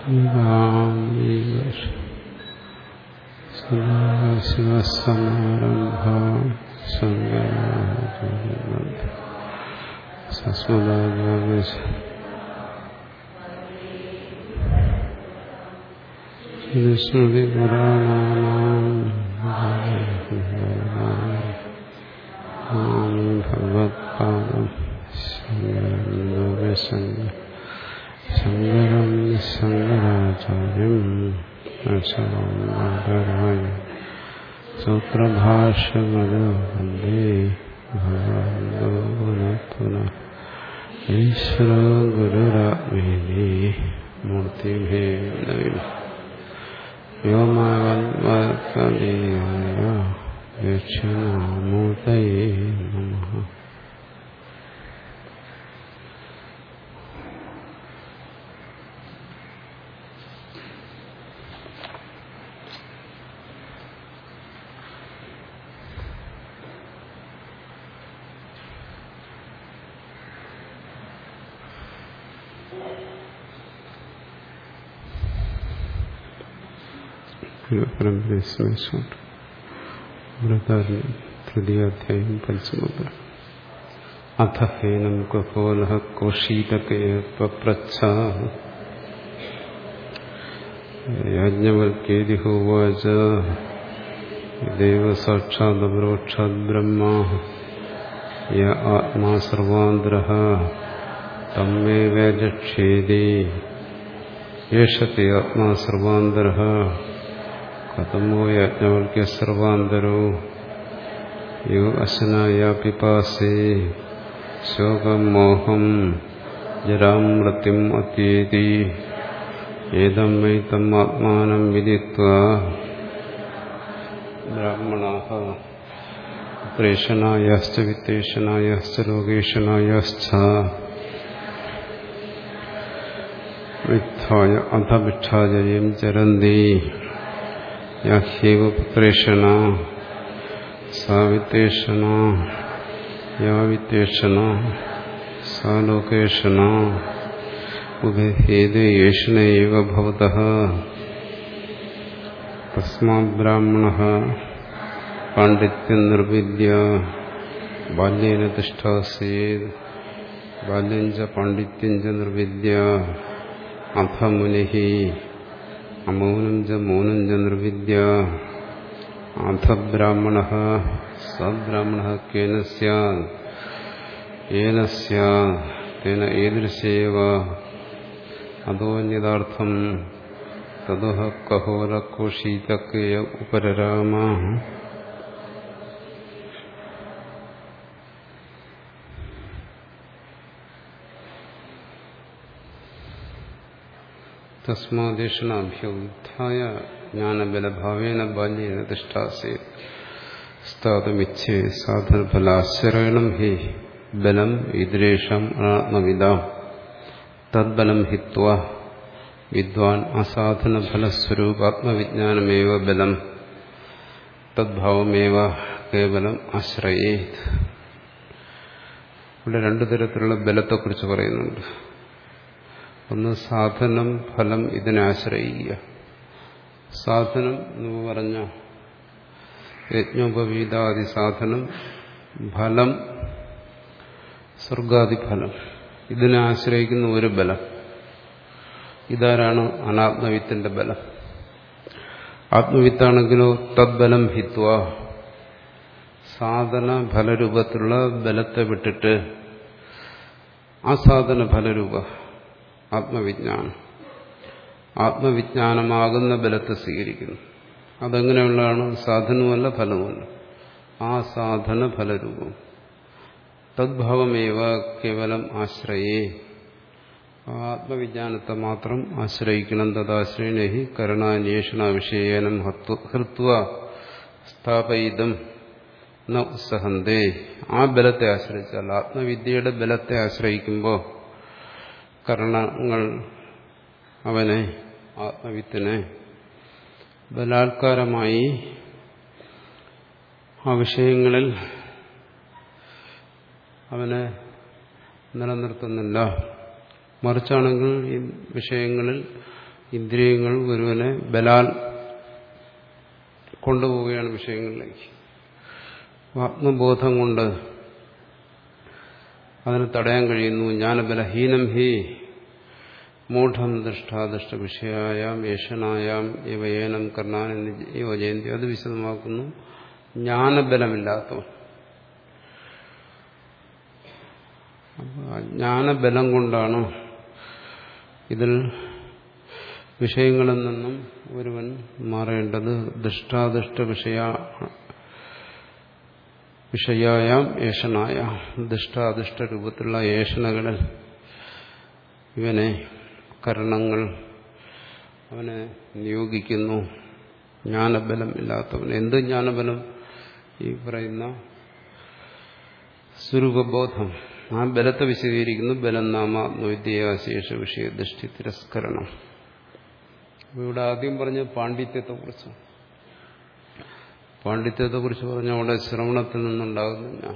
ശിവസമാരംഭ സസ്മദാച ശ്രുതി ഭഗവത്പാദം ശങ്കരം ശങ്കരം ശങ്കരാചാര്യം ശങ്കരായ സൂത്രഭാഷ്യമത് വന്ദേ ഭഗവാൻ പുനഃ ഈശ്വര ഗുരുരാത്മേനി മൂർത്തിഭേദ വ്യോമവദ്വത്കലീയ ദക്ഷിണാമൂർത്തയേ നമഃ പരമ്പരയെ സ്മരിച്ചുകൊണ്ട് വൃതാരണ്യം തൃതീയാധ്യായം പഞ്ചമപുരം അഥ ഹേനം കപോല കോഷീതകേപ്രച്ഛ യാജ്ഞവൽക്കേതി ഹോവാച ദേവ സാക്ഷാദപരോക്ഷാത് ബ്രഹ്മ യ ആത്മാ സർവാന്തര തമ്മേ വേജക്ഷേതി യേഷത്തെ ആത്മാ സർവാന്തര കഥമോ യാജ്ഞവൽക്യ സർവാന്തരോ യോ അശനായ പിപാസേ ശോകം മോഹം ജരാം മൃത്യും അത്യേതി ഏതം വൈ തം ആത്മാനം വിദിത്വ ബ്രാഹ്മണാः പ്രേഷണായശ്ച വിത്തേഷണായശ്ച ലോകേഷണായശ്ച വിത്ഥായ അധ ഭിക്ഷാചര്യം ചരന്തി യാഹ്യൈവ പുത്രേഷണ സാ വിത്തേഷണ യാ വിത്തേഷണ സാ ലോകേഷണ ഉഭേദേ യേഷണൈവ ഭവതഃ തസ്മാത് ബ്രാഹ്മണഃ പാണ്ഡിത്യം നിർവിദ്യ ബാല്യേന തിഷ്ഠാസേത് ബാല്യം ച പാണ്ഡിത്യം ച നിർവിദ്യ അഥ മുനി അമൗനം ച മൗനം ച നിർവിദ്യ അഥ ബ്രാഹ്മണ സ ബ്രാഹ്മണ കേന സ്യാത് ഏന സ്യാത് തേന ഏദൃശേവ അതോന്യതാർത്ഥം തദുഹ കഹോലകോഷീതകയ ഉപരരാമ തസ്മാദേഷണാഭ്യുത്ഥായ ജ്ഞാനബലഭാവേന ബാല്യേന തിഷ്ഠാസേത് സ്ഥാതുമിച്ഛേ സാധനഫലാശ്രയണം ഹി ബലം ഇതരേഷാം അനാത്മവിദാം തദ്ബലം ഹിത്വ വിദ്വാൻ അസാധനഫലസ്വരൂപാത്മവിജ്ഞാനമേവ ബലം തദ്ഭാവമേവ കേവലം ആശ്രയേത് ഇവിടെ രണ്ടു തരത്തിലുള്ള ബലത്തെക്കുറിച്ച് പറയുന്നുണ്ട് ഒന്ന് സാധനം ഫലം ഇതിനെ ആശ്രയിക്കുക സാധനം എന്ന് പറഞ്ഞ യജ്ഞോപവീതാദി സാധനം ഫലം സ്വർഗാദി ഫലം ഇതിനെ ആശ്രയിക്കുന്ന ഒരു ബലം ഇതാരാണ് അനാത്മവിത്തിന്റെ ബലം ആത്മവിത്താണെങ്കിലോ തദ്ബലം ഹിത്വ സാധന ഫലരൂപത്തിലുള്ള ബലത്തെ വിട്ടിട്ട് അസാധന ഫലരൂപ ആത്മവിജ്ഞാനം ആത്മവിജ്ഞാനമാകുന്ന ബലത്തെ സ്വീകരിക്കുന്നു അതെങ്ങനെയുള്ളതാണ് സാധനവുമല്ല ഫലവുമല്ല ആ സാധന ഫലരൂപം തദ്ഭാവമേവ കേവലം ആശ്രയേ ആത്മവിജ്ഞാനത്തെ മാത്രം ആശ്രയിക്കണം തദാശ്രയണഹി കരണാന്വേഷണ വിഷയേനം ഹൃത്വ സ്ഥാപയിതം ന ഉത്സഹന്തേ ആ ബലത്തെ ആശ്രയിച്ചാൽ ആത്മവിദ്യയുടെ ബലത്തെ ആശ്രയിക്കുമ്പോൾ കരണങ്ങൾ അവനെ ആത്മവിത്തിനെ ബലാത്കാരമായി ആ വിഷയങ്ങളിൽ അവനെ നിലനിർത്തുന്നില്ല മറിച്ചാണെങ്കിൽ ഈ വിഷയങ്ങളിൽ ഇന്ദ്രിയങ്ങൾ ഒരുവനെ ബലാൽ കൊണ്ടുപോവുകയാണ് വിഷയങ്ങളിലേക്ക് ആത്മബോധം കൊണ്ട് അതിനെ തടയാൻ കഴിയുന്നു ജ്ഞാനബലഹീനം ഹി മൂഢം ദൃഷ്ടാദൃഷ്ട വിഷയായാം യേശനായാം ഇവയേനം കർണാൻ എന്നിവ ജയന്തി അത് വിശദമാക്കുന്നു ജ്ഞാനബലമില്ലാത്തവൻ ജ്ഞാനബലം കൊണ്ടാണ് ഇതിൽ വിഷയങ്ങളിൽ നിന്നും ഒരുവൻ മാറേണ്ടത് ദൃഷ്ടാദൃഷ്ട വിഷയ വിഷയായാം ഏഷനായ ദൃഷ്ടാദൃഷ്ട രൂപത്തിലുള്ള ഏഷണകളിൽ ഇവനെ കരണങ്ങൾ അവനെ നിയോഗിക്കുന്നു ജ്ഞാനബലം ഇല്ലാത്തവൻ എന്ത് ജ്ഞാനബലം ഈ പറയുന്ന സ്വരൂപബോധം ആ ബലത്തെ വിശദീകരിക്കുന്നു ബലം നാമാത്മവിദ്യാശേഷ വിഷയദൃഷ്ടി തിരസ്കരണം ഇവിടെ ആദ്യം പറഞ്ഞ പാണ്ഡിത്യത്തെക്കുറിച്ച് പാണ്ഡിത്യത്തെക്കുറിച്ച് പറഞ്ഞ അവിടെ ശ്രവണത്തിൽ നിന്നുണ്ടാകുന്ന ഞാൻ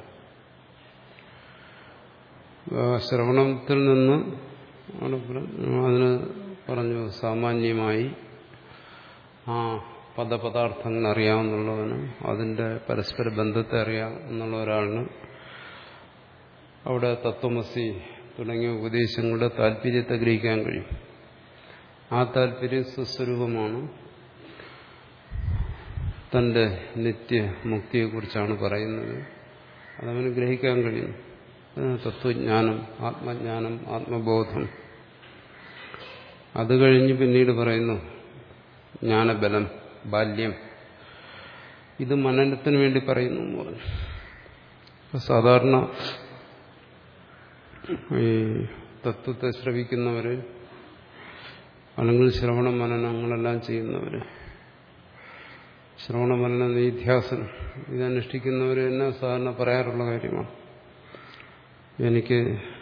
ശ്രവണത്തിൽ നിന്ന് അതിന് പറഞ്ഞു സാമാന്യമായി ആ പദപദാർത്ഥങ്ങൾ അറിയാമെന്നുള്ളവന് അതിന്റെ പരസ്പര ബന്ധത്തെ അറിയാം എന്നുള്ള ഒരാളിന് അവിടെ തത്വമസി തുടങ്ങിയ ഉപദേശങ്ങളുടെ താല്പര്യത്തെ ഗ്രഹിക്കാൻ കഴിയും ആ താല്പര്യം സുസ്വരൂപമാണ് തന്റെ നിത്യമുക്തിയെക്കുറിച്ചാണ് പറയുന്നത് അതവന് ഗ്രഹിക്കാൻ കഴിയും തത്വജ്ഞാനം ആത്മജ്ഞാനം ആത്മബോധം അത് കഴിഞ്ഞ് പിന്നീട് പറയുന്നു ജ്ഞാനബലം ബാല്യം ഇത് മനനത്തിന് വേണ്ടി പറയുന്നു എന്ന് പറഞ്ഞു സാധാരണ ഈ തത്വത്തെ ശ്രവിക്കുന്നവര് അല്ലെങ്കിൽ ശ്രവണ മനനങ്ങളെല്ലാം ചെയ്യുന്നവര് ശ്രവണ മനന നിധ്യാസനം ഇതനുഷ്ഠിക്കുന്നവർ തന്നെ സാധാരണ പറയാറുള്ള കാര്യമാണ് എനിക്ക്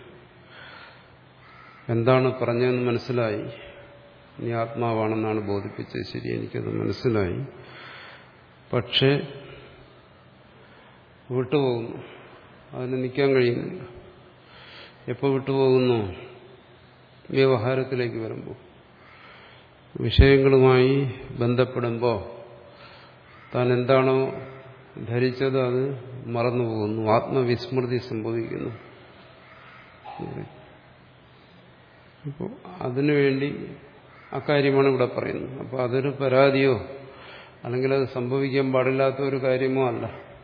എന്താണ് പറഞ്ഞതെന്ന് മനസ്സിലായി നീ ആത്മാവാണെന്നാണ് ബോധിപ്പിച്ചത് ശരി എനിക്കത് മനസ്സിലായി പക്ഷേ വിട്ടുപോകുന്നു അതിന് നിൽക്കാൻ കഴിയുന്നില്ല എപ്പോൾ വിട്ടുപോകുന്നു വ്യവഹാരത്തിലേക്ക് വരുമ്പോൾ വിഷയങ്ങളുമായി ബന്ധപ്പെടുമ്പോൾ താൻ എന്താണോ ധരിച്ചത് അത് മറന്നുപോകുന്നു ആത്മവിസ്മൃതി സംഭവിക്കുന്നു അപ്പോൾ അതിനുവേണ്ടി അക്കാര്യമാണ് ഇവിടെ പറയുന്നത് അപ്പോൾ അതൊരു പരാതിയോ അല്ലെങ്കിൽ അത് സംഭവിക്കാൻ പാടില്ലാത്ത ഒരു കാര്യമോ അല്ല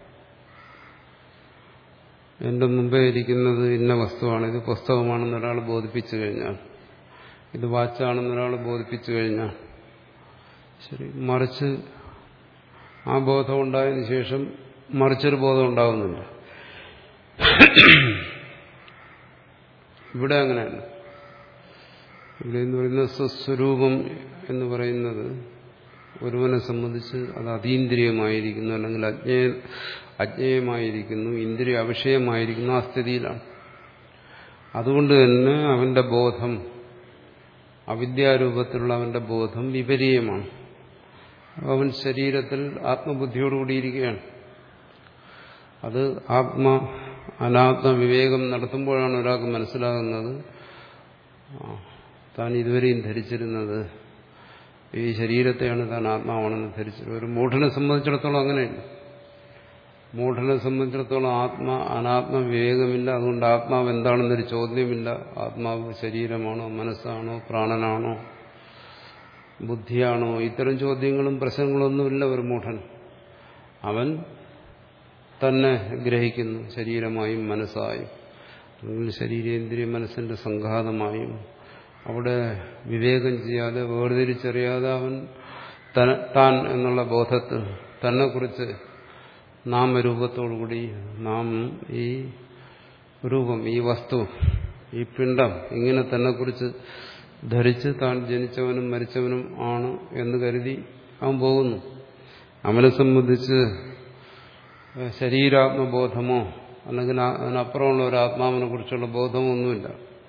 എന്റെ മുമ്പേ ഇരിക്കുന്നത് ഇന്ന വസ്തുവാണ് ഇത് പുസ്തകമാണെന്ന് ഒരാൾ ബോധിപ്പിച്ചു കഴിഞ്ഞാൽ ഇത് വാച്ചാണെന്ന് ഒരാൾ ബോധിപ്പിച്ചു കഴിഞ്ഞാൽ ശരി മറിച്ച് ആ ബോധം ഉണ്ടായതിനു ശേഷം മറിച്ചൊരു ബോധം ഉണ്ടാകുന്നുണ്ട് ഇവിടെ അങ്ങനെയല്ല ഇവിടെ എന്ന് പറയുന്നത് സ്വസ്വരൂപം എന്ന് പറയുന്നത് ഒരുവനെ സംബന്ധിച്ച് അത് അതീന്ദ്രിയമായിരിക്കുന്നു അല്ലെങ്കിൽ അജ്ഞേയ അജ്ഞേയമായിരിക്കുന്നു ഇന്ദ്രിയ അവിഷയമായിരിക്കുന്നു ആ സ്ഥിതിയിലാണ് അതുകൊണ്ട് തന്നെ അവന്റെ ബോധം അവിദ്യാരൂപത്തിലുള്ള അവന്റെ ബോധം വിപരീയമാണ് അവൻ ശരീരത്തിൽ ആത്മബുദ്ധിയോടുകൂടിയിരിക്കുകയാണ് അത് ആത്മ അനാത്മ വിവേകം നടത്തുമ്പോഴാണ് ഒരാൾക്ക് മനസ്സിലാകുന്നത് താൻ ഇതുവരെയും ധരിച്ചിരുന്നത് ഈ ശരീരത്തെയാണ് താൻ ആത്മാവാണെന്ന് ധരിച്ചത് ഒരു മൂഢനെ സംബന്ധിച്ചിടത്തോളം അങ്ങനെയല്ല മൂഢനെ സംബന്ധിച്ചിടത്തോളം ആത്മ അനാത്മ വിവേകമില്ല അതുകൊണ്ട് ആത്മാവ് എന്താണെന്നൊരു ചോദ്യമില്ല ആത്മാവ് ശരീരമാണോ മനസ്സാണോ പ്രാണനാണോ ബുദ്ധിയാണോ ഇത്തരം ചോദ്യങ്ങളും പ്രശ്നങ്ങളൊന്നുമില്ല ഒരു മൂഢൻ അവൻ തന്നെ ഗ്രഹിക്കുന്നു ശരീരമായും മനസ്സായും അല്ലെങ്കിൽ ശരീരേന്ദ്രിയ മനസ്സിന്റെ സംഘാതമായും അവിടെ വിവേകം ചെയ്യാതെ വേർതിരിച്ചറിയാതെ അവൻ താൻ എന്നുള്ള ബോധത്തിൽ തന്നെക്കുറിച്ച് നാമരൂപത്തോടുകൂടി നാം ഈ രൂപം ഈ വസ്തു ഈ പിണ്ടം ഇങ്ങനെ തന്നെക്കുറിച്ച് ധരിച്ച് താൻ ജനിച്ചവനും മരിച്ചവനും ആണ് എന്ന് കരുതി അവൻ പോകുന്നു അവനെ സംബന്ധിച്ച് ശരീരാത്മബോധമോ അല്ലെങ്കിൽ അതിനപ്പുറമുള്ള ഒരു ആത്മാവിനെ കുറിച്ചുള്ള ബോധമോ ഒന്നുമില്ല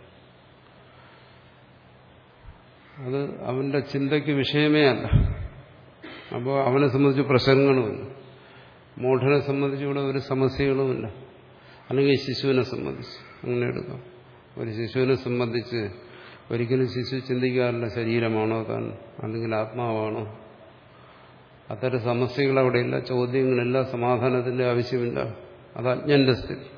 അത് അവന്റെ ചിന്തയ്ക്ക് വിഷയമേ അല്ല അപ്പോൾ അവനെ സംബന്ധിച്ച് പ്രസംഗങ്ങളുമില്ല മൂഢനെ സംബന്ധിച്ച് ഇവിടെ ഒരു സമസ്യകളുമില്ല അല്ലെങ്കിൽ ശിശുവിനെ സംബന്ധിച്ച് അങ്ങനെ എടുക്കാം ഒരു ശിശുവിനെ സംബന്ധിച്ച് ഒരിക്കലും ശിശു ചിന്തിക്കാറില്ല ശരീരമാണോ താൻ അല്ലെങ്കിൽ ആത്മാവാണോ അത്തരം സമസ്യകൾ അവിടെയില്ല ചോദ്യങ്ങളില്ല സമാധാനത്തിന്റെ ആവശ്യമില്ല അത് അജ്ഞന്റെ സ്ഥിതി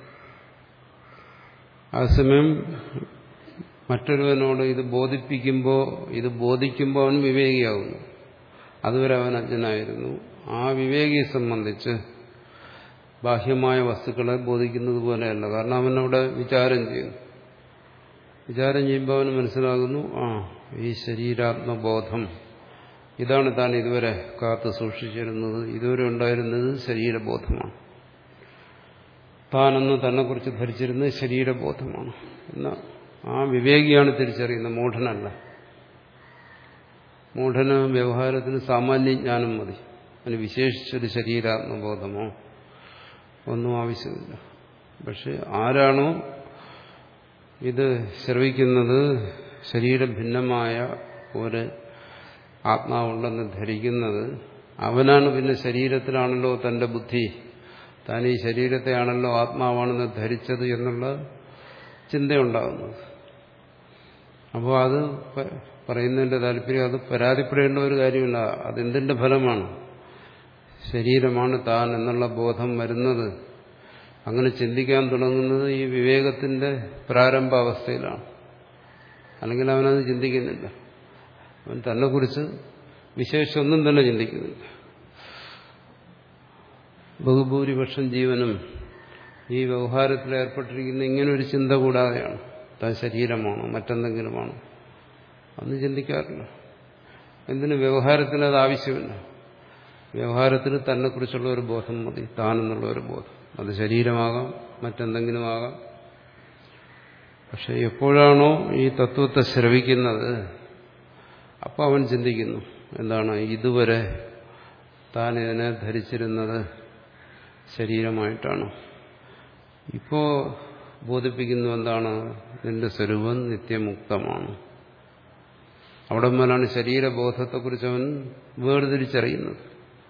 അതേസമയം മറ്റൊരുവനോട് ഇത് ബോധിപ്പിക്കുമ്പോൾ ഇത് ബോധിക്കുമ്പോൾ അവൻ വിവേകിയാകുന്നു അതുവരെ അവൻ അജ്ഞനായിരുന്നു ആ വിവേകിയെ സംബന്ധിച്ച് ബാഹ്യമായ വസ്തുക്കളെ ബോധിക്കുന്നത് പോലെയല്ല കാരണം അവനവിടെ വിചാരം ചെയ്യുന്നു വിചാരം ചെയ്യുമ്പോൾ അവന് മനസ്സിലാകുന്നു ആ ഈ ശരീരാത്മബോധം ഇതാണ് താൻ ഇതുവരെ കാത്തു സൂക്ഷിച്ചിരുന്നത് ഇതുവരെ ഉണ്ടായിരുന്നത് ശരീരബോധമാണ് താനെന്ന് തന്നെക്കുറിച്ച് ധരിച്ചിരുന്നത് ശരീരബോധമാണ് എന്ന ആ വിവേകിയാണ് തിരിച്ചറിയുന്നത് മൂഢനല്ല മൂഢന് വ്യവഹാരത്തിന് സാമാന്യ ജ്ഞാനം മതി അതിന് വിശേഷിച്ചൊരു ശരീരാത്മബോധമോ ഒന്നും ആവശ്യമില്ല പക്ഷെ ആരാണോ ഇത് ശ്രവിക്കുന്നത് ശരീരം ഭിന്നമായ ഒരു ആത്മാവുണ്ടെന്ന് ധരിക്കുന്നത് അവനാണ് പിന്നെ ശരീരത്തിലാണല്ലോ തന്റെ ബുദ്ധി താൻ ഈ ശരീരത്തെയാണല്ലോ ആത്മാവാണെന്ന് ധരിച്ചത് എന്നുള്ള ചിന്തയുണ്ടാകുന്നത് അപ്പോൾ അത് പറയുന്നതിന്റെ താല്പര്യം അത് പരാതിപ്പെടേണ്ട ഒരു കാര്യമില്ല അതെന്തിന്റെ ഫലമാണ് ശരീരമാണ് താൻ എന്നുള്ള ബോധം വരുന്നത് അങ്ങനെ ചിന്തിക്കാൻ തുടങ്ങുന്നത് ഈ വിവേകത്തിന്റെ പ്രാരംഭാവസ്ഥയിലാണ് അല്ലെങ്കിൽ അവനത് ചിന്തിക്കുന്നില്ല അവൻ തന്നെക്കുറിച്ച് വിശേഷമൊന്നും തന്നെ ചിന്തിക്കുന്നില്ല ബഹുഭൂരിപക്ഷം ജീവനും ഈ വ്യവഹാരത്തിൽ ഏർപ്പെട്ടിരിക്കുന്ന ഇങ്ങനെ ഒരു ചിന്ത കൂടാതെയാണ് താൻ ശരീരമാണോ മറ്റെന്തെങ്കിലുമാണോ അന്ന് ചിന്തിക്കാറില്ല എന്തിന് വ്യവഹാരത്തിന് അത് ആവശ്യമില്ല വ്യവഹാരത്തിന് തന്നെക്കുറിച്ചുള്ള ഒരു ബോധം മതി താനെന്നുള്ള ഒരു ബോധം അത് ശരീരമാകാം മറ്റെന്തെങ്കിലും ആകാം പക്ഷെ എപ്പോഴാണോ ഈ തത്വത്തെ ശ്രവിക്കുന്നത് അപ്പോൾ അവൻ ചിന്തിക്കുന്നു എന്താണ് ഇതുവരെ താൻ ഇതിനെ ധരിച്ചിരുന്നത് ശരീരമായിട്ടാണ് ഇപ്പോ ബോധിപ്പിക്കുന്നു എന്താണ് നിന്റെ സ്വരൂപം നിത്യമുക്തമാണ് അവിടെ മുതലാണ് ശരീരബോധത്തെക്കുറിച്ച് അവൻ വേർതിരിച്ചറിയുന്നത്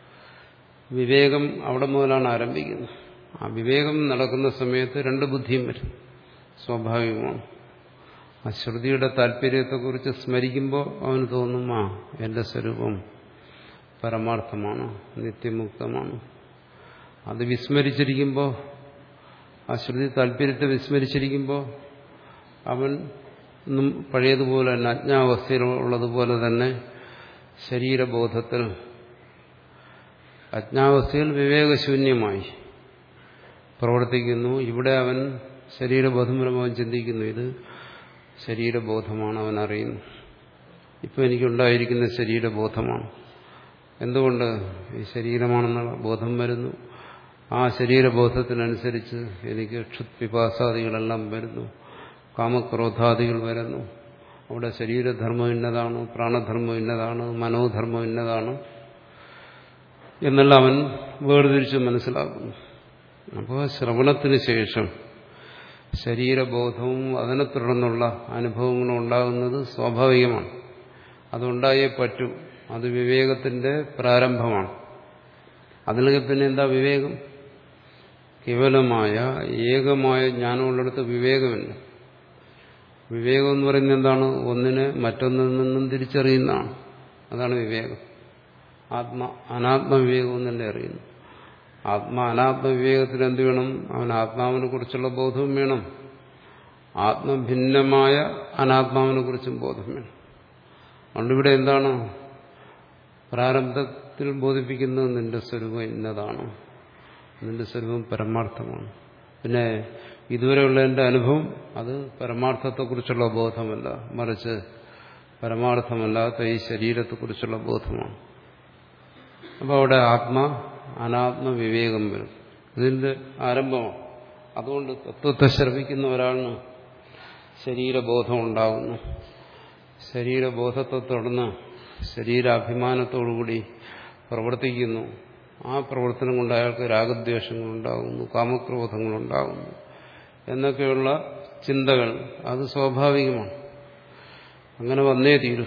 വിവേകം അവിടെ മുതലാണ് ആരംഭിക്കുന്നത് ആ വിവേകം നടക്കുന്ന സമയത്ത് രണ്ട് ബുദ്ധിയും വരും സ്വാഭാവികമാണ് ആ ശ്രുതിയുടെ താല്പര്യത്തെക്കുറിച്ച് സ്മരിക്കുമ്പോൾ അവന് തോന്നും ആ എന്റെ സ്വരൂപം പരമാർത്ഥമാണ് നിത്യമുക്തമാണ് അത് വിസ്മരിച്ചിരിക്കുമ്പോൾ ആ ശ്രുതി താല്പര്യത്തെ വിസ്മരിച്ചിരിക്കുമ്പോൾ അവൻ ഒന്നും പഴയതുപോലെ തന്നെ അജ്ഞാവസ്ഥയിലുള്ളതുപോലെ തന്നെ ശരീരബോധത്തിൽ അജ്ഞാവസ്ഥയിൽ വിവേകശൂന്യമായി പ്രവർത്തിക്കുന്നു ഇവിടെ അവൻ ശരീരബോധം വരുമ്പോൾ അവൻ ചിന്തിക്കുന്നു ഇത് ശരീരബോധമാണ് അവൻ അറിയുന്നു ഇപ്പം എനിക്കുണ്ടായിരിക്കുന്ന ശരീരബോധമാണ് എന്തുകൊണ്ട് ഈ ശരീരമാണെന്നുള്ള ബോധം വരുന്നു ആ ശരീരബോധത്തിനനുസരിച്ച് എനിക്ക് ക്ഷുത്പിപാസാദികളെല്ലാം വരുന്നു കാമക്രോധാദികൾ വരുന്നു അവിടെ ശരീരധർമ്മം ഇന്നതാണ് പ്രാണധർമ്മം ഇന്നതാണ് മനോധർമ്മം ഇന്നതാണ് എന്നെല്ലാം അവൻ വേർതിരിച്ച് മനസ്സിലാക്കുന്നു അപ്പോൾ ശ്രവണത്തിന് ശേഷം ശരീരബോധവും അതിനെ തുടർന്നുള്ള അനുഭവങ്ങളും ഉണ്ടാകുന്നത് സ്വാഭാവികമാണ് അതുണ്ടായേ പറ്റൂ അത് വിവേകത്തിന്റെ പ്രാരംഭമാണ് അതിലേക്ക് പിന്നെ എന്താ വിവേകം കേവലമായ ഏകമായ ജ്ഞാനമുള്ളിടത്ത് വിവേകമില്ല വിവേകം എന്ന് പറയുന്നത് എന്താണ് ഒന്നിനെ മറ്റൊന്നിൽ നിന്നും തിരിച്ചറിയുന്നതാണ് അതാണ് വിവേകം ആത്മ അനാത്മവിവേകം എന്നല്ലേ അറിയുന്നു ആത്മ അനാത്മവിവേകത്തിന് എന്ത് വേണം അവൻ ആത്മാവിനെ കുറിച്ചുള്ള ബോധവും വേണം ആത്മഭിന്നമായ അനാത്മാവിനെ കുറിച്ചും ബോധം വേണം അതുകൊണ്ട് ഇവിടെ എന്താണ് പ്രാരംഭത്തിൽ ബോധിപ്പിക്കുന്നത് നിന്റെ സ്വരൂപം ഇന്നതാണ് നിന്റെ സ്വരൂപം പരമാർത്ഥമാണ് പിന്നെ ഇതുവരെയുള്ള എൻ്റെ അനുഭവം അത് പരമാർത്ഥത്തെക്കുറിച്ചുള്ള ബോധമല്ല മറിച്ച് പരമാർത്ഥമല്ലാത്ത ഈ ശരീരത്തെക്കുറിച്ചുള്ള ബോധമാണ് അപ്പോൾ അവിടെ ആത്മ അനാത്മ വിവേകം വരും ഇതിന്റെ ആരംഭമാണ് അതുകൊണ്ട് തത്വത്തെ ശ്രമിക്കുന്ന ഒരാളിന് ശരീരബോധം ഉണ്ടാകുന്നു ശരീരബോധത്തെ തുടർന്ന് ശരീരാഭിമാനത്തോടുകൂടി പ്രവർത്തിക്കുന്നു ആ പ്രവർത്തനം കൊണ്ട് അയാൾക്ക് രാഗദ്വേഷങ്ങളുണ്ടാകുന്നു കാമക്രോധങ്ങളുണ്ടാകുന്നു എന്നൊക്കെയുള്ള ചിന്തകൾ അത് സ്വാഭാവികമാണ് അങ്ങനെ വന്നേ തീരൂ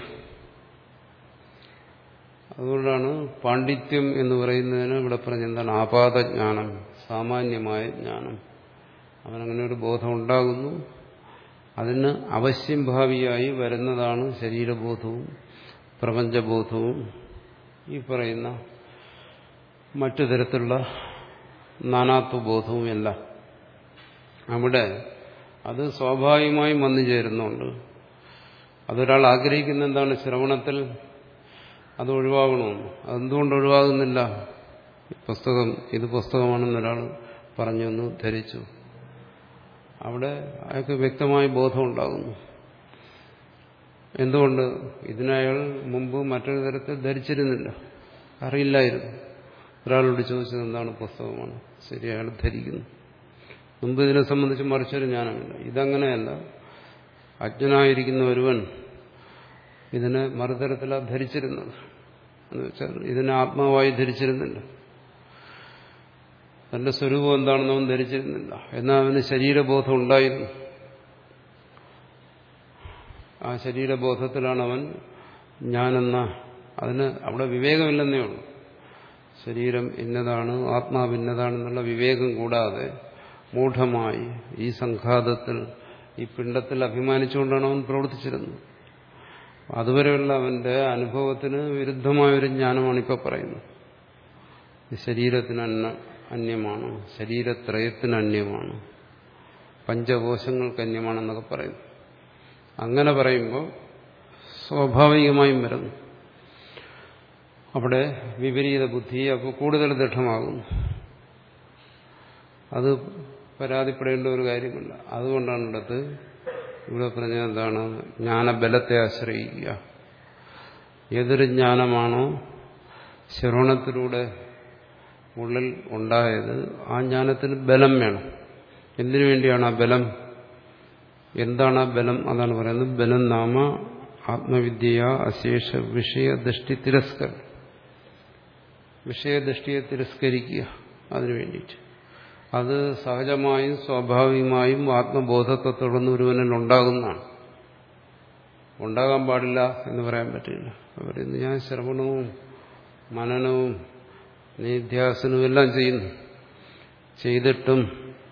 അതുകൊണ്ടാണ് പാണ്ഡിത്യം എന്ന് പറയുന്നതിന് ഇവിടെ പറഞ്ഞ എന്താണ് ആപാതജ്ഞാനം സാമാന്യമായ ജ്ഞാനം അവനങ്ങനെ ഒരു ബോധം ഉണ്ടാകുന്നു അതിന് അവശ്യം ഭാവിയായി വരുന്നതാണ് ശരീരബോധവും പ്രപഞ്ചബോധവും ഈ പറയുന്ന മറ്റു തരത്തിലുള്ള നാനാത്വബോധവും എല്ലാം അവിടെ അത് സ്വാഭാവികമായും വന്നു ചേരുന്നുണ്ട് അതൊരാൾ ആഗ്രഹിക്കുന്ന എന്താണ് ശ്രവണത്തിൽ അത് ഒഴിവാകണമെന്ന് അതെന്തുകൊണ്ട് ഒഴിവാകുന്നില്ല പുസ്തകം ഇത് പുസ്തകമാണെന്ന് ഒരാൾ പറഞ്ഞു എന്ന് ധരിച്ചു അവിടെ അയാൾക്ക് വ്യക്തമായ ബോധം ഉണ്ടാകുന്നു എന്തുകൊണ്ട് ഇതിനയാൾ മുമ്പ് മറ്റൊരു തരത്തിൽ ധരിച്ചിരുന്നില്ല അറിയില്ലായിരുന്നു ഒരാളോട് ചോദിച്ചത് എന്താണ് പുസ്തകമാണ് ശരി അയാൾ ധരിക്കുന്നു മുമ്പ് ഇതിനെ സംബന്ധിച്ച് മറിച്ചൊരു ജ്ഞാനമില്ല ഇതങ്ങനെയല്ല അജ്ഞനായിരിക്കുന്ന ഒരുവൻ ഇതിനെ മറുതരത്തിലാണ് ധരിച്ചിരുന്നത് എന്ന് വെച്ചാൽ ഇതിനെ ആത്മാവായി ധരിച്ചിരുന്നില്ല തന്റെ സ്വരൂപം എന്താണെന്ന് അവൻ ധരിച്ചിരുന്നില്ല എന്നാൽ അവന് ശരീരബോധം ഉണ്ടായിരുന്നു ആ ശരീരബോധത്തിലാണ് അവൻ ഞാനെന്ന അതിന് അവിടെ വിവേകമില്ലെന്നേ ഉള്ളൂ ശരീരം ഇന്നതാണ് ആത്മാവ് ഇന്നതാണെന്നുള്ള വിവേകം കൂടാതെ മൂഢമായി ഈ സംഘാതത്തിൽ ഈ പിണ്ടത്തിൽ അഭിമാനിച്ചുകൊണ്ടാണ് അവൻ പ്രവർത്തിച്ചിരുന്നത് അതുവരെയുള്ള അവന്റെ അനുഭവത്തിന് വിരുദ്ധമായൊരു ജ്ഞാനമാണ് ഇപ്പോൾ പറയുന്നത് ശരീരത്തിന് അന്ന അന്യമാണ് ശരീരത്രയത്തിന് അന്യമാണ് പഞ്ചകോശങ്ങൾക്ക് അന്യമാണെന്നൊക്കെ പറയുന്നു അങ്ങനെ പറയുമ്പോൾ സ്വാഭാവികമായും വരുന്നു അവിടെ വിപരീത ബുദ്ധി അപ്പോൾ കൂടുതൽ ദൃഢമാകുന്നു അത് പരാതിപ്പെടേണ്ട ഒരു കാര്യമല്ല അതുകൊണ്ടാണ് ഇടത്ത് ഇവിടെ പറഞ്ഞത് എന്താണ് ജ്ഞാനബലത്തെ ആശ്രയിക്കുക ഏതൊരു ജ്ഞാനമാണോ ശ്രവണത്തിലൂടെ ഉള്ളിൽ ഉണ്ടായത് ആ ജ്ഞാനത്തിന് ബലം വേണം എന്തിനു വേണ്ടിയാണ് ആ ബലം എന്താണ് ആ ബലം അതാണ് പറയുന്നത് ബലം നാമ ആത്മവിദ്യ അശേഷ വിഷയദൃഷ്ടി തിരസ്കരം വിഷയദൃഷ്ടിയെ തിരസ്കരിക്കുക അതിനു വേണ്ടിയിട്ട് അത് സഹജമായും സ്വാഭാവികമായും ആത്മബോധത്തെ തുടർന്ന് ഒരുവനിൽ ഉണ്ടാകുന്നതാണ് ഉണ്ടാകാൻ പാടില്ല എന്ന് പറയാൻ പറ്റില്ല അവരിന്ന് ഞാൻ ശ്രവണവും മനനവും നിധ്യാസനവും എല്ലാം ചെയ്യുന്നു ചെയ്തിട്ടും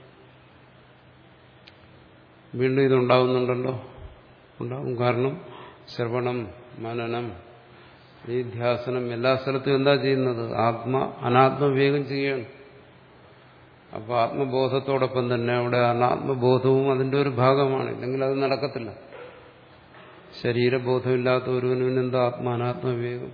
വീണ്ടും ഇതുണ്ടാകുന്നുണ്ടല്ലോ ഉണ്ടാകും കാരണം ശ്രവണം മനനം നിധ്യാസനം എല്ലാ സ്ഥലത്തും എന്താ ചെയ്യുന്നത് ആത്മ അനാത്മവിവേകം ചെയ്യുകയാണ് അപ്പോൾ ആത്മബോധത്തോടൊപ്പം തന്നെ അവിടെ അനാത്മബോധവും അതിന്റെ ഒരു ഭാഗമാണ് ഇല്ലെങ്കിൽ അത് നടക്കത്തില്ല ശരീരബോധമില്ലാത്ത ഒരുവനും എന്താ ആത്മ അനാത്മവിവേകം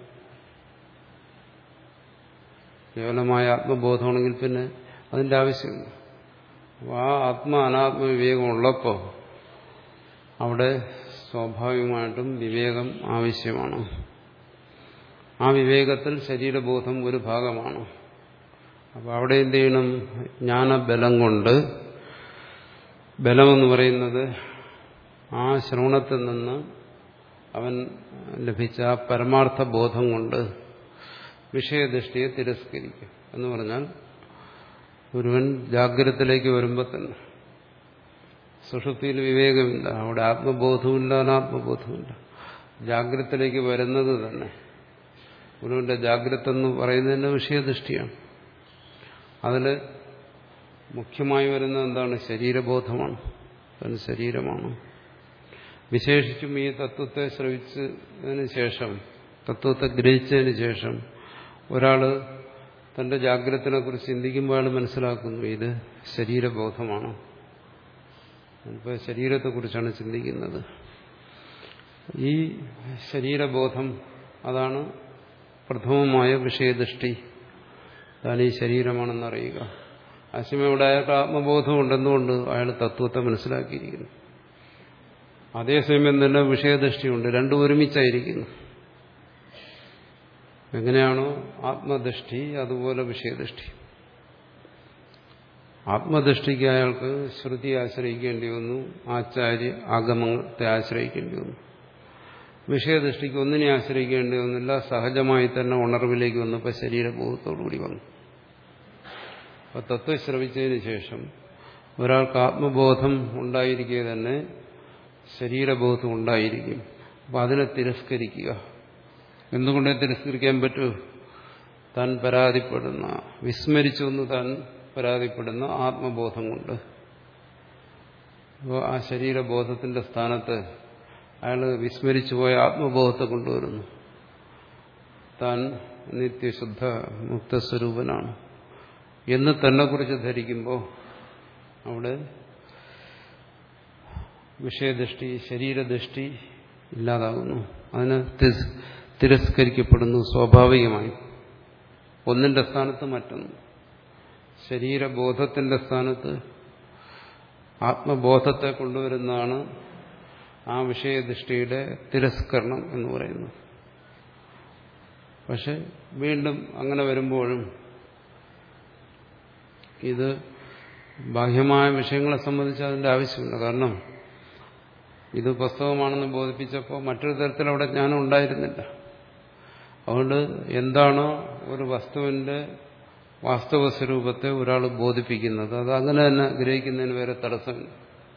കേവലമായ ആത്മബോധമാണെങ്കിൽ പിന്നെ അതിന്റെ ആവശ്യമില്ല അപ്പോൾ ആ ആത്മ അനാത്മവിവേകം ഉള്ളപ്പോൾ അവിടെ സ്വാഭാവികമായിട്ടും വിവേകം ആവശ്യമാണ് ആ വിവേകത്തിൽ ശരീരബോധം ഒരു ഭാഗമാണ് അപ്പോൾ അവിടെ എന്ത് ചെയ്യണം ജ്ഞാനബലം കൊണ്ട് ബലമെന്ന് പറയുന്നത് ആ ശ്രവണത്തിൽ നിന്ന് അവൻ ലഭിച്ച ആ പരമാർത്ഥ ബോധം കൊണ്ട് വിഷയദൃഷ്ടിയെ തിരസ്കരിക്കും എന്ന് പറഞ്ഞാൽ ഒരുവൻ ജാഗ്രതത്തിലേക്ക് വരുമ്പോൾ തന്നെ സുഷുപ്തിയിൽ വിവേകമില്ല അവിടെ ആത്മബോധവുമില്ല അനാത്മബോധവുമില്ല ജാഗ്രതത്തിലേക്ക് വരുന്നത് തന്നെ ഗുരുവിന്റെ ജാഗ്രത എന്ന് പറയുന്നതിന്റെ വിഷയദൃഷ്ടിയാണ് അതിൽ മുഖ്യമായി വരുന്നത് എന്താണ് ശരീരബോധമാണ് അതിന് ശരീരമാണ് വിശേഷിച്ചും ഈ തത്വത്തെ ശ്രവിച്ചതിന് ശേഷം തത്വത്തെ ഗ്രഹിച്ചതിന് ശേഷം ഒരാൾ തന്റെ ജാഗ്രതത്തിനെ കുറിച്ച് ചിന്തിക്കുമ്പോൾ അയാൾ മനസ്സിലാക്കുന്നു ഇത് ശരീരബോധമാണ് ഇപ്പോൾ ശരീരത്തെക്കുറിച്ചാണ് ചിന്തിക്കുന്നത് ഈ ശരീരബോധം അതാണ് പ്രഥമമായ വിഷയദൃഷ്ടി താൻ ഈ ശരീരമാണെന്നറിയുക അശ്വമയുടെ അയാൾക്ക് ആത്മബോധമുണ്ടെന്നുകൊണ്ട് അയാൾ തത്വത്തെ മനസ്സിലാക്കിയിരിക്കുന്നു അതേസമയം തന്നെ വിഷയദൃഷ്ടിയുണ്ട് രണ്ടും ഒരുമിച്ചായിരിക്കുന്നു എങ്ങനെയാണോ ആത്മദൃഷ്ടി അതുപോലെ വിഷയദൃഷ്ടി ആത്മദൃഷ്ടിക്ക് അയാൾക്ക് ശ്രുതി ആശ്രയിക്കേണ്ടി വന്നു ആചാര്യ ആഗമത്തെ ആശ്രയിക്കേണ്ടി വന്നു വിഷയദൃഷ്ടിക്ക് ഒന്നിനെ ആശ്രയിക്കേണ്ടി വന്നില്ല സഹജമായി തന്നെ ഉണർവിലേക്ക് വന്നപ്പോൾ ശരീരബോധത്തോടുകൂടി വന്നു അപ്പൊ തത്വം ശ്രവിച്ചതിന് ശേഷം ഒരാൾക്ക് ആത്മബോധം ഉണ്ടായിരിക്കെ തന്നെ ശരീരബോധം ഉണ്ടായിരിക്കും അപ്പൊ അതിനെ തിരസ്കരിക്കുക എന്തുകൊണ്ടേ തിരസ്കരിക്കാൻ പറ്റൂ താൻ പരാതിപ്പെടുന്ന വിസ്മരിച്ചു എന്ന് താൻ പരാതിപ്പെടുന്ന ആത്മബോധം കൊണ്ട് അപ്പോൾ ആ ശരീരബോധത്തിന്റെ സ്ഥാനത്ത് അയാൾ വിസ്മരിച്ചുപോയ ആത്മബോധത്തെ കൊണ്ടുവരുന്നു താൻ നിത്യശുദ്ധ മുക്തസ്വരൂപനാണ് എന്ന് തന്നെ കുറിച്ച് ധരിക്കുമ്പോൾ അവിടെ വിഷയദൃഷ്ടി ശരീരദൃഷ്ടി ഇല്ലാതാകുന്നു അതിന് തിരസ്കരിക്കപ്പെടുന്നു സ്വാഭാവികമായി ഒന്നിന്റെ സ്ഥാനത്ത് മറ്റൊന്ന് ശരീരബോധത്തിന്റെ സ്ഥാനത്ത് ആത്മബോധത്തെ കൊണ്ടുവരുന്നതാണ് ആ വിഷയദൃഷ്ടിയുടെ തിരസ്കരണം എന്ന് പറയുന്നത് പക്ഷെ വീണ്ടും അങ്ങനെ വരുമ്പോഴും ഇത് ബാഹ്യമായ വിഷയങ്ങളെ സംബന്ധിച്ച് അതിന്റെ ആവശ്യമില്ല കാരണം ഇത് പുസ്തകമാണെന്ന് ബോധിപ്പിച്ചപ്പോൾ മറ്റൊരു തരത്തിൽ അവിടെ ജ്ഞാനം ഉണ്ടായിരുന്നില്ല അതുകൊണ്ട് എന്താണോ ഒരു വസ്തുവിന്റെ വാസ്തവ സ്വരൂപത്തെ ഒരാൾ ബോധിപ്പിക്കുന്നത് അത് അങ്ങനെ തന്നെ ഗ്രഹിക്കുന്നതിന് വേറെ തടസ്സമില്ല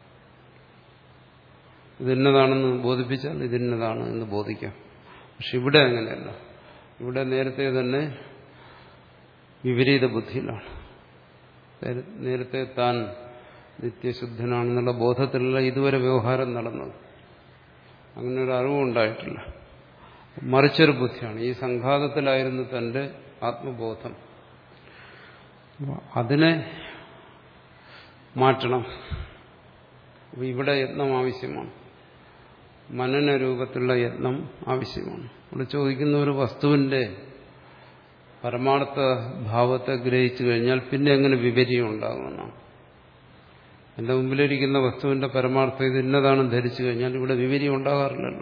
ഇതിന്നതാണെന്ന് ബോധിപ്പിച്ചാൽ ഇതിന്നതാണ് എന്ന് ബോധിക്കാം പക്ഷെ ഇവിടെ അങ്ങനെയല്ല ഇവിടെ നേരത്തെ തന്നെ വിപരീത ബുദ്ധിയിലാണ് നേരത്തെ താൻ നിത്യശുദ്ധനാണെന്നുള്ള ബോധത്തിലുള്ള ഇതുവരെ വ്യവഹാരം നടന്നത് അങ്ങനെ ഒരു അറിവുണ്ടായിട്ടില്ല മറിച്ചൊരു ബുദ്ധിയാണ് ഈ സംഘാതത്തിലായിരുന്നു തന്റെ ആത്മബോധം അതിനെ മാറ്റണം ഇവിടെ യത്നം ആവശ്യമാണ് മനന രൂപത്തിലുള്ള യത്നം ആവശ്യമാണ് ഇവിടെ ചോദിക്കുന്ന ഒരു വസ്തുവിന്റെ പരമാർത്ഥ ഭാവത്തെ ഗ്രഹിച്ചു കഴിഞ്ഞാൽ പിന്നെ എങ്ങനെ വിപര്യം ഉണ്ടാകുമെന്നാണ് എന്റെ മുമ്പിലിരിക്കുന്ന വസ്തുവിന്റെ പരമാർത്ഥം ഇത് ഇന്നതാണെന്ന് ധരിച്ചു കഴിഞ്ഞാൽ ഇവിടെ വിപര്യം ഉണ്ടാകാറില്ലല്ലോ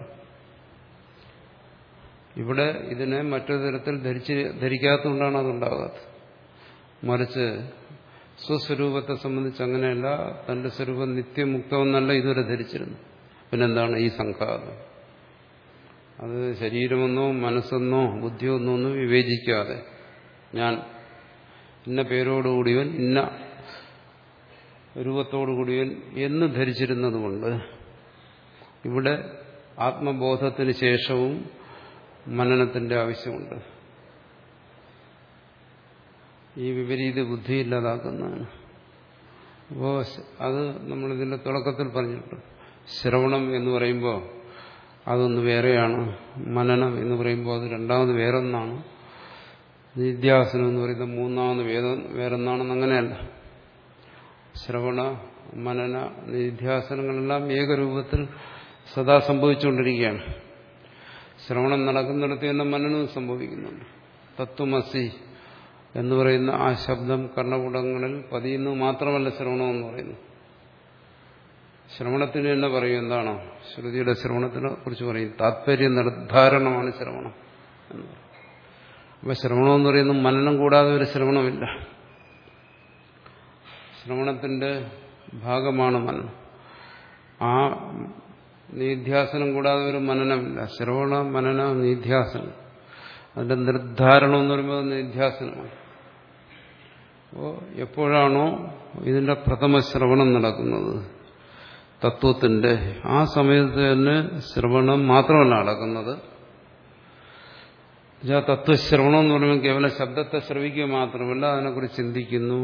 ഇവിടെ ഇതിനെ മറ്റൊരു തരത്തിൽ ധരിച്ച് ധരിക്കാത്തതുകൊണ്ടാണ് അതുണ്ടാകാത്തത് മറിച്ച് സ്വസ്വരൂപത്തെ സംബന്ധിച്ച് അങ്ങനെയല്ല തന്റെ സ്വരൂപം നിത്യമുക്തമെന്നല്ല ഇതുവരെ ധരിച്ചിരുന്നു പിന്നെന്താണ് ഈ സംഘാതം അത് ശരീരമെന്നോ മനസ്സെന്നോ ബുദ്ധിയോ എന്നോ ഒന്നും വിവേചിക്കാതെ ഞാൻ ഇന്ന പേരോടുകൂടിയവൻ ഇന്ന രൂപത്തോടുകൂടിയവൻ എന്ന് ധരിച്ചിരുന്നതുകൊണ്ട് ഇവിടെ ആത്മബോധത്തിന് ശേഷവും മനനത്തിന്റെ ആവശ്യമുണ്ട് ഈ വിപരീത ബുദ്ധി ഇല്ലാതാക്കുന്നതാണ് അപ്പോൾ അത് നമ്മളിതിന്റെ തുടക്കത്തിൽ പറഞ്ഞിട്ടുണ്ട് ശ്രവണം എന്ന് പറയുമ്പോൾ അതൊന്ന് വേറെയാണ് മനനം എന്ന് പറയുമ്പോൾ അത് രണ്ടാമത് വേറൊന്നാണ് നിത്യാസനം എന്ന് പറയുന്നത് മൂന്നാമത് വേദം വേറൊന്നാണെന്ന് അങ്ങനെയല്ല ശ്രവണ മനന നിധ്യാസനങ്ങളെല്ലാം ഏകരൂപത്തിൽ സദാ സംഭവിച്ചുകൊണ്ടിരിക്കുകയാണ് ശ്രവണം നടക്കുന്നിടത്ത് തന്നെ മനനവും സംഭവിക്കുന്നുണ്ട് തത്വമസി എന്ന് പറയുന്ന ആ ശബ്ദം കർണകുടങ്ങളിൽ പതിയുന്നു മാത്രമല്ല ശ്രവണം എന്ന് പറയുന്നു ശ്രവണത്തിന് തന്നെ പറയും എന്താണോ ശ്രുതിയുടെ ശ്രവണത്തിനെ കുറിച്ച് പറയും താത്പര്യ നിർദ്ധാരണമാണ് ശ്രവണം എന്ന് പറയും അപ്പൊ ശ്രവണം എന്ന് പറയുന്നത് മനനം കൂടാതെ ഒരു ശ്രവണമില്ല ശ്രവണത്തിന്റെ ഭാഗമാണ് മനനം ആ നീധ്യാസനം കൂടാതെ ഒരു മനനമില്ല ശ്രവണ മനന നീധ്യാസനം അതിന്റെ നിർദ്ധാരണം എന്ന് പറയുമ്പോൾ നിധ്യാസനമാണ് അപ്പോൾ എപ്പോഴാണോ ഇതിന്റെ പ്രഥമ ശ്രവണം നടക്കുന്നത് തത്വത്തിന്റെ ആ സമയത്ത് തന്നെ ശ്രവണം മാത്രമല്ല നടക്കുന്നത് തത്വശ്രവണം എന്ന് പറയുമ്പോൾ കേവലം ശബ്ദത്തെ ശ്രവിക്കുക മാത്രമല്ല അതിനെക്കുറിച്ച് ചിന്തിക്കുന്നു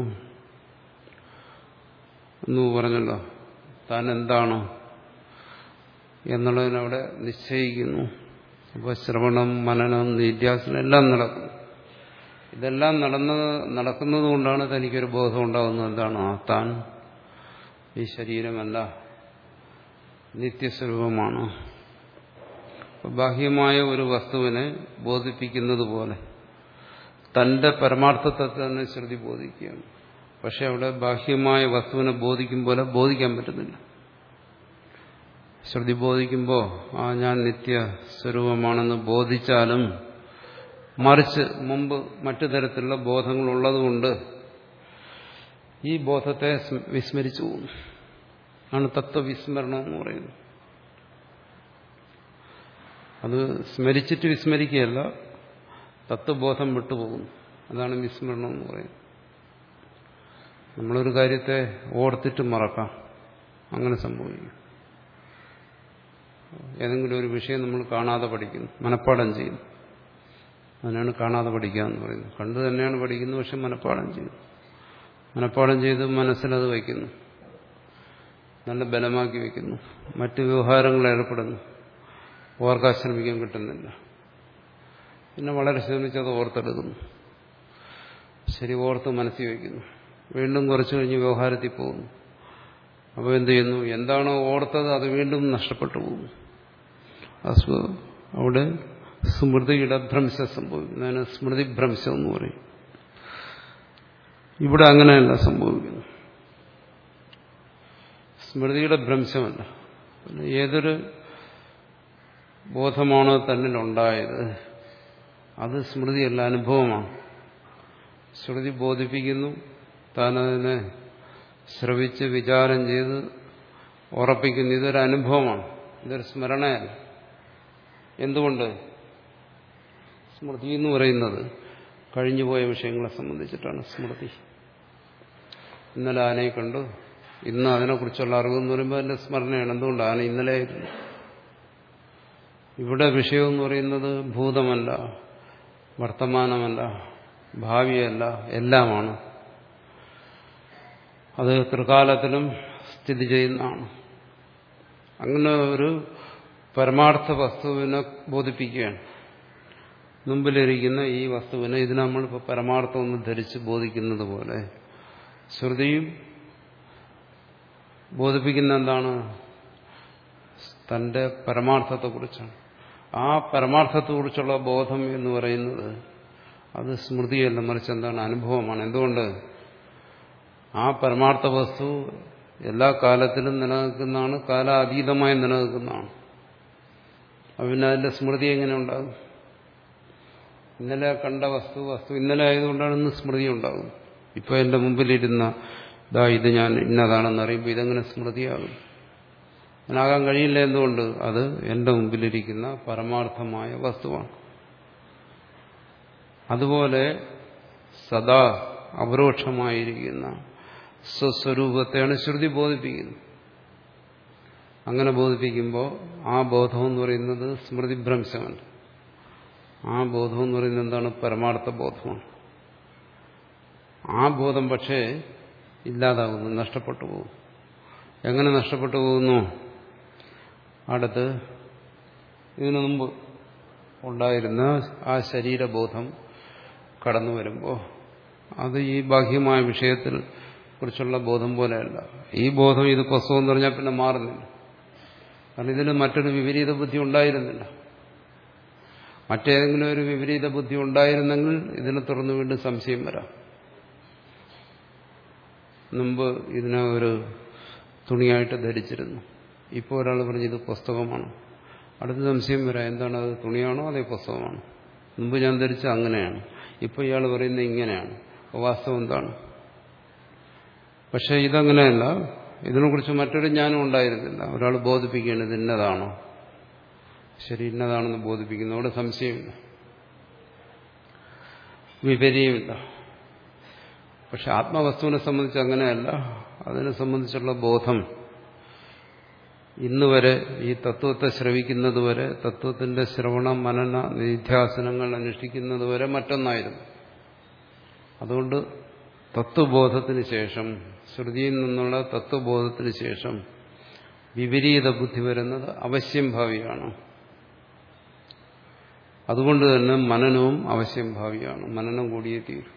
എന്ന് പറഞ്ഞല്ലോ താൻ എന്താണോ എന്നുള്ളതിനവിടെ നിശ്ചയിക്കുന്നു അപ്പോൾ ശ്രവണം മനനം നിത്യാസനം എല്ലാം നടക്കുന്നു ഇതെല്ലാം നടന്നത് നടക്കുന്നത് കൊണ്ടാണ് തനിക്കൊരു ബോധം ഉണ്ടാകുന്നത് എന്താണ് ആ താൻ ഈ ശരീരമല്ല നിത്യസ്വരൂപമാണ് ബാഹ്യമായ ഒരു വസ്തുവിനെ ബോധിപ്പിക്കുന്നത് പോലെ തന്റെ പരമാർത്ഥത്തെ തന്നെ ശ്രുതി ബോധിക്കുകയാണ് പക്ഷെ അവിടെ ബാഹ്യമായ വസ്തുവിനെ ബോധിക്കും പോലെ ബോധിക്കാൻ പറ്റുന്നില്ല ശ്രുതി ബോധിക്കുമ്പോൾ ആ ഞാൻ നിത്യ സ്വരൂപമാണെന്ന് ബോധിച്ചാലും മറിച്ച് മുമ്പ് മറ്റു തരത്തിലുള്ള ബോധങ്ങളുള്ളതുകൊണ്ട് ഈ ബോധത്തെ വിസ്മരിച്ചു പോകുന്നു ആണ് തത്വവിസ്മരണം എന്ന് പറയുന്നത് അത് സ്മരിച്ചിട്ട് വിസ്മരിക്കുകയല്ല തത്വബോധം വിട്ടുപോകുന്നു അതാണ് വിസ്മരണം എന്ന് പറയുന്നത് നമ്മളൊരു കാര്യത്തെ ഓർത്തിട്ട് മറക്കാം അങ്ങനെ സംഭവിക്കും ഏതെങ്കിലും ഒരു വിഷയം നമ്മൾ കാണാതെ പഠിക്കുന്നു മനഃപ്പാഠം ചെയ്യുന്നു അതിനാണ് കാണാതെ പഠിക്കുക എന്ന് പറയുന്നത് കണ്ടു തന്നെയാണ് പഠിക്കുന്നത് പക്ഷെ മനഃപ്പാഠം ചെയ്യുന്നു മനഃപ്പാഠം ചെയ്ത് മനസ്സിലത് വയ്ക്കുന്നു നല്ല ബലമാക്കി വയ്ക്കുന്നു മറ്റ് വ്യവഹാരങ്ങൾ ഏർപ്പെടുന്നു ഓർക്കാൻ ശ്രമിക്കാൻ കിട്ടുന്നില്ല പിന്നെ വളരെ ശ്രമിച്ച് അത് ഓർത്തെടുക്കുന്നു ശരി ഓർത്ത് മനസ്സിൽ വയ്ക്കുന്നു വീണ്ടും കുറച്ച് കഴിഞ്ഞ് വ്യവഹാരത്തിൽ പോകുന്നു അപ്പോൾ എന്ത് ചെയ്യുന്നു എന്താണോ ഓർത്തത് അത് വീണ്ടും നഷ്ടപ്പെട്ടു പോകുന്നു അസ്വ അവിടെ സ്മൃതിയുടെ ഭ്രംശം സംഭവിക്കുന്നു അതിന് സ്മൃതിഭ്രംശം എന്ന് പറയും ഇവിടെ അങ്ങനെയല്ല സംഭവിക്കുന്നു സ്മൃതിയുടെ ഭ്രംശമല്ല പിന്നെ ഏതൊരു ബോധമാണോ തന്നിലുണ്ടായത് അത് സ്മൃതിയല്ല അനുഭവമാണ് ശ്രുതി ബോധിപ്പിക്കുന്നു താനതിനെ ശ്രവിച്ച് വിചാരം ചെയ്ത് ഉറപ്പിക്കുന്നു ഇതൊരു അനുഭവമാണ് ഇതൊരു സ്മരണയല്ല എന്തുകൊണ്ട് സ്മൃതി എന്ന് പറയുന്നത് കഴിഞ്ഞുപോയ വിഷയങ്ങളെ സംബന്ധിച്ചിട്ടാണ് സ്മൃതി ഇന്നലെ ആനയെ കണ്ടു ഇന്ന് അതിനെക്കുറിച്ചുള്ള അറിവെന്ന് പറയുമ്പോൾ അതിന്റെ സ്മരണയാണ് എന്തുകൊണ്ട് ആന ഇന്നലെ ആയിരുന്നു ഇവിടെ വിഷയം എന്ന് പറയുന്നത് ഭൂതമല്ല വർത്തമാനമല്ല ഭാവിയല്ല എല്ലാമാണ് അത് ത്രികാലത്തിലും സ്ഥിതി ചെയ്യുന്നതാണ് അങ്ങനെ ഒരു പരമാർത്ഥ വസ്തുവിനെ ബോധിപ്പിക്കുകയാണ് മുമ്പിലിരിക്കുന്ന ഈ വസ്തുവിനെ ഇത് നമ്മളിപ്പോൾ പരമാർത്ഥം ഒന്ന് ധരിച്ച് ബോധിക്കുന്നത് പോലെ ശ്രുതിയും ബോധിപ്പിക്കുന്ന എന്താണ് തന്റെ പരമാർത്ഥത്തെക്കുറിച്ചാണ് ആ പരമാർത്ഥത്തെക്കുറിച്ചുള്ള ബോധം എന്ന് പറയുന്നത് അത് സ്മൃതിയല്ല മറിച്ച് എന്താണ് അനുഭവമാണ് എന്തുകൊണ്ട് ആ പരമാർത്ഥ വസ്തു എല്ലാ കാലത്തിലും നിലനിൽക്കുന്നതാണ് കാലാതീതമായി നിലനിൽക്കുന്നതാണ് പിന്നെ അതിന്റെ സ്മൃതി എങ്ങനെ ഉണ്ടാകും ഇന്നലെ കണ്ട വസ്തു വസ്തു ഇന്നലെ ആയതുകൊണ്ടാണ് ഇന്ന് സ്മൃതി ഉണ്ടാകും ഇപ്പൊ എന്റെ മുമ്പിലിരുന്ന ഇതാ ഇത് ഞാൻ ഇന്നതാണെന്ന് അറിയുമ്പോൾ ഇതെങ്ങനെ സ്മൃതിയാകും അതിനാകാൻ കഴിയില്ല എന്തുകൊണ്ട് അത് എന്റെ മുമ്പിലിരിക്കുന്ന പരമാർത്ഥമായ വസ്തുവാണ് അതുപോലെ സദാ അപരോക്ഷമായിരിക്കുന്ന സ്വസ്വരൂപത്തെയാണ് ശ്രുതി ബോധിപ്പിക്കുന്നത് അങ്ങനെ ബോധിപ്പിക്കുമ്പോൾ ആ ബോധം എന്ന് പറയുന്നത് സ്മൃതിഭ്രംശമല്ല ആ ബോധം എന്ന് പറയുന്നത് എന്താണ് പരമാർത്ഥ ബോധമാണ് ആ ബോധം പക്ഷേ ഇല്ലാതാകുന്നു നഷ്ടപ്പെട്ടു പോകും എങ്ങനെ നഷ്ടപ്പെട്ടു പോകുന്നു അടുത്ത് ഇതിനു മുമ്പ് ഉണ്ടായിരുന്ന ആ ശരീരബോധം കടന്നു വരുമ്പോൾ അത് ഈ ബാഹ്യമായ വിഷയത്തിൽ കുറിച്ചുള്ള ബോധം പോലെയല്ല ഈ ബോധം ഇത് പുസ്തകം എന്ന് പറഞ്ഞാൽ പിന്നെ മാറുന്നില്ല കാരണം ഇതിന് മറ്റൊരു വിപരീത ബുദ്ധി ഉണ്ടായിരുന്നില്ല മറ്റേതെങ്കിലും ഒരു വിപരീത ബുദ്ധി ഉണ്ടായിരുന്നെങ്കിൽ ഇതിനെ തുടർന്ന് വീണ്ടും സംശയം വരാം മുമ്പ് ഇതിനെ ഒരു തുണിയായിട്ട് ധരിച്ചിരുന്നു ഇപ്പോൾ ഒരാൾ പറഞ്ഞു ഇത് പുസ്തകമാണ് അടുത്ത സംശയം വരാം എന്താണ് അത് തുണിയാണോ അതേ പുസ്തകമാണോ മുമ്പ് ഞാൻ ധരിച്ച അങ്ങനെയാണ് ഇപ്പോൾ ഇയാൾ പറയുന്നത് ഇങ്ങനെയാണ് വാസ്തവം എന്താണ് പക്ഷെ ഇതങ്ങനെയല്ല ഇതിനെക്കുറിച്ച് മറ്റൊരു ജ്ഞാനം ഉണ്ടായിരുന്നില്ല ഒരാൾ ബോധിപ്പിക്കുകയാണ് ഇത് ഇന്നതാണോ ശരി ഇന്നതാണെന്ന് ബോധിപ്പിക്കുന്നു അവിടെ സംശയമില്ല വിപര്യമില്ല പക്ഷെ ആത്മവസ്തുവിനെ സംബന്ധിച്ച് അങ്ങനെയല്ല അതിനെ സംബന്ധിച്ചുള്ള ബോധം ഇന്ന് വരെ ഈ തത്വത്തെ ശ്രവിക്കുന്നത് വരെ തത്വത്തിന്റെ ശ്രവണ മനന നിധ്യാസനങ്ങൾ അനുഷ്ഠിക്കുന്നത് വരെ മറ്റൊന്നായിരുന്നു അതുകൊണ്ട് തത്വബോധത്തിന് ശേഷം ശ്രുതിയിൽ നിന്നുള്ള തത്വബോധത്തിന് ശേഷം വിപരീത ബുദ്ധി വരുന്നത് അവശ്യം ഭാവിയാണ് അതുകൊണ്ട് തന്നെ മനനവും അവശ്യം ഭാവിയാണ് മനനം കൂടിയേ തീരും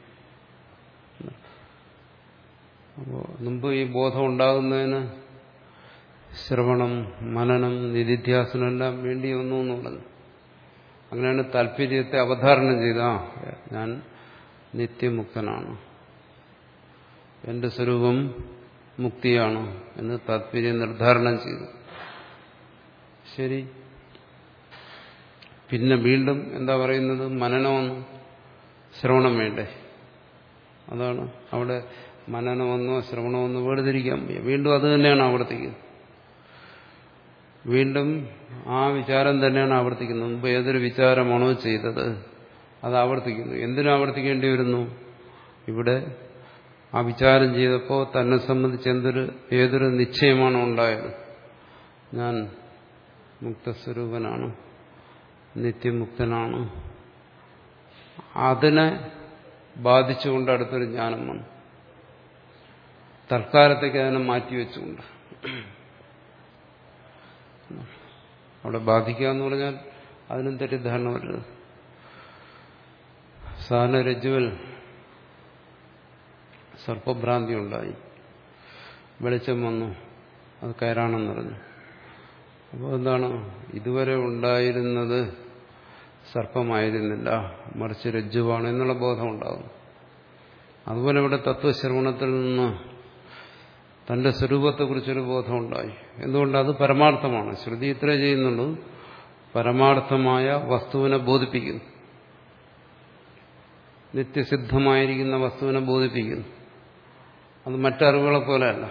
അപ്പോൾ മുമ്പ് ഈ ബോധം ഉണ്ടാകുന്നതിന് ശ്രവണം മനനം നിധിധ്യാസനം എല്ലാം വേണ്ടി വന്നു എന്നുള്ളത് അങ്ങനെയാണ് താല്പര്യത്തെ അവധാരണം ചെയ്ത ഞാൻ നിത്യമുക്തനാണ് എന്റെ സ്വരൂപം മുക്തിയാണ് എന്ന് താല്പര്യം നിർദ്ധാരണം ചെയ്തു ശരി പിന്നെ വീണ്ടും എന്താ പറയുന്നത് മനനമെന്ന് ശ്രവണം വേണ്ടേ അതാണ് അവിടെ മനനമെന്നോ ശ്രവണമെന്നോ വേർതിരിക്കാൻ വയ്യ വീണ്ടും അത് തന്നെയാണ് ആവർത്തിക്കുന്നത് വീണ്ടും ആ വിചാരം തന്നെയാണ് ആവർത്തിക്കുന്നത് മുമ്പ് ഏതൊരു വിചാരമാണോ ചെയ്തത് അത് ആവർത്തിക്കുന്നു എന്തിനു ആവർത്തിക്കേണ്ടി വരുന്നു ഇവിടെ ആ വിചാരം ചെയ്തപ്പോൾ തന്നെ സംബന്ധിച്ച് എന്തൊരു ഏതൊരു നിശ്ചയമാണോ ഉണ്ടായത് ഞാൻ മുക്തസ്വരൂപനാണ് നിത്യമുക്തനാണ് അതിനെ ബാധിച്ചുകൊണ്ട് അടുത്തൊരു ജ്ഞാനം വന്നു തൽക്കാലത്തേക്ക് അതിനെ മാറ്റിവെച്ചുകൊണ്ട് അവിടെ ബാധിക്കുക എന്ന് പറഞ്ഞാൽ അതിനും തെറ്റിദ്ധാരണ വരരുത് സാധാരണ രജ്ജുവൽ സർപ്പഭ്രാന്തി ഉണ്ടായി വെളിച്ചം വന്നു അത് കയറാണെന്ന് പറഞ്ഞു അപ്പോൾ എന്താണ് ഇതുവരെ ഉണ്ടായിരുന്നത് സർപ്പമായിരുന്നില്ല മറിച്ച് രജ്ജുവാണ് എന്നുള്ള ബോധം ഉണ്ടാകും അതുപോലെ ഇവിടെ തത്വശ്രവണത്തിൽ നിന്ന് തന്റെ സ്വരൂപത്തെക്കുറിച്ചൊരു ബോധമുണ്ടായി എന്തുകൊണ്ട് അത് പരമാർത്ഥമാണ് ശ്രുതി ഇത്രേ ചെയ്യുന്നുള്ളൂ പരമാർത്ഥമായ വസ്തുവിനെ ബോധിപ്പിക്കുന്നു നിത്യസിദ്ധമായിരിക്കുന്ന വസ്തുവിനെ ബോധിപ്പിക്കുന്നു അത് മറ്ററിവുകളെ പോലെയല്ല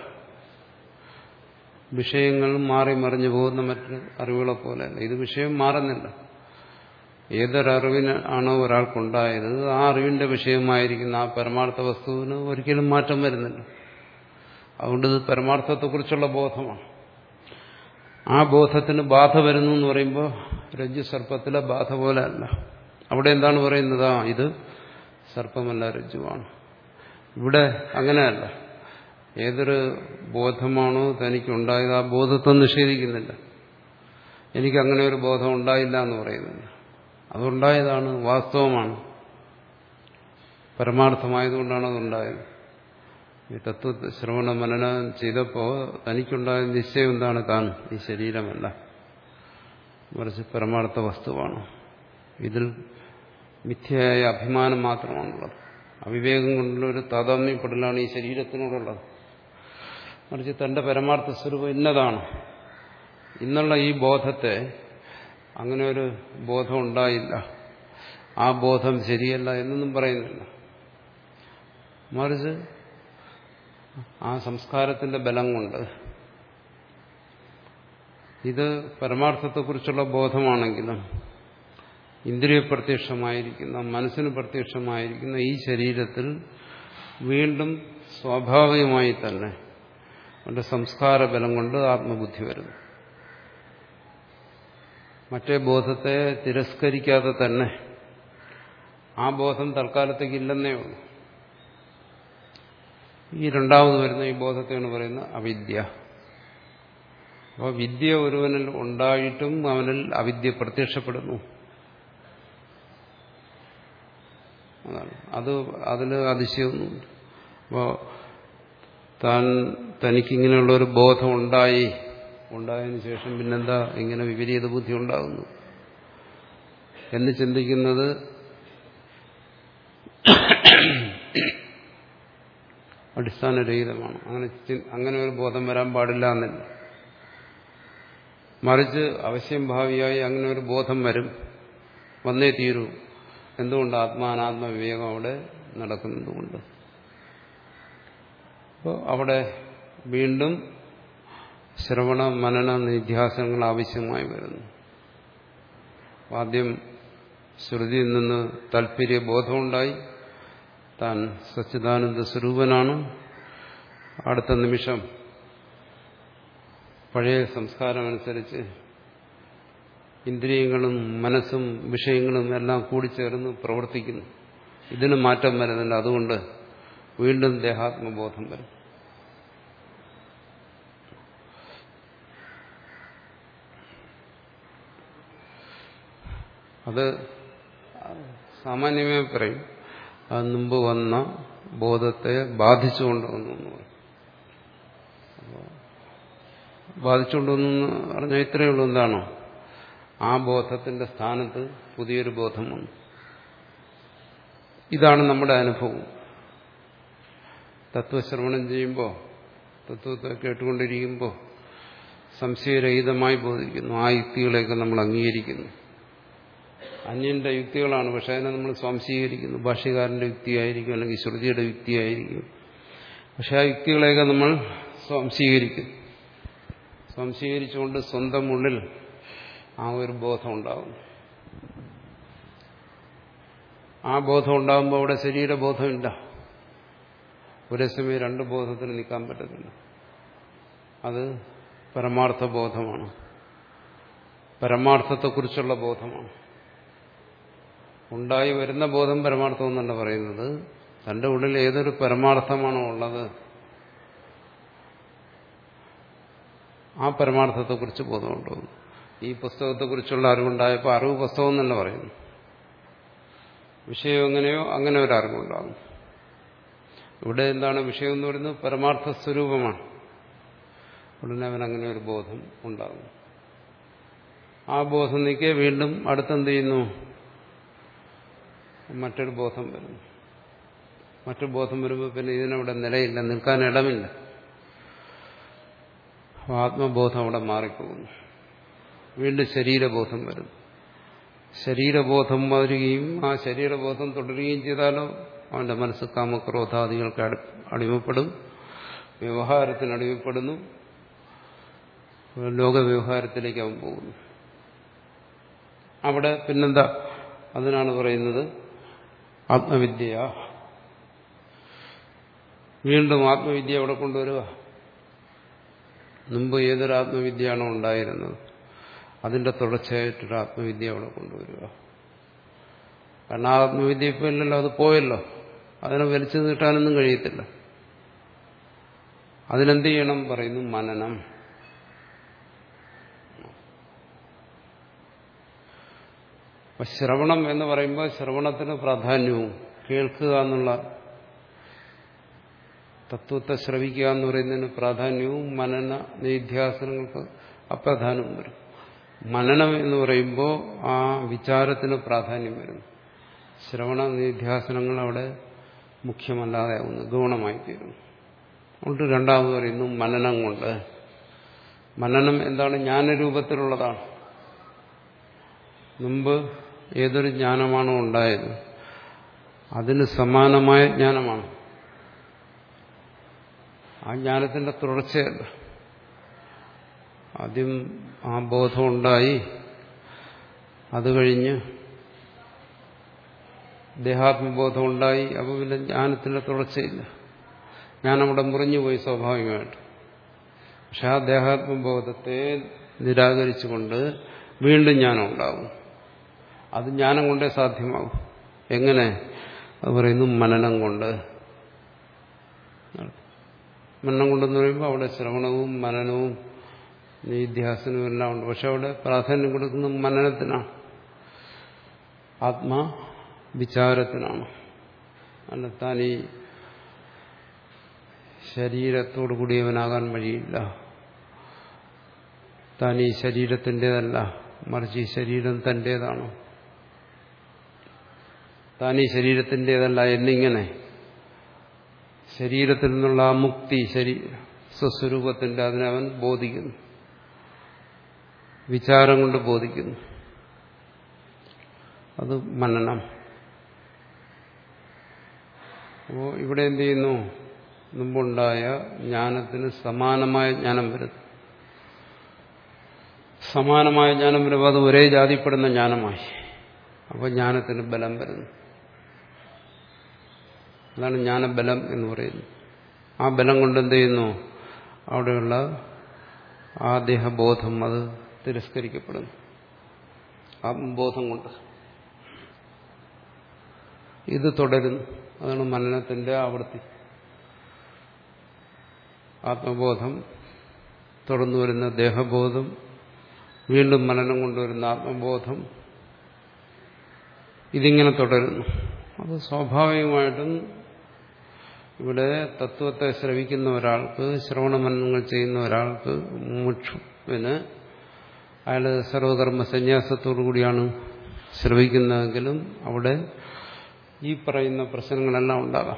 വിഷയങ്ങൾ മാറി മറിഞ്ഞു പോകുന്ന മറ്റു അറിവുകളെ പോലെയല്ല ഇത് വിഷയം മാറുന്നില്ല ഏതൊരറിവിന് ആണോ ഒരാൾക്കുണ്ടായത് ആ അറിവിന്റെ വിഷയമായിരിക്കുന്ന ആ പരമാർത്ഥ വസ്തുവിന് ഒരിക്കലും മാറ്റം വരുന്നില്ല അതുകൊണ്ട് ഇത് പരമാർത്ഥത്തെക്കുറിച്ചുള്ള ബോധമാണ് ആ ബോധത്തിന് ബാധ വരുന്നു എന്ന് പറയുമ്പോൾ രജ്ജു സർപ്പത്തിലെ ബാധ പോലെ അല്ല അവിടെ എന്താണ് പറയുന്നത് ആ ഇത് സർപ്പമല്ല രജ്ജുവാണ് ഇവിടെ അങ്ങനെയല്ല ഏതൊരു ബോധമാണോ തനിക്കുണ്ടായത് ആ ബോധത്തെ നിഷേധിക്കുന്നില്ല എനിക്ക് അങ്ങനെ ഒരു ബോധം ഉണ്ടായില്ല എന്ന് പറയുന്നില്ല അതുണ്ടായതാണ് വാസ്തവമാണ് പരമാർത്ഥമായതുകൊണ്ടാണ് അതുണ്ടായത് ഈ തത്വ ശ്രവണ മനനം ചെയ്തപ്പോൾ തനിക്കുണ്ടായ നിശ്ചയം എന്താണ് താൻ ഈ ശരീരമല്ല മറിച്ച് പരമാർത്ഥ വസ്തുവാണ് ഇതിൽ മിഥ്യയായ അഭിമാനം മാത്രമാണുള്ളത് അവിവേകം കൊണ്ടുള്ള ഒരു താതാത്മ്യപ്പെടലാണ് ഈ ശരീരത്തിനോടുള്ളത് മറിച്ച് തന്റെ പരമാർത്ഥ സ്വരൂപം ഇന്നതാണ് ഇന്നുള്ള ഈ ബോധത്തെ അങ്ങനെ ഒരു ബോധം ഉണ്ടായില്ല ആ ബോധം ശരിയല്ല എന്നൊന്നും പറയുന്നില്ല മറിച്ച് ആ സംസ്കാരത്തിന്റെ ബലം കൊണ്ട് ഇത് പരമാർത്ഥത്തെക്കുറിച്ചുള്ള ബോധമാണെങ്കിലും ഇന്ദ്രിയ പ്രത്യക്ഷമായിരിക്കുന്ന മനസ്സിന് പ്രത്യക്ഷമായിരിക്കുന്ന ഈ ശരീരത്തിൽ വീണ്ടും സ്വാഭാവികമായി തന്നെ അവന്റെ സംസ്കാര ബലം കൊണ്ട് ആത്മബുദ്ധി വരുന്നു മറ്റേ ബോധത്തെ തിരസ്കരിക്കാതെ തന്നെ ആ ബോധം തൽക്കാലത്തേക്ക് ഇല്ലെന്നേ ഉള്ളൂ ഈ രണ്ടാമത് വരുന്ന ഈ ബോധത്തെയാണ് പറയുന്നത് അവിദ്യ അപ്പോൾ വിദ്യ ഒരുവനിൽ ഉണ്ടായിട്ടും അവനിൽ അവിദ്യ പ്രത്യക്ഷപ്പെടുന്നു അതാണ് അത് അതിൽ അതിശയമൊന്നുമില്ല അപ്പോൾ താൻ തനിക്കിങ്ങനെയുള്ള ഒരു ബോധം ഉണ്ടായി ഉണ്ടായതിനു ശേഷം പിന്നെന്താ ഇങ്ങനെ വിപരീത ബുദ്ധി ഉണ്ടാകുന്നു എന്ന് ചിന്തിക്കുന്നത് അടിസ്ഥാനരഹിതമാണ് അങ്ങനെ അങ്ങനെ ഒരു ബോധം വരാൻ പാടില്ല എന്നില്ല മറിച്ച് അവശ്യം ഭാവിയായി അങ്ങനെ ഒരു ബോധം വരും വന്നേ തീരൂ എന്തുകൊണ്ട് ആത്മാനാത്മ വിവേകം അവിടെ നടക്കുന്നതുകൊണ്ട് അപ്പോൾ അവിടെ വീണ്ടും ശ്രവണ മനന നിധ്യാസനങ്ങൾ ആവശ്യമായി വരുന്നു ആദ്യം ശ്രുതിയിൽ നിന്ന് താല്പര്യ ബോധമുണ്ടായി താൻ സച്ചിദാനന്ദ സ്വരൂപനാണ് അടുത്ത നിമിഷം പഴയ സംസ്കാരമനുസരിച്ച് ഇന്ദ്രിയങ്ങളും മനസ്സും വിഷയങ്ങളും എല്ലാം കൂടിച്ചേർന്ന് പ്രവർത്തിക്കുന്നു ഇതിന് മാറ്റം വരുന്നുണ്ട് അതുകൊണ്ട് വീണ്ടും ദേഹാത്മബോധം വരും അത് സാമാന്യമായി പറയും അത് മുമ്പ് വന്ന ബോധത്തെ ബാധിച്ചുകൊണ്ട് വന്നു എന്ന് പറയും ബാധിച്ചുകൊണ്ട് വന്നു എന്ന് പറഞ്ഞാൽ ഇത്രയേ ഉള്ളൂ എന്താണോ ആ ബോധത്തിന്റെ സ്ഥാനത്ത് പുതിയൊരു ബോധം വന്നു ഇതാണ് നമ്മുടെ അനുഭവം തത്വശ്രവണം ചെയ്യുമ്പോൾ തത്വത്തെ കേട്ടുകൊണ്ടിരിക്കുമ്പോൾ സംശയരഹിതമായി ബോധിക്കുന്നു ആ യുക്തികളെയൊക്കെ നമ്മൾ അംഗീകരിക്കുന്നു അന്യന്റെ യുക്തികളാണ് പക്ഷെ അതിനെ നമ്മൾ സ്വാംശീകരിക്കുന്നു ഭാഷ്യകാരന്റെ യുക്തിയായിരിക്കും അല്ലെങ്കിൽ ശ്രുതിയുടെ യുക്തിയായിരിക്കും പക്ഷെ ആ യുക്തികളെയൊക്കെ നമ്മൾ സ്വാംശീകരിക്കും സ്വാംശീകരിച്ചുകൊണ്ട് സ്വന്തം ഉള്ളിൽ ആ ഒരു ബോധം ഉണ്ടാകുന്നു ആ ബോധം ഉണ്ടാകുമ്പോൾ അവിടെ ശരീരബോധമില്ല ഒരേ സമയം രണ്ട് ബോധത്തിന് നിൽക്കാൻ പറ്റത്തില്ല അത് പരമാർത്ഥ ബോധമാണ് പരമാർത്ഥത്തെക്കുറിച്ചുള്ള ബോധമാണ് ഉണ്ടായി വരുന്ന ബോധം പരമാർത്ഥം എന്നല്ല പറയുന്നത് തന്റെ ഉള്ളിൽ ഏതൊരു പരമാർത്ഥമാണോ ഉള്ളത് ആ പരമാർത്ഥത്തെക്കുറിച്ച് ബോധമുണ്ടാകുന്നു ഈ പുസ്തകത്തെക്കുറിച്ചുള്ള അറിവുണ്ടായപ്പോൾ അറിവ് പുസ്തകം എന്നല്ല പറയുന്നു വിഷയം എങ്ങനെയോ അങ്ങനെ ഒരു അറിവുണ്ടാകും ഇവിടെ എന്താണ് വിഷയം എന്ന് പറയുന്നത് പരമാർത്ഥ സ്വരൂപമാണ് ഉടനെ അവൻ അങ്ങനെ ഒരു ബോധം ഉണ്ടാകും ആ ബോധം നീക്കെ വീണ്ടും അടുത്തെന്ത് ചെയ്യുന്നു മറ്റൊരു ബോധം വരുന്നു മറ്റു ബോധം വരുമ്പോൾ പിന്നെ ഇതിനവിടെ നിലയില്ല നിൽക്കാൻ ഇടമില്ല ആത്മബോധം അവിടെ മാറിപ്പോകുന്നു വീണ്ടും ശരീരബോധം വരുന്നു ശരീരബോധം വരികയും ആ ശരീരബോധം തുടരുകയും ചെയ്താലോ അവന്റെ മനസ്സ് കാമക്രോധാദികൾക്ക് അടിമപ്പെടും വ്യവഹാരത്തിന് അടിമപ്പെടുന്നു ലോകവ്യവഹാരത്തിലേക്ക് അവൻ പോകുന്നു അവിടെ പിന്നെന്താ അതിനാണ് പറയുന്നത് ആത്മവിദ്യ വീണ്ടും ആത്മവിദ്യ അവിടെ കൊണ്ടുവരിക മുമ്പ് ഏതൊരു ആത്മവിദ്യയാണോ ഉണ്ടായിരുന്നത് അതിന്റെ തുടർച്ചയായിട്ടൊരു ആത്മവിദ്യ അവിടെ കൊണ്ടുവരിക കാരണം ആ ആത്മവിദ്യ ഇപ്പം ഇല്ലല്ലോ അത് പോയല്ലോ അതിനെ വലിച്ചു നീട്ടാനൊന്നും കഴിയത്തില്ല അതിനെന്ത് ചെയ്യണം പറയുന്നു മനനം അപ്പൊ ശ്രവണം എന്ന് പറയുമ്പോൾ ശ്രവണത്തിന് പ്രാധാന്യവും കേൾക്കുക എന്നുള്ള തത്വത്തെ ശ്രവിക്കുക എന്ന് പറയുന്നതിന് പ്രാധാന്യവും മനന നിധ്യാസനങ്ങൾക്ക് അപ്രാധാന്യവും വരും മനനം എന്ന് പറയുമ്പോൾ ആ വിചാരത്തിന് പ്രാധാന്യം വരുന്നു ശ്രവണ നിധ്യാസനങ്ങൾ അവിടെ മുഖ്യമല്ലാതെ ഒന്ന് ഗൗണമായി തീരുന്നു അതുകൊണ്ട് രണ്ടാമത് പറയുന്നു മനനം കൊണ്ട് മനനം എന്താണ് ജ്ഞാനരൂപത്തിലുള്ളതാണ് മുമ്പ് ഏതൊരു ജ്ഞാനമാണോ ഉണ്ടായത് അതിന് സമാനമായ ജ്ഞാനമാണ് ആ ജ്ഞാനത്തിന്റെ തുടർച്ചയല്ല ആദ്യം ആ ബോധമുണ്ടായി അത് കഴിഞ്ഞ് ദേഹാത്മബോധം ഉണ്ടായി അപ്പോൾ പിന്നെ ജ്ഞാനത്തിന്റെ തുടർച്ചയില്ല ജ്ഞാനവിടെ മുറിഞ്ഞുപോയി സ്വാഭാവികമായിട്ട് പക്ഷെ ആ ദേഹാത്മബോധത്തെ നിരാകരിച്ചുകൊണ്ട് വീണ്ടും ജ്ഞാനം ഉണ്ടാകും അത് ജ്ഞാനം കൊണ്ടേ സാധ്യമാകും എങ്ങനെ അത് പറയുന്നു മനനം കൊണ്ട് മനനം കൊണ്ടെന്ന് പറയുമ്പോൾ അവിടെ ശ്രവണവും മനനവും നിധ്യാസനവും എല്ലാം ഉണ്ട് പക്ഷെ അവിടെ പ്രാധാന്യം കൊടുക്കുന്നത് മനനത്തിനാണ് ആത്മാ വിചാരത്തിനാണ് അല്ല താൻ ഈ ശരീരത്തോടു കൂടിയവനാകാൻ വഴിയില്ല താൻ ഈ ശരീരത്തിൻ്റെതല്ല മറിച്ച് ഈ ശരീരം തൻ്റേതാണ് താൻ ഈ ശരീരത്തിൻ്റെതല്ല എന്നിങ്ങനെ ശരീരത്തിൽ നിന്നുള്ള ആ മുക്തി ശരീ സ്വസ്വരൂപത്തിൻ്റെ അതിനെ അവൻ ബോധിക്കുന്നു വിചാരം കൊണ്ട് ബോധിക്കുന്നു അത് മനനം അപ്പോൾ ഇവിടെ എന്ത് ചെയ്യുന്നു മുമ്പുണ്ടായ ജ്ഞാനത്തിന് സമാനമായ ജ്ഞാനം വരുന്നു സമാനമായ ജ്ഞാനം വരുമ്പോൾ അത് ഒരേ ജാതിപ്പെടുന്ന ജ്ഞാനമായി അപ്പോൾ ജ്ഞാനത്തിന് ബലം വരുന്നു അതാണ് ജ്ഞാനബലം എന്ന് പറയുന്നത് ആ ബലം കൊണ്ട് എന്ത് ചെയ്യുന്നു അവിടെയുള്ള ആ ദേഹബോധം അത് തിരസ്കരിക്കപ്പെടുന്നു ആത്മബോധം കൊണ്ട് ഇത് തുടരുന്നു അതാണ് മനനത്തിന്റെ ആവൃത്തി ആത്മബോധം തുടർന്നു വരുന്ന ദേഹബോധം വീണ്ടും മനനം കൊണ്ടുവരുന്ന ആത്മബോധം ഇതിങ്ങനെ തുടരുന്നു അത് സ്വാഭാവികമായിട്ടും ഇവിടെ തത്വത്തെ ശ്രവിക്കുന്ന ഒരാൾക്ക് ശ്രവണമനങ്ങൾ ചെയ്യുന്ന ഒരാൾക്ക് മുക്ഷുവിന് അയാൾ സർവകർമ്മ സന്യാസത്തോടു കൂടിയാണ് ശ്രവിക്കുന്നതെങ്കിലും അവിടെ ഈ പറയുന്ന പ്രശ്നങ്ങളെല്ലാം ഉണ്ടാകാം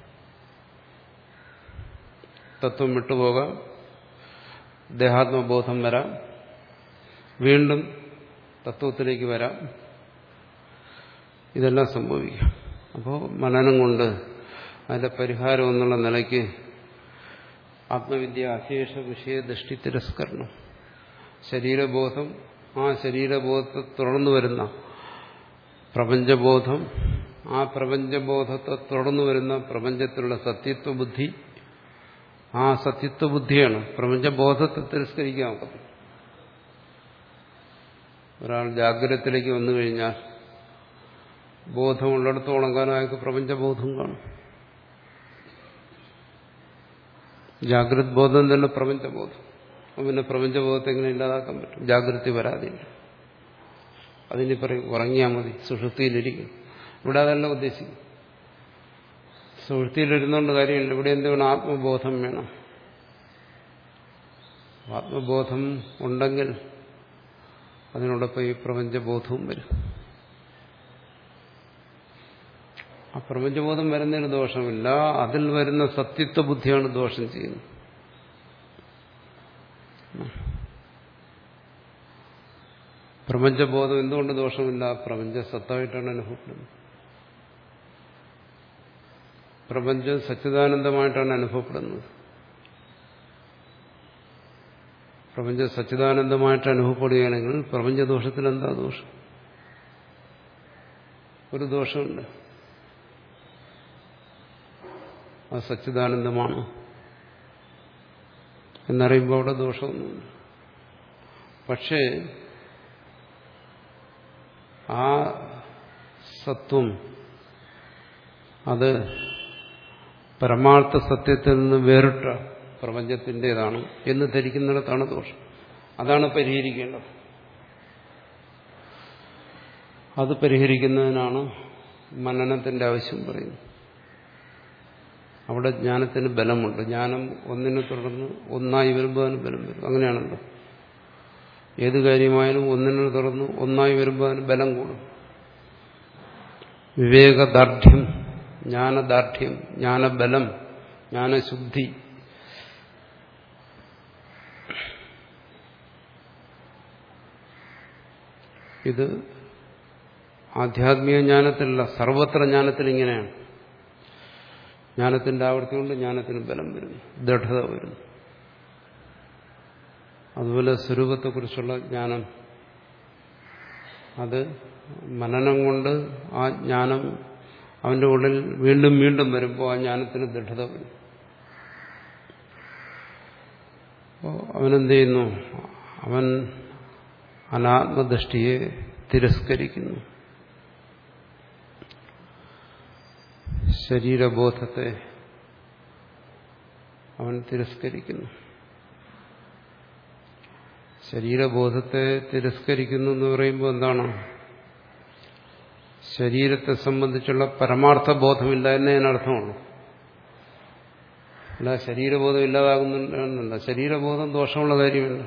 തത്വം വിട്ടുപോകാം ദേഹാത്മബോധം വരാം വീണ്ടും തത്വത്തിലേക്ക് വരാം ഇതെല്ലാം സംഭവിക്കാം അപ്പോൾ മനനം കൊണ്ട് അതിന്റെ പരിഹാരം എന്നുള്ള നിലയ്ക്ക് ആത്മവിദ്യ അശേഷ വിഷയ ദൃഷ്ടി തിരസ്കരണം ശരീരബോധം ആ ശരീരബോധത്തെ തുടർന്നു വരുന്ന പ്രപഞ്ചബോധം ആ പ്രപഞ്ചബോധത്തെ തുടർന്നു വരുന്ന പ്രപഞ്ചത്തിലുള്ള സത്യത്വ ബുദ്ധി ആ സത്യത്വ ബുദ്ധിയാണ് പ്രപഞ്ചബോധത്തെ തിരസ്കരിക്കാൻ ഒക്കത്തില്ല ഒരാൾ ജാഗ്രതത്തിലേക്ക് വന്നു കഴിഞ്ഞാൽ ബോധമുള്ളിടത്തോളം കാലം അയാൾക്ക് പ്രപഞ്ചബോധം കാണും ജാഗ്രത് ബോധം തന്നെ പ്രപഞ്ചബോധം പിന്നെ പ്രപഞ്ചബോധത്തെ എങ്ങനെ ഇല്ലാതാക്കാൻ പറ്റും ജാഗ്രത വരാതില്ല അതിനി പറയും ഉറങ്ങിയാൽ മതി സുഷുപ്തിയിലിരിക്കും ഇവിടെ അതല്ല ഉദ്ദേശിക്കും സുഷുപ്തിയിലിരുന്നുകൊണ്ട് കാര്യമില്ല ഇവിടെ എന്ത് വേണം ആത്മബോധം വേണം ആത്മബോധം ഉണ്ടെങ്കിൽ അതിനോടൊപ്പം ഈ പ്രപഞ്ചബോധവും വരും ആ പ്രപഞ്ചബോധം വരുന്നതിന് ദോഷമില്ല അതിൽ വരുന്ന സത്യത്വ ബുദ്ധിയാണ് ദോഷം ചെയ്യുന്നത് പ്രപഞ്ചബോധം എന്തുകൊണ്ട് ദോഷമില്ല പ്രപഞ്ച സത്തായിട്ടാണ് അനുഭവപ്പെടുന്നത് പ്രപഞ്ചം സച്ചിദാനന്ദമായിട്ടാണ് അനുഭവപ്പെടുന്നത് പ്രപഞ്ചം സച്ചിദാനന്ദമായിട്ട് അനുഭവപ്പെടുകയാണെങ്കിൽ പ്രപഞ്ചദോഷത്തിൽ എന്താ ദോഷം ഒരു ദോഷമുണ്ട് അത് സച്ചിദാനന്ദമാണ് എന്നറിയുമ്പോൾ അവിടെ ദോഷമൊന്നുമില്ല പക്ഷേ ആ സത്വം അത് പരമാർത്ഥ സത്യത്തിൽ നിന്ന് വേറിട്ട പ്രപഞ്ചത്തിൻ്റെതാണ് എന്ന് ധരിക്കുന്നിടത്താണ് ദോഷം അതാണ് പരിഹരിക്കേണ്ടത് അത് പരിഹരിക്കുന്നതിനാണ് മനനത്തിന്റെ ആവശ്യം പറയുന്നത് അവിടെ ജ്ഞാനത്തിന് ബലമുണ്ട് ജ്ഞാനം ഒന്നിനെ തുടർന്ന് ഒന്നായി വരുമ്പോൾ അതിന് ബലം വരും അങ്ങനെയാണല്ലോ ഏത് കാര്യമായാലും ഒന്നിനെ തുടർന്ന് ഒന്നായി വരുമ്പോൾ അതിന് ബലം കൂടും വിവേകദാർഢ്യം ജ്ഞാനദാർഢ്യം ജ്ഞാനബലം ജ്ഞാനശുദ്ധി ഇത് ആധ്യാത്മിക ജ്ഞാനത്തിലല്ല സർവത്ര ജ്ഞാനത്തിൽ ഇങ്ങനെയാണ് ജ്ഞാനത്തിന്റെ ആവർത്തി കൊണ്ട് ജ്ഞാനത്തിന് ബലം വരുന്നു ദൃഢത വരുന്നു അതുപോലെ സ്വരൂപത്തെക്കുറിച്ചുള്ള ജ്ഞാനം അത് മനനം കൊണ്ട് ആ ജ്ഞാനം അവന്റെ ഉള്ളിൽ വീണ്ടും വീണ്ടും വരുമ്പോൾ ആ ജ്ഞാനത്തിന് ദൃഢത വരും അപ്പോൾ അവനെന്ത് ചെയ്യുന്നു അവൻ അനാത്മദൃഷ്ടിയെ തിരസ്കരിക്കുന്നു ശരീരബോധത്തെ അവൻ തിരസ്കരിക്കുന്നു ശരീരബോധത്തെ തിരസ്കരിക്കുന്നു എന്ന് പറയുമ്പോൾ എന്താണ് ശരീരത്തെ സംബന്ധിച്ചുള്ള പരമാർത്ഥ ബോധമില്ല എന്നേ അതിനർത്ഥമുള്ളൂ അല്ല ശരീരബോധം ഇല്ലാതാകുന്നുണ്ടല്ല ശരീരബോധം ദോഷമുള്ള കാര്യമല്ല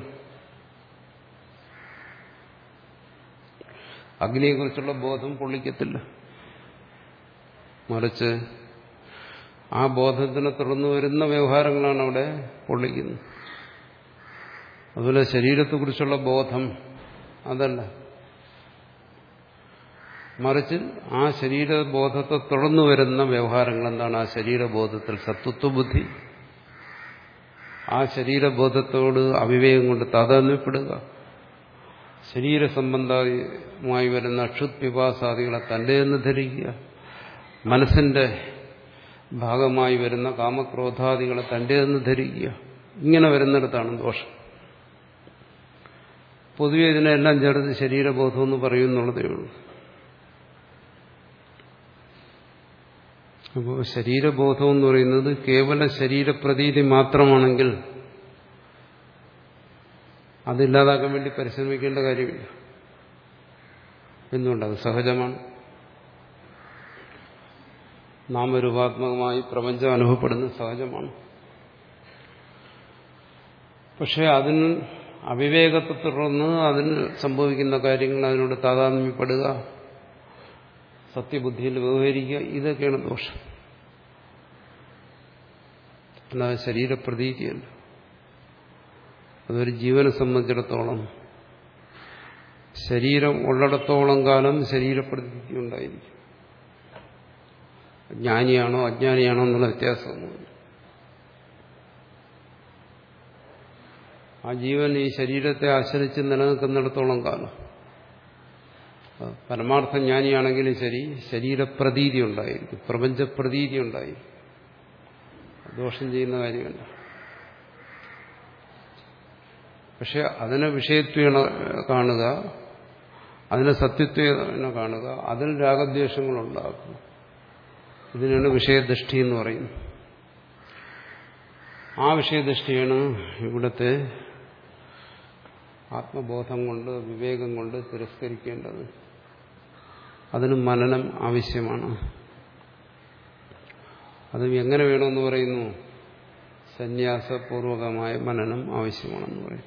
അഗ്നിയെക്കുറിച്ചുള്ള ബോധം പൊള്ളിക്കത്തില്ല മറിച്ച് ആ ബോധത്തിനെ തുടർന്ന് വരുന്ന വ്യവഹാരങ്ങളാണ് അവിടെ പൊള്ളിക്കുന്നത് അതുപോലെ ശരീരത്തെക്കുറിച്ചുള്ള ബോധം അതല്ല മറിച്ച് ആ ശരീരബോധത്തെ തുടർന്നു വരുന്ന വ്യവഹാരങ്ങൾ എന്താണ് ആ ശരീരബോധത്തിൽ സത്വത്വ ബുദ്ധി ആ ശരീരബോധത്തോട് അവിവേകം കൊണ്ട് താതാത്മ്യപ്പെടുക ശരീരസംബന്ധമായി വരുന്ന ക്ഷുത് വിവാസാദികളെ തന്റെ എന്ന് ധരിക്കുക മനസ്സിന്റെ ഭാഗമായി വരുന്ന കാമക്രോധാദികളെ തന്റെ എന്ന് ധരിക്കുക ഇങ്ങനെ വരുന്നിടത്താണ് ദോഷം പൊതുവെ ഇതിനെല്ലാം ചേർത്ത് ശരീരബോധം എന്ന് പറയുന്നുള്ളതേ ഉള്ളൂ അപ്പോൾ ശരീരബോധം എന്ന് പറയുന്നത് കേവല ശരീരപ്രതീതി മാത്രമാണെങ്കിൽ അതില്ലാതാക്കാൻ വേണ്ടി പരിശ്രമിക്കേണ്ട കാര്യമില്ല എന്തുകൊണ്ടത് സഹജമാണ് നാമരൂപാത്മകമായി പ്രപഞ്ചം അനുഭവപ്പെടുന്നത് സഹജമാണ് പക്ഷെ അതിന് അവിവേകത്തെ തുടർന്ന് അതിന് സംഭവിക്കുന്ന കാര്യങ്ങൾ അതിനോട് താതാത്മ്യപ്പെടുക സത്യബുദ്ധിയിൽ വ്യവഹരിക്കുക ഇതൊക്കെയാണ് ദോഷം അല്ലാതെ ശരീരപ്രതീതിയല്ല അതൊരു ജീവനെ സംബന്ധിച്ചിടത്തോളം ശരീരം ഉള്ളിടത്തോളം കാലം ശരീരപ്രതീതി ഉണ്ടായിരിക്കും ജ്ഞാനിയാണോ അജ്ഞാനിയാണോ എന്നുള്ള വ്യത്യാസമൊന്നുമില്ല ആ ജീവൻ ഈ ശരീരത്തെ ആശ്രയിച്ച് നിലനിൽക്കുന്നിടത്തോളം കാലം പരമാർത്ഥ ജ്ഞാനിയാണെങ്കിലും ശരി ശരീരപ്രതീതി ഉണ്ടായിരിക്കും പ്രപഞ്ചപ്രതീതി ഉണ്ടായിരിക്കും ദോഷം ചെയ്യുന്ന കാര്യമല്ല പക്ഷെ അതിനെ വിഷയത്വ കാണുക അതിനെ സത്യത്വ കാണുക അതിൽ രാഗദ്വേഷങ്ങളുണ്ടാകും ഇതിനാണ് വിഷയദൃഷ്ടി എന്ന് പറയുന്നത് ആ വിഷയദൃഷ്ടിയാണ് ഇവിടുത്തെ ആത്മബോധം കൊണ്ട് വിവേകം കൊണ്ട് തിരസ്കരിക്കേണ്ടത് അതിന് മനനം ആവശ്യമാണ് അതും എങ്ങനെ വേണമെന്ന് പറയുന്നു സന്യാസപൂർവകമായ മനനം ആവശ്യമാണെന്ന് പറയും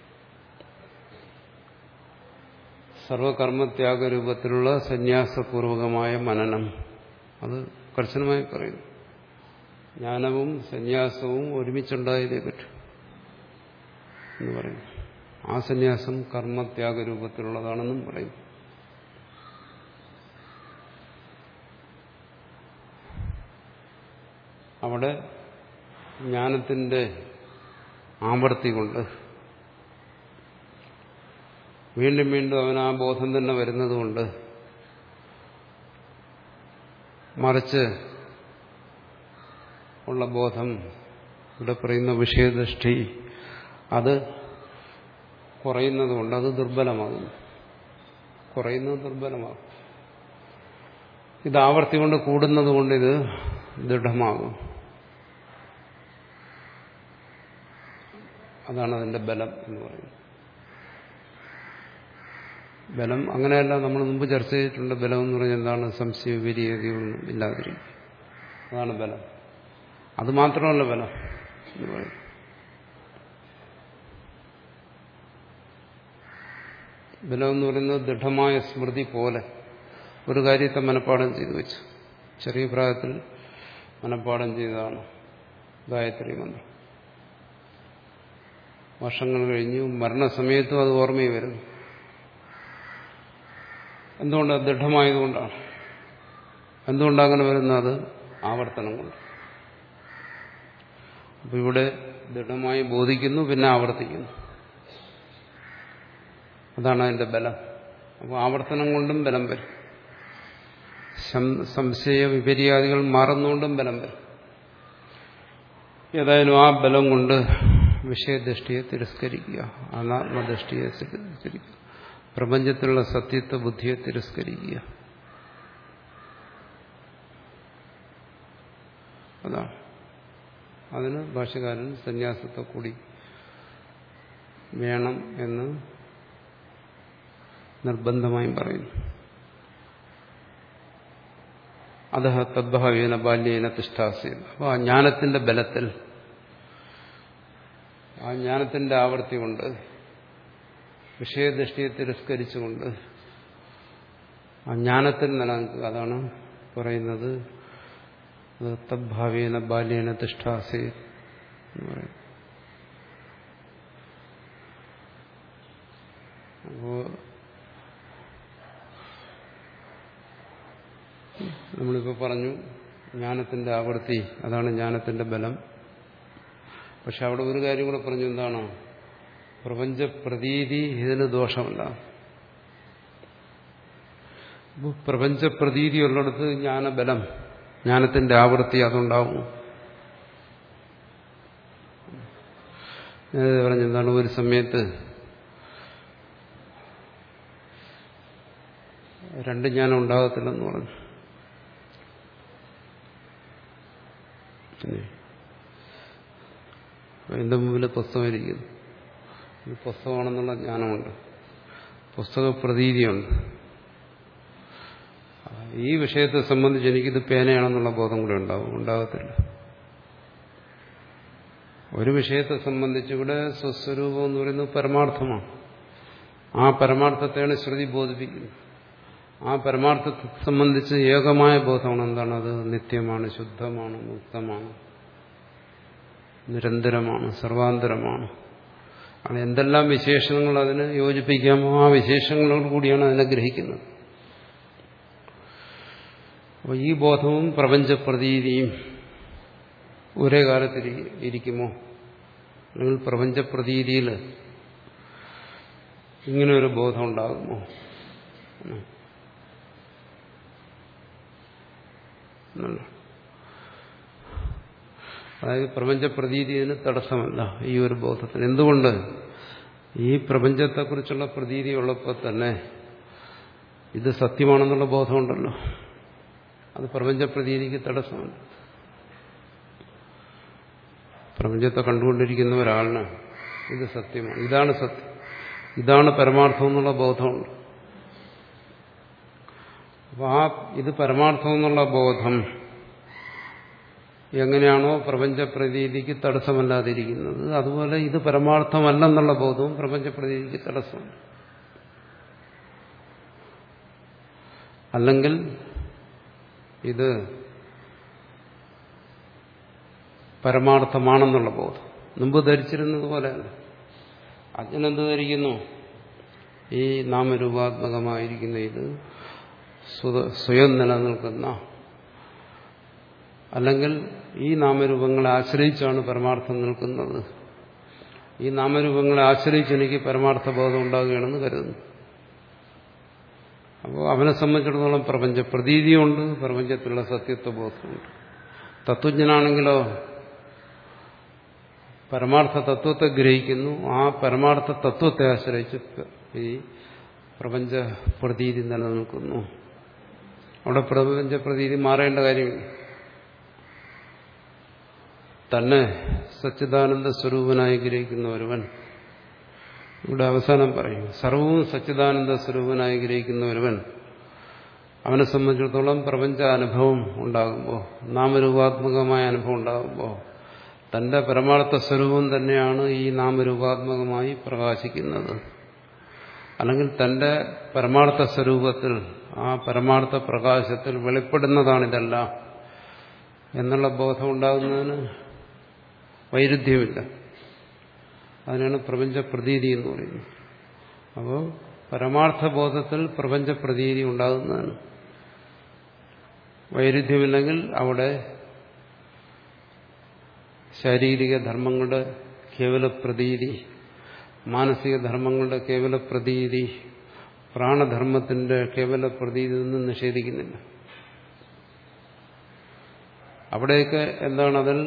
സർവകർമ്മത്യാഗ രൂപത്തിലുള്ള സന്യാസപൂർവകമായ മനനം അത് കർശനമായി പറയുന്നു ജ്ഞാനവും സന്യാസവും ഒരുമിച്ചുണ്ടായതേ പറ്റൂ എന്ന് പറയും ആ സന്യാസം കർമ്മത്യാഗ രൂപത്തിലുള്ളതാണെന്നും പറയും അവിടെ ജ്ഞാനത്തിന്റെ ആവർത്തി കൊണ്ട് വീണ്ടും വീണ്ടും അവൻ ആ ബോധം തന്നെ വരുന്നതുകൊണ്ട് മറിച്ച് ഉള്ള ബോധം ഇവിടെ പറയുന്ന വിഷയദൃഷ്ടി അത് കുറയുന്നതുകൊണ്ട് അത് ദുർബലമാകുന്നു കുറയുന്നത് ദുർബലമാകും ഇത് ആവർത്തി കൊണ്ട് കൂടുന്നത് കൊണ്ട് ഇത് ദൃഢമാകും അതാണ് അതിന്റെ ബലം എന്ന് പറയുന്നത് ബലം അങ്ങനെയല്ല നമ്മൾ മുമ്പ് ചർച്ച ചെയ്തിട്ടുണ്ട് ബലം എന്ന് പറഞ്ഞാൽ എന്താണ് സംശയ വിപരീയതയൊന്നും ഇല്ലാതിരിക്കും അതാണ് ബലം അത് മാത്രമല്ല ബലം എന്ന് പറയും ബലം എന്ന് പറയുന്നത് ദൃഢമായ സ്മൃതി പോലെ ഒരു കാര്യത്തെ മനഃപ്പാടം ചെയ്തു വെച്ചു ചെറിയ പ്രായത്തിൽ മനഃപ്പാടം ചെയ്തതാണ് ഗായത്രി മന്ത്രം വർഷങ്ങൾ കഴിഞ്ഞു മരണസമയത്തും അത് ഓർമ്മയിൽ വരുന്നു എന്തുകൊണ്ട് ദൃഢമായതുകൊണ്ടാണ് എന്തുകൊണ്ടങ്ങനെ വരുന്നത് ആവർത്തനം കൊണ്ട് അപ്പൊ ഇവിടെ ദൃഢമായി ബോധിക്കുന്നു പിന്നെ ആവർത്തിക്കുന്നു അതാണ് അതിന്റെ ബലം അപ്പോൾ ആവർത്തനം കൊണ്ടും ബലം വരും സംശയ വിപര്യാദികൾ മാറുന്നുകൊണ്ടും ബലം വരും ഏതായാലും ആ ബലം കൊണ്ട് വിഷയദൃഷ്ടിയെ തിരസ്കരിക്കുക അനാത്മദൃഷ്ടിയെ തിരസ്കരിക്കുക പ്രപഞ്ചത്തിലുള്ള സത്യത്വ ബുദ്ധിയെ തിരസ്കരിക്കുക അതാണ് അതിന് ഭാഷകാരൻ സന്യാസത്തെ കൂടി വേണം എന്ന് നിർബന്ധമായും പറയുന്നു അത തദ്ഭാവേന ബാല്യേന തിഷ്ടാസ്യത് അപ്പോൾ ആ ജ്ഞാനത്തിന്റെ ബലത്തിൽ ആ ജ്ഞാനത്തിന്റെ ആവർത്തി കൊണ്ട് വിഷയദൃഷ്ടിയെ തിരസ്കരിച്ചുകൊണ്ട് ആ ജ്ഞാനത്തിൽ നിലനിൽക്കുക അതാണ് പറയുന്നത് തദ്ഭാവേന ബാല്യേന തിഷ്ടാസേ എന്ന് പറയും അപ്പോ നമ്മളിപ്പോൾ പറഞ്ഞു ജ്ഞാനത്തിന്റെ ആവൃത്തി അതാണ് ജ്ഞാനത്തിന്റെ ബലം പക്ഷെ അവിടെ ഒരു കാര്യം കൂടെ പറഞ്ഞു എന്താണ് പ്രപഞ്ച പ്രതീതി ഇതിന് ദോഷമല്ല പ്രപഞ്ച പ്രതീതി ഉള്ളിടത്ത് ജ്ഞാനബലം ജ്ഞാനത്തിന്റെ ആവൃത്തി അതുണ്ടാവും ഞാനത് പറഞ്ഞെന്താണ് ഒരു സമയത്ത് രണ്ട് ജ്ഞാനം ഉണ്ടാകത്തില്ലെന്ന് പറഞ്ഞു എന്റെ മുമ്പിൽ പുസ്തകം ഇരിക്കുന്നു ഇത് പുസ്തകമാണെന്നുള്ള ജ്ഞാനമുണ്ട് പുസ്തക പ്രതീതിയുണ്ട് ഈ വിഷയത്തെ സംബന്ധിച്ച് എനിക്കിത് പേനയാണെന്നുള്ള ബോധം കൂടെ ഉണ്ടാവും ഉണ്ടാകത്തില്ല ഒരു വിഷയത്തെ സംബന്ധിച്ച് ഇവിടെ സ്വസ്വരൂപം എന്ന് പറയുന്നത് പരമാർത്ഥമാണ് ആ പരമാർത്ഥത്തെയാണ് ശ്രുതി ബോധിപ്പിക്കുന്നത് ആ പരമാർത്ഥത്തെ സംബന്ധിച്ച് ഏകമായ ബോധമാണ് എന്താണ് അത് നിത്യമാണ് ശുദ്ധമാണ് മുക്തമാണ് നിരന്തരമാണ് സർവാന്തരമാണ് അങ്ങനെ എന്തെല്ലാം വിശേഷണങ്ങൾ അതിന് യോജിപ്പിക്കാമോ ആ വിശേഷങ്ങളോട് കൂടിയാണ് അതിനെ ഗ്രഹിക്കുന്നത് അപ്പോൾ ഈ ബോധവും പ്രപഞ്ചപ്രതീതിയും ഒരേ കാലത്ത് ഇരിക്കുമോ അല്ലെങ്കിൽ പ്രപഞ്ചപ്രതീതിയിൽ ഇങ്ങനെ ഒരു ബോധം ഉണ്ടാകുമോ അതായത് പ്രപഞ്ചപ്രതീതിന് തടസ്സമല്ല ഈ ഒരു ബോധത്തിന് എന്തുകൊണ്ട് ഈ പ്രപഞ്ചത്തെക്കുറിച്ചുള്ള പ്രതീതി ഉള്ളപ്പോൾ തന്നെ ഇത് സത്യമാണെന്നുള്ള ബോധമുണ്ടല്ലോ അത് പ്രപഞ്ചപ്രതീതിക്ക് തടസ്സമല്ല പ്രപഞ്ചത്തെ കണ്ടുകൊണ്ടിരിക്കുന്ന ഒരാളിന് ഇത് സത്യമാണ് ഇതാണ് സത്യം ഇതാണ് പരമാർത്ഥം എന്നുള്ള ബോധമുണ്ട് അപ്പോൾ ആ ഇത് പരമാർത്ഥം എന്നുള്ള ബോധം എങ്ങനെയാണോ പ്രപഞ്ച പ്രതീതിക്ക് തടസ്സമല്ലാതിരിക്കുന്നത് അതുപോലെ ഇത് പരമാർത്ഥമല്ലെന്നുള്ള ബോധവും പ്രപഞ്ച പ്രതീതിക്ക് തടസ്സമുണ്ട് അല്ലെങ്കിൽ ഇത് പരമാർത്ഥമാണെന്നുള്ള ബോധം മുമ്പ് ധരിച്ചിരുന്നത് പോലെയല്ല അജ്ഞനെന്ത് ധരിക്കുന്നു ഈ നാമരൂപാത്മകമായിരിക്കുന്ന ഇത് സ്വയം നിലനിൽക്കുന്ന അല്ലെങ്കിൽ ഈ നാമരൂപങ്ങളെ ആശ്രയിച്ചാണ് പരമാർത്ഥം നിൽക്കുന്നത് ഈ നാമരൂപങ്ങളെ ആശ്രയിച്ച് എനിക്ക് പരമാർത്ഥ ബോധം ഉണ്ടാകുകയാണെന്ന് കരുതുന്നു അപ്പോൾ അവനെ സംബന്ധിച്ചിടത്തോളം പ്രപഞ്ച പ്രതീതിയുണ്ട് പ്രപഞ്ചത്തിലുള്ള സത്യത്വ ബോധമുണ്ട് തത്വജ്ഞനാണെങ്കിലോ പരമാർത്ഥ തത്വത്തെ ഗ്രഹിക്കുന്നു ആ പരമാർത്ഥ തത്വത്തെ ആശ്രയിച്ച് ഈ പ്രപഞ്ച പ്രതീതി നിലനിൽക്കുന്നു അവിടെ പ്രപഞ്ച പ്രതീതി മാറേണ്ട കാര്യമില്ല തന്നെ സച്ചിദാനന്ദ സ്വരൂപനായി ഗ്രഹിക്കുന്ന ഒരുവൻ ഇവിടെ അവസാനം പറയും സർവവും സച്ചിദാനന്ദ സ്വരൂപനായി ഗ്രഹിക്കുന്ന ഒരുവൻ അവനെ സംബന്ധിച്ചിടത്തോളം പ്രപഞ്ച അനുഭവം ഉണ്ടാകുമ്പോൾ നാമരൂപാത്മകമായ അനുഭവം ഉണ്ടാകുമ്പോൾ തന്റെ പരമാർത്ഥ സ്വരൂപം തന്നെയാണ് ഈ നാമരൂപാത്മകമായി പ്രകാശിക്കുന്നത് അല്ലെങ്കിൽ തന്റെ പരമാർത്ഥ സ്വരൂപത്തിൽ ആ പരമാർത്ഥ പ്രകാശത്തിൽ വെളിപ്പെടുന്നതാണിതെല്ലാം എന്നുള്ള ബോധം ഉണ്ടാകുന്നതിന് വൈരുദ്ധ്യമില്ല അതിനാണ് പ്രപഞ്ച പ്രതീതി എന്ന് പറയുന്നത് അപ്പോൾ പരമാർത്ഥ ബോധത്തിൽ പ്രപഞ്ച പ്രതീതി ഉണ്ടാകുന്നതാണ് വൈരുദ്ധ്യമില്ലെങ്കിൽ അവിടെ ശാരീരിക ധർമ്മങ്ങളുടെ കേവല പ്രതീതി മാനസിക ധർമ്മങ്ങളുടെ കേവല പ്രതീതി പ്രാണധർമ്മത്തിന്റെ കേവല പ്രതീതി ഒന്നും നിഷേധിക്കുന്നില്ല അവിടെയൊക്കെ എന്താണ് അതിൽ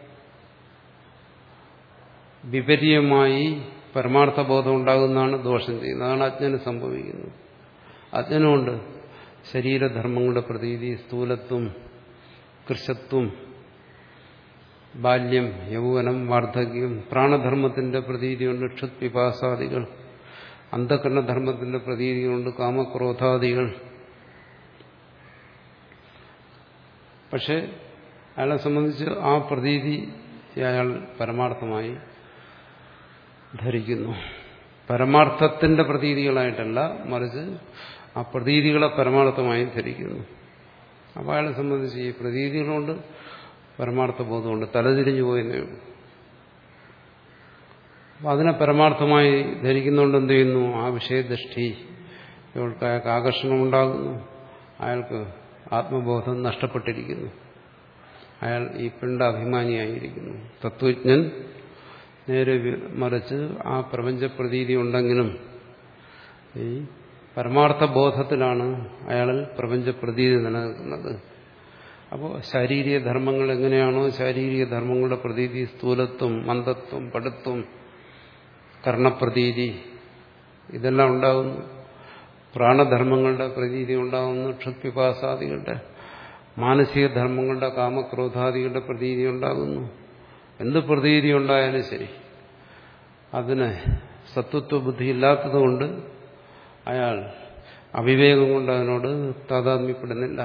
വിപരീയമായി പരമാർത്ഥബോധം ഉണ്ടാകുന്നതാണ് ദോഷം ചെയ്യുന്നത് അതാണ് അജ്ഞന് സംഭവിക്കുന്നത് അജ്ഞനുമുണ്ട് ശരീരധർമ്മങ്ങളുടെ പ്രതീതി സ്ഥൂലത്വം കൃഷത്വം ബാല്യം യൗവനം വാർദ്ധക്യം പ്രാണധർമ്മത്തിന്റെ പ്രതീതിയുണ്ട് ക്ഷുത്പിപാസാദികൾ അന്ധകരണധർമ്മത്തിന്റെ പ്രതീതികളുണ്ട് കാമക്രോധാദികൾ പക്ഷെ അയാളെ സംബന്ധിച്ച് ആ പ്രതീതി അയാൾ പരമാർത്ഥമായി ധരിക്കുന്നു പരമാർത്ഥത്തിന്റെ പ്രതീതികളായിട്ടല്ല മറിച്ച് ആ പ്രതീതികളെ പരമാർത്ഥമായി ധരിക്കുന്നു അപ്പോൾ അയാളെ സംബന്ധിച്ച് ഈ പ്രതീതികളുണ്ട് പരമാർത്ഥ ബോധമുണ്ട് തലതിരിഞ്ഞു പോയെന്നേ ഉള്ളൂ അപ്പം അതിനെ പരമാർത്ഥമായി ധരിക്കുന്നുകൊണ്ട് എന്ത് ചെയ്യുന്നു ആ വിഷയദൃഷ്ടി ഇവൾക്ക് അയാൾക്ക് ആകർഷണം ഉണ്ടാകുന്നു അയാൾക്ക് ആത്മബോധം നഷ്ടപ്പെട്ടിരിക്കുന്നു അയാൾ ഈ പിണ്ട അഭിമാനിയായിരിക്കുന്നു തത്വജ്ഞൻ നേരെ മറിച്ച് ആ പ്രപഞ്ച പ്രതീതി ഉണ്ടെങ്കിലും ഈ പരമാർത്ഥ ബോധത്തിലാണ് അയാളിൽ പ്രപഞ്ച പ്രതീതി നിലനിൽക്കുന്നത് അപ്പോൾ ശാരീരിക ധർമ്മങ്ങൾ എങ്ങനെയാണോ ശാരീരിക ധർമ്മങ്ങളുടെ പ്രതീതി സ്ഥൂലത്വം മന്ദത്വം പടുത്വം കർണപ്രതീതി ഇതെല്ലാം ഉണ്ടാകുന്നു പ്രാണധർമ്മങ്ങളുടെ പ്രതീതി ഉണ്ടാകുന്നു ക്ഷുത്പിപാസാദികളുടെ മാനസിക ധർമ്മങ്ങളുടെ കാമക്രോധാദികളുടെ പ്രതീതി ഉണ്ടാകുന്നു എന്ത് പ്രതീതി ഉണ്ടായാലും ശരി അതിന് സത്വത്വ ബുദ്ധി ഇല്ലാത്തതുകൊണ്ട് അയാൾ അവിവേകം കൊണ്ട് അതിനോട് താതാത്മ്യപ്പെടുന്നില്ല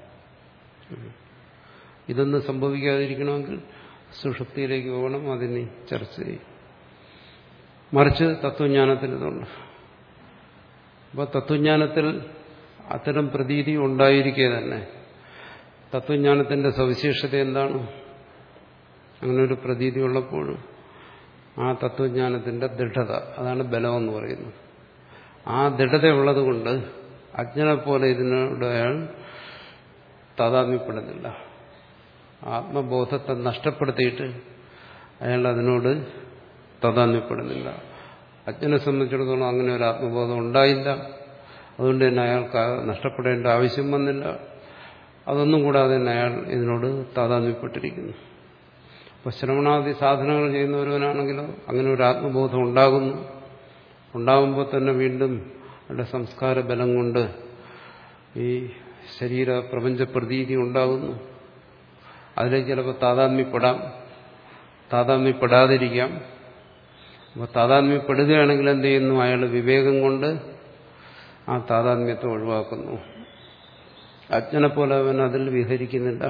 ഇതൊന്നും സംഭവിക്കാതിരിക്കണമെങ്കിൽ സുഷുപ്തിയിലേക്ക് പോകണം അതിന് ചർച്ച ചെയ്യും മറിച്ച് തത്വജ്ഞാനത്തിൽ ഇതുണ്ട് അപ്പോൾ തത്വജ്ഞാനത്തിൽ അത്തരം പ്രതീതി ഉണ്ടായിരിക്കെ തന്നെ തത്വജ്ഞാനത്തിന്റെ സവിശേഷത എന്താണ് അങ്ങനെ ഒരു പ്രതീതി ഉള്ളപ്പോഴും ആ തത്വജ്ഞാനത്തിന്റെ ദൃഢത അതാണ് ബലമെന്ന് പറയുന്നത് ആ ദൃഢതയുള്ളത് കൊണ്ട് അജ്ഞനെ പോലെ ഇതിനോട് അയാൾ താതാത്മ്യപ്പെടുന്നില്ല ആത്മബോധത്തെ നഷ്ടപ്പെടുത്തിയിട്ട് അയാൾ അതിനോട് താതാത്മ്യപ്പെടുന്നില്ല അജ്ഞനെ സംബന്ധിച്ചിടത്തോളം അങ്ങനെ ഒരു ആത്മബോധം ഉണ്ടായില്ല അതുകൊണ്ട് തന്നെ അയാൾക്ക് നഷ്ടപ്പെടേണ്ട ആവശ്യം വന്നില്ല അതൊന്നും കൂടാതെ തന്നെ അയാൾ ഇതിനോട് താതാത്മ്യപ്പെട്ടിരിക്കുന്നു അപ്പോൾ ശ്രവണാദി സാധനങ്ങൾ ചെയ്യുന്ന ഒരുവനാണെങ്കിലോ അങ്ങനെ ഒരു ആത്മബോധം ഉണ്ടാകുന്നു ഉണ്ടാകുമ്പോൾ തന്നെ വീണ്ടും അവരുടെ സംസ്കാര ബലം കൊണ്ട് ഈ ശരീര പ്രപഞ്ച പ്രതീതി ഉണ്ടാകുന്നു അതിലേക്ക് ചിലപ്പോൾ താതാത്മ്യപ്പെടാം താതാത്മ്യപ്പെടാതിരിക്കാം അപ്പോൾ താതാത്മ്യപ്പെടുകയാണെങ്കിൽ എന്ത് ചെയ്യുന്നു അയാൾ വിവേകം കൊണ്ട് ആ താതാത്മ്യത്തെ ഒഴിവാക്കുന്നു അജ്ഞനെ പോലെ അവൻ അതിൽ വിഹരിക്കുന്നില്ല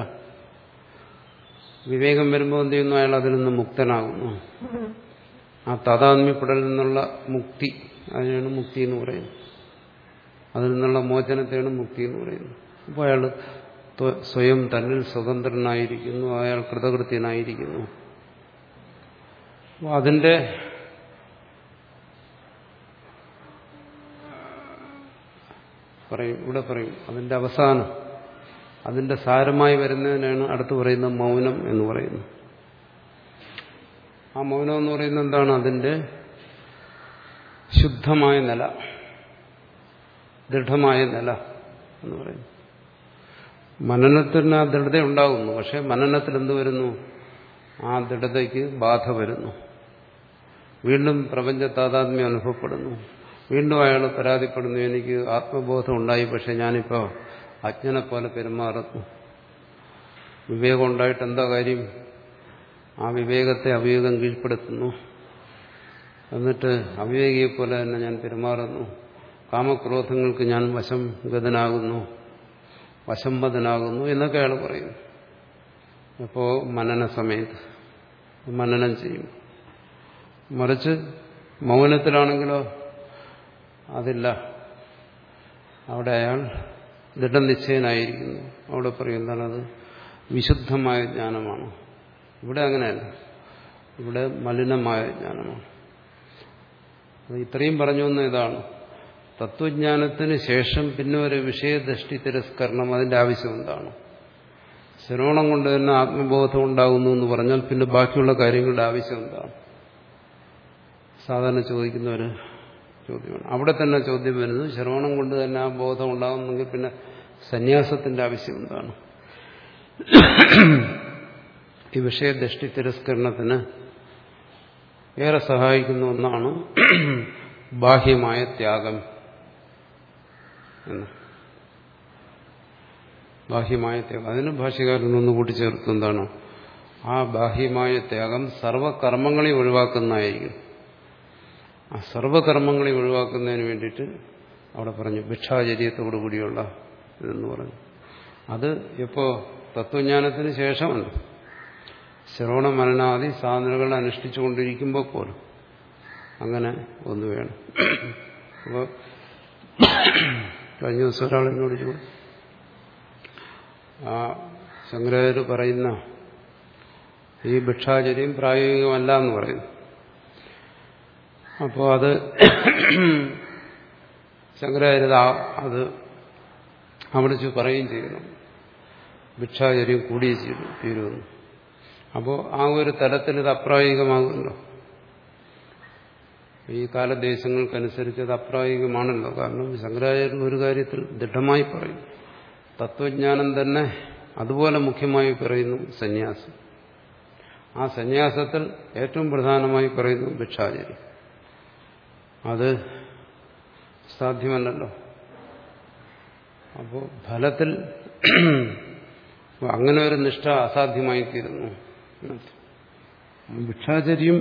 വിവേകം വരുമ്പോൾ എന്ത് ചെയ്യുന്നു അയാൾ അതിൽ നിന്ന് മുക്തനാകുന്നു ആ താതാത്മ്യപ്പെടലിൽ നിന്നുള്ള മുക്തി അതിനാണ് മുക്തി എന്ന് പറയുന്നത് അതിൽ നിന്നുള്ള മോചനത്തെയാണ് മുക്തി എന്ന് പറയുന്നത് അപ്പോൾ അയാൾ സ്വയം തന്നിൽ സ്വതന്ത്രനായിരിക്കുന്നു അയാൾ കൃതകൃത്യനായിരിക്കുന്നു അപ്പോൾ അതിൻ്റെ പറയും ഇവിടെ പറയും അതിന്റെ അവസാനം അതിന്റെ സാരമായി വരുന്നതിനാണ് അടുത്ത് പറയുന്ന മൗനം എന്ന് പറയുന്നത് ആ മൗനം എന്ന് പറയുന്നത് എന്താണ് അതിന്റെ ശുദ്ധമായ നില ദൃഢമായ നില എന്ന് പറയുന്നു മനനത്തിന് ആ ദൃഢത ഉണ്ടാകുന്നു പക്ഷെ മനനത്തിൽ എന്ത് വരുന്നു ആ ദൃഢതയ്ക്ക് ബാധ വരുന്നു വീണ്ടും പ്രപഞ്ച താതാത്മ്യം അനുഭവപ്പെടുന്നു വീണ്ടും അയാൾ പരാതിപ്പെടുന്നു എനിക്ക് ആത്മബോധം ഉണ്ടായി പക്ഷെ ഞാനിപ്പോൾ അജ്ഞനെ പോലെ പെരുമാറുന്നു വിവേകം ഉണ്ടായിട്ട് എന്താ കാര്യം ആ വിവേകത്തെ അവിവേകം കീഴ്പ്പെടുത്തുന്നു എന്നിട്ട് അവിവേകിയെ പോലെ തന്നെ ഞാൻ പെരുമാറുന്നു കാമക്രോധങ്ങൾക്ക് ഞാൻ വശം ഗതനാകുന്നു വശംബദനാകുന്നു എന്നൊക്കെ അയാൾ പറയുന്നു അപ്പോൾ മനന സമയത്ത് മനനം ചെയ്യും മറിച്ച് മൗനത്തിലാണെങ്കിലോ അതില്ല അവിടെ അയാൾ ദൃഢനിശ്ചയനായിരിക്കുന്നു അവിടെ പറയും എന്താണത് വിശുദ്ധമായ ജ്ഞാനമാണ് ഇവിടെ അങ്ങനെയല്ല ഇവിടെ മലിനമായ ജ്ഞാനമാണ് ഇത്രയും പറഞ്ഞു വന്ന ഇതാണ് തത്വജ്ഞാനത്തിന് ശേഷം പിന്നെ ഒരു വിഷയദൃഷ്ടി തിരസ്കരണം അതിന്റെ ആവശ്യം എന്താണ് ശ്രവണം കൊണ്ട് തന്നെ ആത്മബോധം ഉണ്ടാകുന്നു എന്ന് പറഞ്ഞാൽ പിന്നെ ബാക്കിയുള്ള കാര്യങ്ങളുടെ ആവശ്യം എന്താണ് സാധാരണ ചോദിക്കുന്ന ഒരു ചോദ്യമാണ് അവിടെ തന്നെ ചോദ്യം വരുന്നത് ശ്രവണം കൊണ്ട് തന്നെ ആ ബോധം ഉണ്ടാകുന്നെങ്കിൽ പിന്നെ സന്യാസത്തിന്റെ ആവശ്യം എന്താണ് ഈ വിഷയദൃഷ്ടി തിരസ്കരണത്തിന് ഏറെ സഹായിക്കുന്ന ഒന്നാണ് ബാഹ്യമായ ത്യാഗം എന്ന് ബാഹ്യമായ ത്യാഗം അതിന് ഭാഷ്യകാരൻ ഒന്ന് കൂട്ടിച്ചേർത്ത് എന്താണ് ആ ബാഹ്യമായ ത്യാഗം സർവകർമ്മങ്ങളെ ഒഴിവാക്കുന്നതായിരിക്കും ആ സർവകർമ്മങ്ങളെ ഒഴിവാക്കുന്നതിന് വേണ്ടിയിട്ട് അവിടെ പറഞ്ഞു ഭിക്ഷാചര്യത്തോടു കൂടിയുള്ള ഇതെന്ന് പറഞ്ഞു അത് എപ്പോ തത്വജ്ഞാനത്തിന് ശേഷമല്ല ശ്രവണ മനനാദി സാധനകൾ അനുഷ്ഠിച്ചുകൊണ്ടിരിക്കുമ്പോൾ പോലും അങ്ങനെ ഒന്ന് വേണം അപ്പോൾ കഴിഞ്ഞ ദിവസം ഒരാൾ എന്നോട് ചോദിച്ചു ആ ശങ്കരാചാര്യ പറയുന്ന ഈ ഭിക്ഷാചര്യം പ്രായോഗികമല്ല എന്ന് പറയുന്നു അപ്പോൾ അത് ശങ്കരാചാര്യ അത് അവിടെ വെച്ച് പറയുകയും ചെയ്യുന്നു ഭിക്ഷാചര്യം കൂടിയേ ചെയ്തു തീരുമെന്ന് അപ്പോൾ ആ ഒരു തലത്തിൽ ഇത് അപ്രായോഗികമാകുമല്ലോ ഈ കാലദേശങ്ങൾക്കനുസരിച്ച് അത് അപ്രായോഗികമാണല്ലോ കാരണം ശങ്കരാചാര്യൻ ഒരു കാര്യത്തിൽ ദൃഢമായി പറയും തത്വജ്ഞാനം തന്നെ അതുപോലെ മുഖ്യമായി പറയുന്നു സന്യാസം ആ സന്യാസത്തിൽ ഏറ്റവും പ്രധാനമായി പറയുന്നു ഭിക്ഷാചര്യം അത് സാധ്യമല്ലല്ലോ അപ്പോൾ ഫലത്തിൽ അങ്ങനെ ഒരു നിഷ്ഠ അസാധ്യമായി തീരുന്നു ഭിക്ഷാചര്യം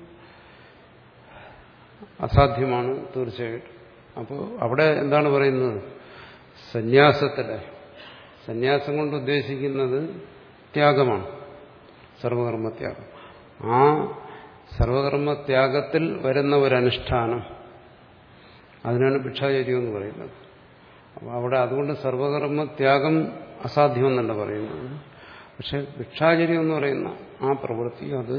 അസാധ്യമാണ് തീർച്ചയായിട്ടും അപ്പോൾ അവിടെ എന്താണ് പറയുന്നത് സന്യാസത്തിലെ സന്യാസം കൊണ്ട് ഉദ്ദേശിക്കുന്നത് ത്യാഗമാണ് സർവകർമ്മത്യാഗം ആ സർവകർമ്മത്യാഗത്തിൽ വരുന്ന ഒരനുഷ്ഠാനം അതിനാണ് ഭിക്ഷാചര്യം എന്ന് പറയുന്നത് അപ്പോൾ അവിടെ അതുകൊണ്ട് സർവകർമ്മത്യാഗം അസാധ്യമെന്നല്ല പറയുന്നത് പക്ഷെ ഭിക്ഷാചര്യം എന്ന് പറയുന്ന ആ പ്രവൃത്തി അത്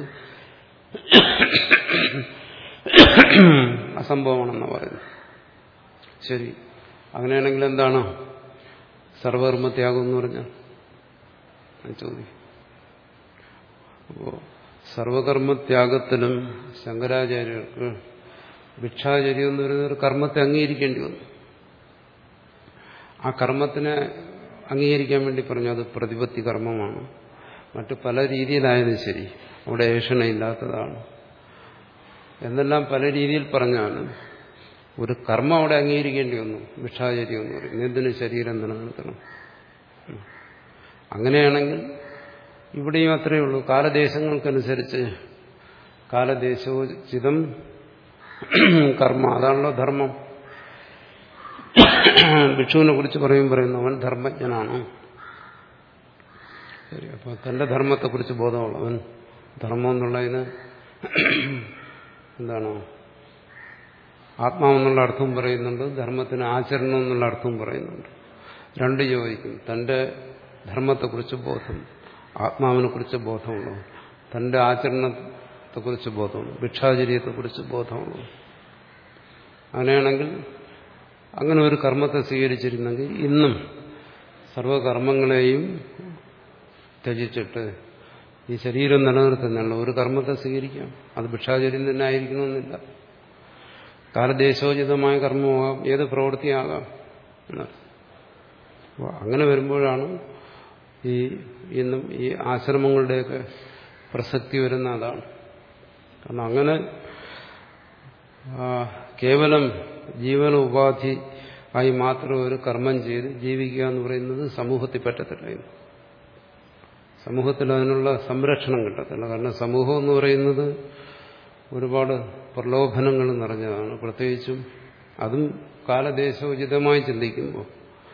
അസംഭവമാണെന്ന് പറയുന്നു ശരി അങ്ങനെയാണെങ്കിൽ എന്താണ് സർവകർമ്മത്യാഗം എന്ന് പറഞ്ഞാൽ ചോദ്യം അപ്പോൾ സർവകർമ്മത്യാഗത്തിലും ശങ്കരാചാര്യർക്ക് ഭിക്ഷാചര്യം എന്ന് പറയുന്ന ഒരു കർമ്മത്തെ അംഗീകരിക്കേണ്ടി വന്നു ആ കർമ്മത്തിനെ അംഗീകരിക്കാൻ വേണ്ടി പറഞ്ഞു അത് പ്രതിപത്തി കർമ്മമാണ് മറ്റു പല രീതിയിലായാലും ശരി അവിടെ ഏഷണയില്ലാത്തതാണ് എന്നെല്ലാം പല രീതിയിൽ പറഞ്ഞാലും ഒരു കർമ്മം അവിടെ അംഗീകരിക്കേണ്ടി വന്നു ഭിക്ഷാചര്യം എന്ന് പറയും എന്തിനു ശരീരം നിലനിർത്തണം അങ്ങനെയാണെങ്കിൽ ഇവിടെയും അത്രയേ ഉള്ളൂ കാലദേശങ്ങൾക്കനുസരിച്ച് കാലദേശോചിതം കർമ്മ അതാണല്ലോ ധർമ്മം ഭിക്ഷുവിനെ കുറിച്ച് പറയും പറയുന്നു അവൻ ധർമ്മജ്ഞനാണ് ശരി അപ്പൊ തന്റെ ധർമ്മത്തെക്കുറിച്ച് ബോധമുള്ളവൻ ധർമ്മം എന്നുള്ളതിന് എന്താണ് ആത്മാവെന്നുള്ള അർത്ഥവും പറയുന്നുണ്ട് ധർമ്മത്തിന് ആചരണം എന്നുള്ള അർത്ഥവും പറയുന്നുണ്ട് രണ്ട് യോജിക്കും തന്റെ ധർമ്മത്തെക്കുറിച്ച് ബോധം ആത്മാവിനെ കുറിച്ച് ബോധമുള്ളൂ തന്റെ ആചരണത്തെക്കുറിച്ച് ബോധമുള്ളൂ ഭിക്ഷാചര്യത്തെക്കുറിച്ച് ബോധമുള്ളൂ അങ്ങനെയാണെങ്കിൽ അങ്ങനെ ഒരു കർമ്മത്തെ സ്വീകരിച്ചിരുന്നെങ്കിൽ ഇന്നും സർവകർമ്മങ്ങളെയും ത്യജിച്ചിട്ട് ഈ ശരീരം നിലനിർത്തുന്നുള്ള ഒരു കർമ്മത്തെ സ്വീകരിക്കാം അത് ഭിക്ഷാചര്യം തന്നെ ആയിരിക്കണമെന്നില്ല കാലദേശോചിതമായ കർമ്മമാകാം ഏത് പ്രവൃത്തിയാകാം അപ്പോൾ അങ്ങനെ വരുമ്പോഴാണ് ഈ ഇന്നും ഈ ആശ്രമങ്ങളുടെയൊക്കെ പ്രസക്തി വരുന്ന അതാണ് കാരണം അങ്ങനെ കേവലം ജീവന ഉപാധി ആയി മാത്രം ഒരു കർമ്മം ചെയ്ത് ജീവിക്കുക എന്ന് പറയുന്നത് സമൂഹത്തിൽ പറ്റത്തില്ല സമൂഹത്തിൽ അതിനുള്ള സംരക്ഷണം കിട്ടത്തില്ല കാരണം സമൂഹം എന്ന് പറയുന്നത് ഒരുപാട് പ്രലോഭനങ്ങൾ നിറഞ്ഞതാണ് പ്രത്യേകിച്ചും അതും കാലദേശോചിതമായി ചിന്തിക്കുമ്പോൾ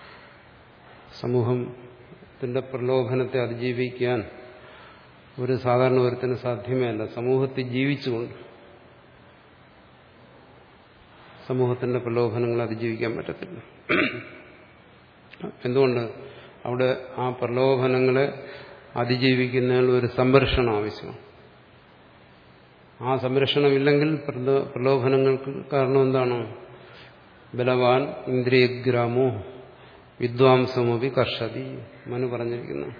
സമൂഹത്തിന്റെ പ്രലോഭനത്തെ അതിജീവിക്കാൻ ഒരു സാധാരണ ഒരുത്തിന് സാധ്യമേ അല്ല സമൂഹത്തിൽ ജീവിച്ചുകൊണ്ട് സമൂഹത്തിന്റെ പ്രലോഭനങ്ങൾ അതിജീവിക്കാൻ പറ്റത്തില്ല എന്തുകൊണ്ട് അവിടെ ആ പ്രലോഭനങ്ങളെ അതിജീവിക്കുന്നതിന് ഒരു സംരക്ഷണം ആവശ്യമാണ് ആ സംരക്ഷണമില്ലെങ്കിൽ പ്രലോഭനങ്ങൾക്ക് കാരണം എന്താണ് ബലവാൻ ഇന്ദ്രിയഗ്രാമോ വിദ്വാംസമോപി കർഷതി മനു പറഞ്ഞിരിക്കുന്നു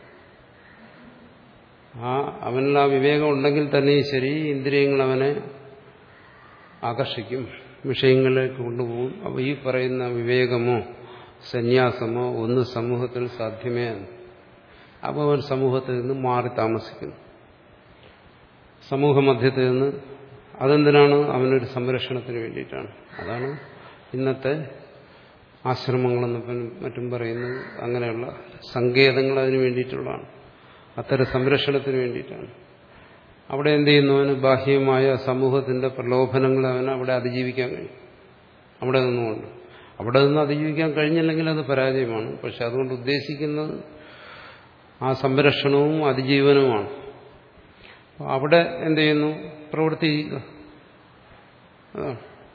ആ അവനിൽ ആ വിവേകം ഉണ്ടെങ്കിൽ തന്നെ ശരി ഇന്ദ്രിയങ്ങൾ അവനെ ആകർഷിക്കും വിഷയങ്ങളിലേക്ക് കൊണ്ടുപോകും അപ്പോൾ ഈ പറയുന്ന വിവേകമോ സന്യാസമോ ഒന്ന് സമൂഹത്തിൽ സാധ്യമേ അപ്പോൾ അവൻ സമൂഹത്തിൽ നിന്ന് മാറി താമസിക്കുന്നു സമൂഹ മധ്യത്തിൽ നിന്ന് അതെന്തിനാണ് അവനൊരു സംരക്ഷണത്തിന് വേണ്ടിയിട്ടാണ് അതാണ് ഇന്നത്തെ ആശ്രമങ്ങളെന്ന് മറ്റും പറയുന്നത് അങ്ങനെയുള്ള സങ്കേതങ്ങൾ അതിനു വേണ്ടിയിട്ടുള്ളതാണ് അത്തരം സംരക്ഷണത്തിന് വേണ്ടിയിട്ടാണ് അവിടെ എന്ത് ചെയ്യുന്നു അവന് ബാഹ്യമായ സമൂഹത്തിന്റെ പ്രലോഭനങ്ങൾ അവന് അവിടെ അതിജീവിക്കാൻ കഴിയും അവിടെ നിന്നുകൊണ്ട് അവിടെ നിന്ന് അതിജീവിക്കാൻ കഴിഞ്ഞില്ലെങ്കിൽ അത് പരാജയമാണ് പക്ഷെ അതുകൊണ്ട് ഉദ്ദേശിക്കുന്നത് ആ സംരക്ഷണവും അതിജീവനവുമാണ് അവിടെ എന്ത് ചെയ്യുന്നു പ്രവൃത്തി ചെയ്യുക അതാണ്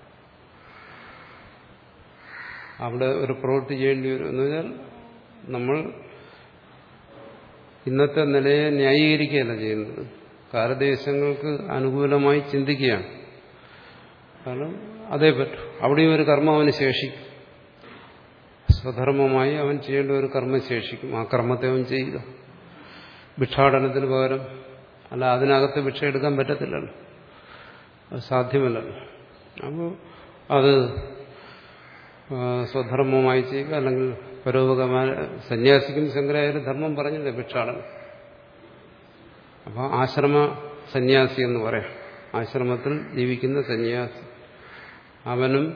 അവിടെ ഒരു പ്രവൃത്തി ചെയ്യേണ്ടി വരും എന്ന് വെച്ചാൽ നമ്മൾ ഇന്നത്തെ നിലയെ ന്യായീകരിക്കുകയല്ല ചെയ്യുന്നത് കാലദേശങ്ങൾക്ക് അനുകൂലമായി ചിന്തിക്കുകയാണ് കാരണം അതേ പറ്റൂ അവിടെയും ഒരു കർമ്മം അവന് ശേഷിക്കും സ്വധർമ്മമായി അവൻ ചെയ്യേണ്ട ഒരു കർമ്മം ശേഷിക്കും ആ കർമ്മത്തെ അവൻ ചെയ്യുക ഭിക്ഷാടനത്തിന് പകരം അല്ല അതിനകത്ത് ഭിക്ഷ എടുക്കാൻ പറ്റത്തില്ലല്ലോ അത് സാധ്യമല്ലല്ലോ അപ്പോൾ അത് സ്വധർമ്മമായി ചെയ്യുക അല്ലെങ്കിൽ പരോപകമായ സന്യാസിക്കും ശങ്കരായാലും ധർമ്മം പറഞ്ഞില്ലേ ഭിക്ഷാടനം അപ്പോൾ ആശ്രമ സന്യാസി എന്ന് പറയാം ആശ്രമത്തിൽ ജീവിക്കുന്ന സന്യാസി അവനും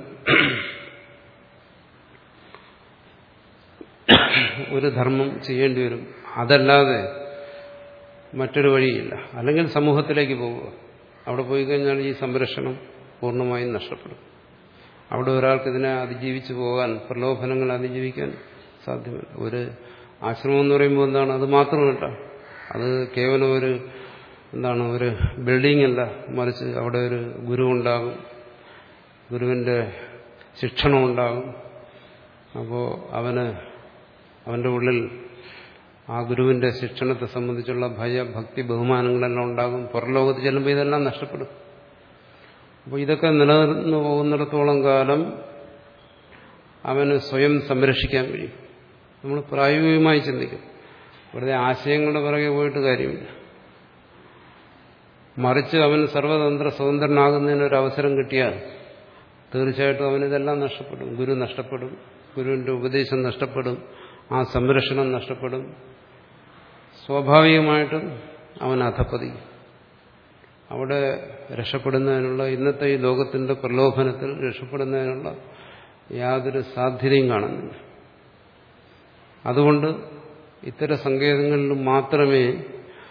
ഒരു ധർമ്മം ചെയ്യേണ്ടി വരും അതല്ലാതെ മറ്റൊരു വഴിയില്ല അല്ലെങ്കിൽ സമൂഹത്തിലേക്ക് പോവുക അവിടെ പോയി കഴിഞ്ഞാൽ ഈ സംരക്ഷണം പൂർണ്ണമായും നഷ്ടപ്പെടും അവിടെ ഒരാൾക്ക് ഇതിനെ അതിജീവിച്ചു പോകാൻ പ്രലോഭനങ്ങൾ അതിജീവിക്കാൻ സാധ്യമല്ല ഒരു ആശ്രമം എന്ന് പറയുമ്പോൾ എന്താണ് അത് മാത്രമല്ല അത് കേവലം ഒരു എന്താണ് ഒരു ബിൽഡിംഗ് അല്ല മറിച്ച് അവിടെ ഒരു ഗുരു ഉണ്ടാകും ഗുരുവിന്റെ ശിക്ഷണം ഉണ്ടാകും അപ്പോൾ അവന് അവന്റെ ഉള്ളിൽ ആ ഗുരുവിന്റെ ശിക്ഷണത്തെ സംബന്ധിച്ചുള്ള ഭയ ഭക്തി ബഹുമാനങ്ങളെല്ലാം ഉണ്ടാകും പുറലോകത്ത് ചെല്ലുമ്പോൾ ഇതെല്ലാം നഷ്ടപ്പെടും അപ്പോൾ ഇതൊക്കെ നിലനിർന്നു പോകുന്നിടത്തോളം കാലം അവന് സ്വയം സംരക്ഷിക്കാൻ കഴിയും നമ്മൾ പ്രായോഗികമായി ചിന്തിക്കും വെറുതെ ആശയങ്ങളുടെ പിറകെ പോയിട്ട് കാര്യമില്ല മറിച്ച് അവൻ സർവതന്ത്ര സ്വതന്ത്രനാകുന്നതിന് ഒരു അവസരം കിട്ടിയാൽ തീർച്ചയായിട്ടും അവനിതെല്ലാം നഷ്ടപ്പെടും ഗുരു നഷ്ടപ്പെടും ഗുരുവിന്റെ ഉപദേശം നഷ്ടപ്പെടും ആ സംരക്ഷണം നഷ്ടപ്പെടും സ്വാഭാവികമായിട്ടും അവൻ അധപ്പതിക്കും അവിടെ രക്ഷപ്പെടുന്നതിനുള്ള ഇന്നത്തെ ഈ ലോകത്തിന്റെ പ്രലോഭനത്തിൽ രക്ഷപ്പെടുന്നതിനുള്ള യാതൊരു സാധ്യതയും കാണുന്നില്ല അതുകൊണ്ട് ഇത്തരം സങ്കേതങ്ങളിൽ മാത്രമേ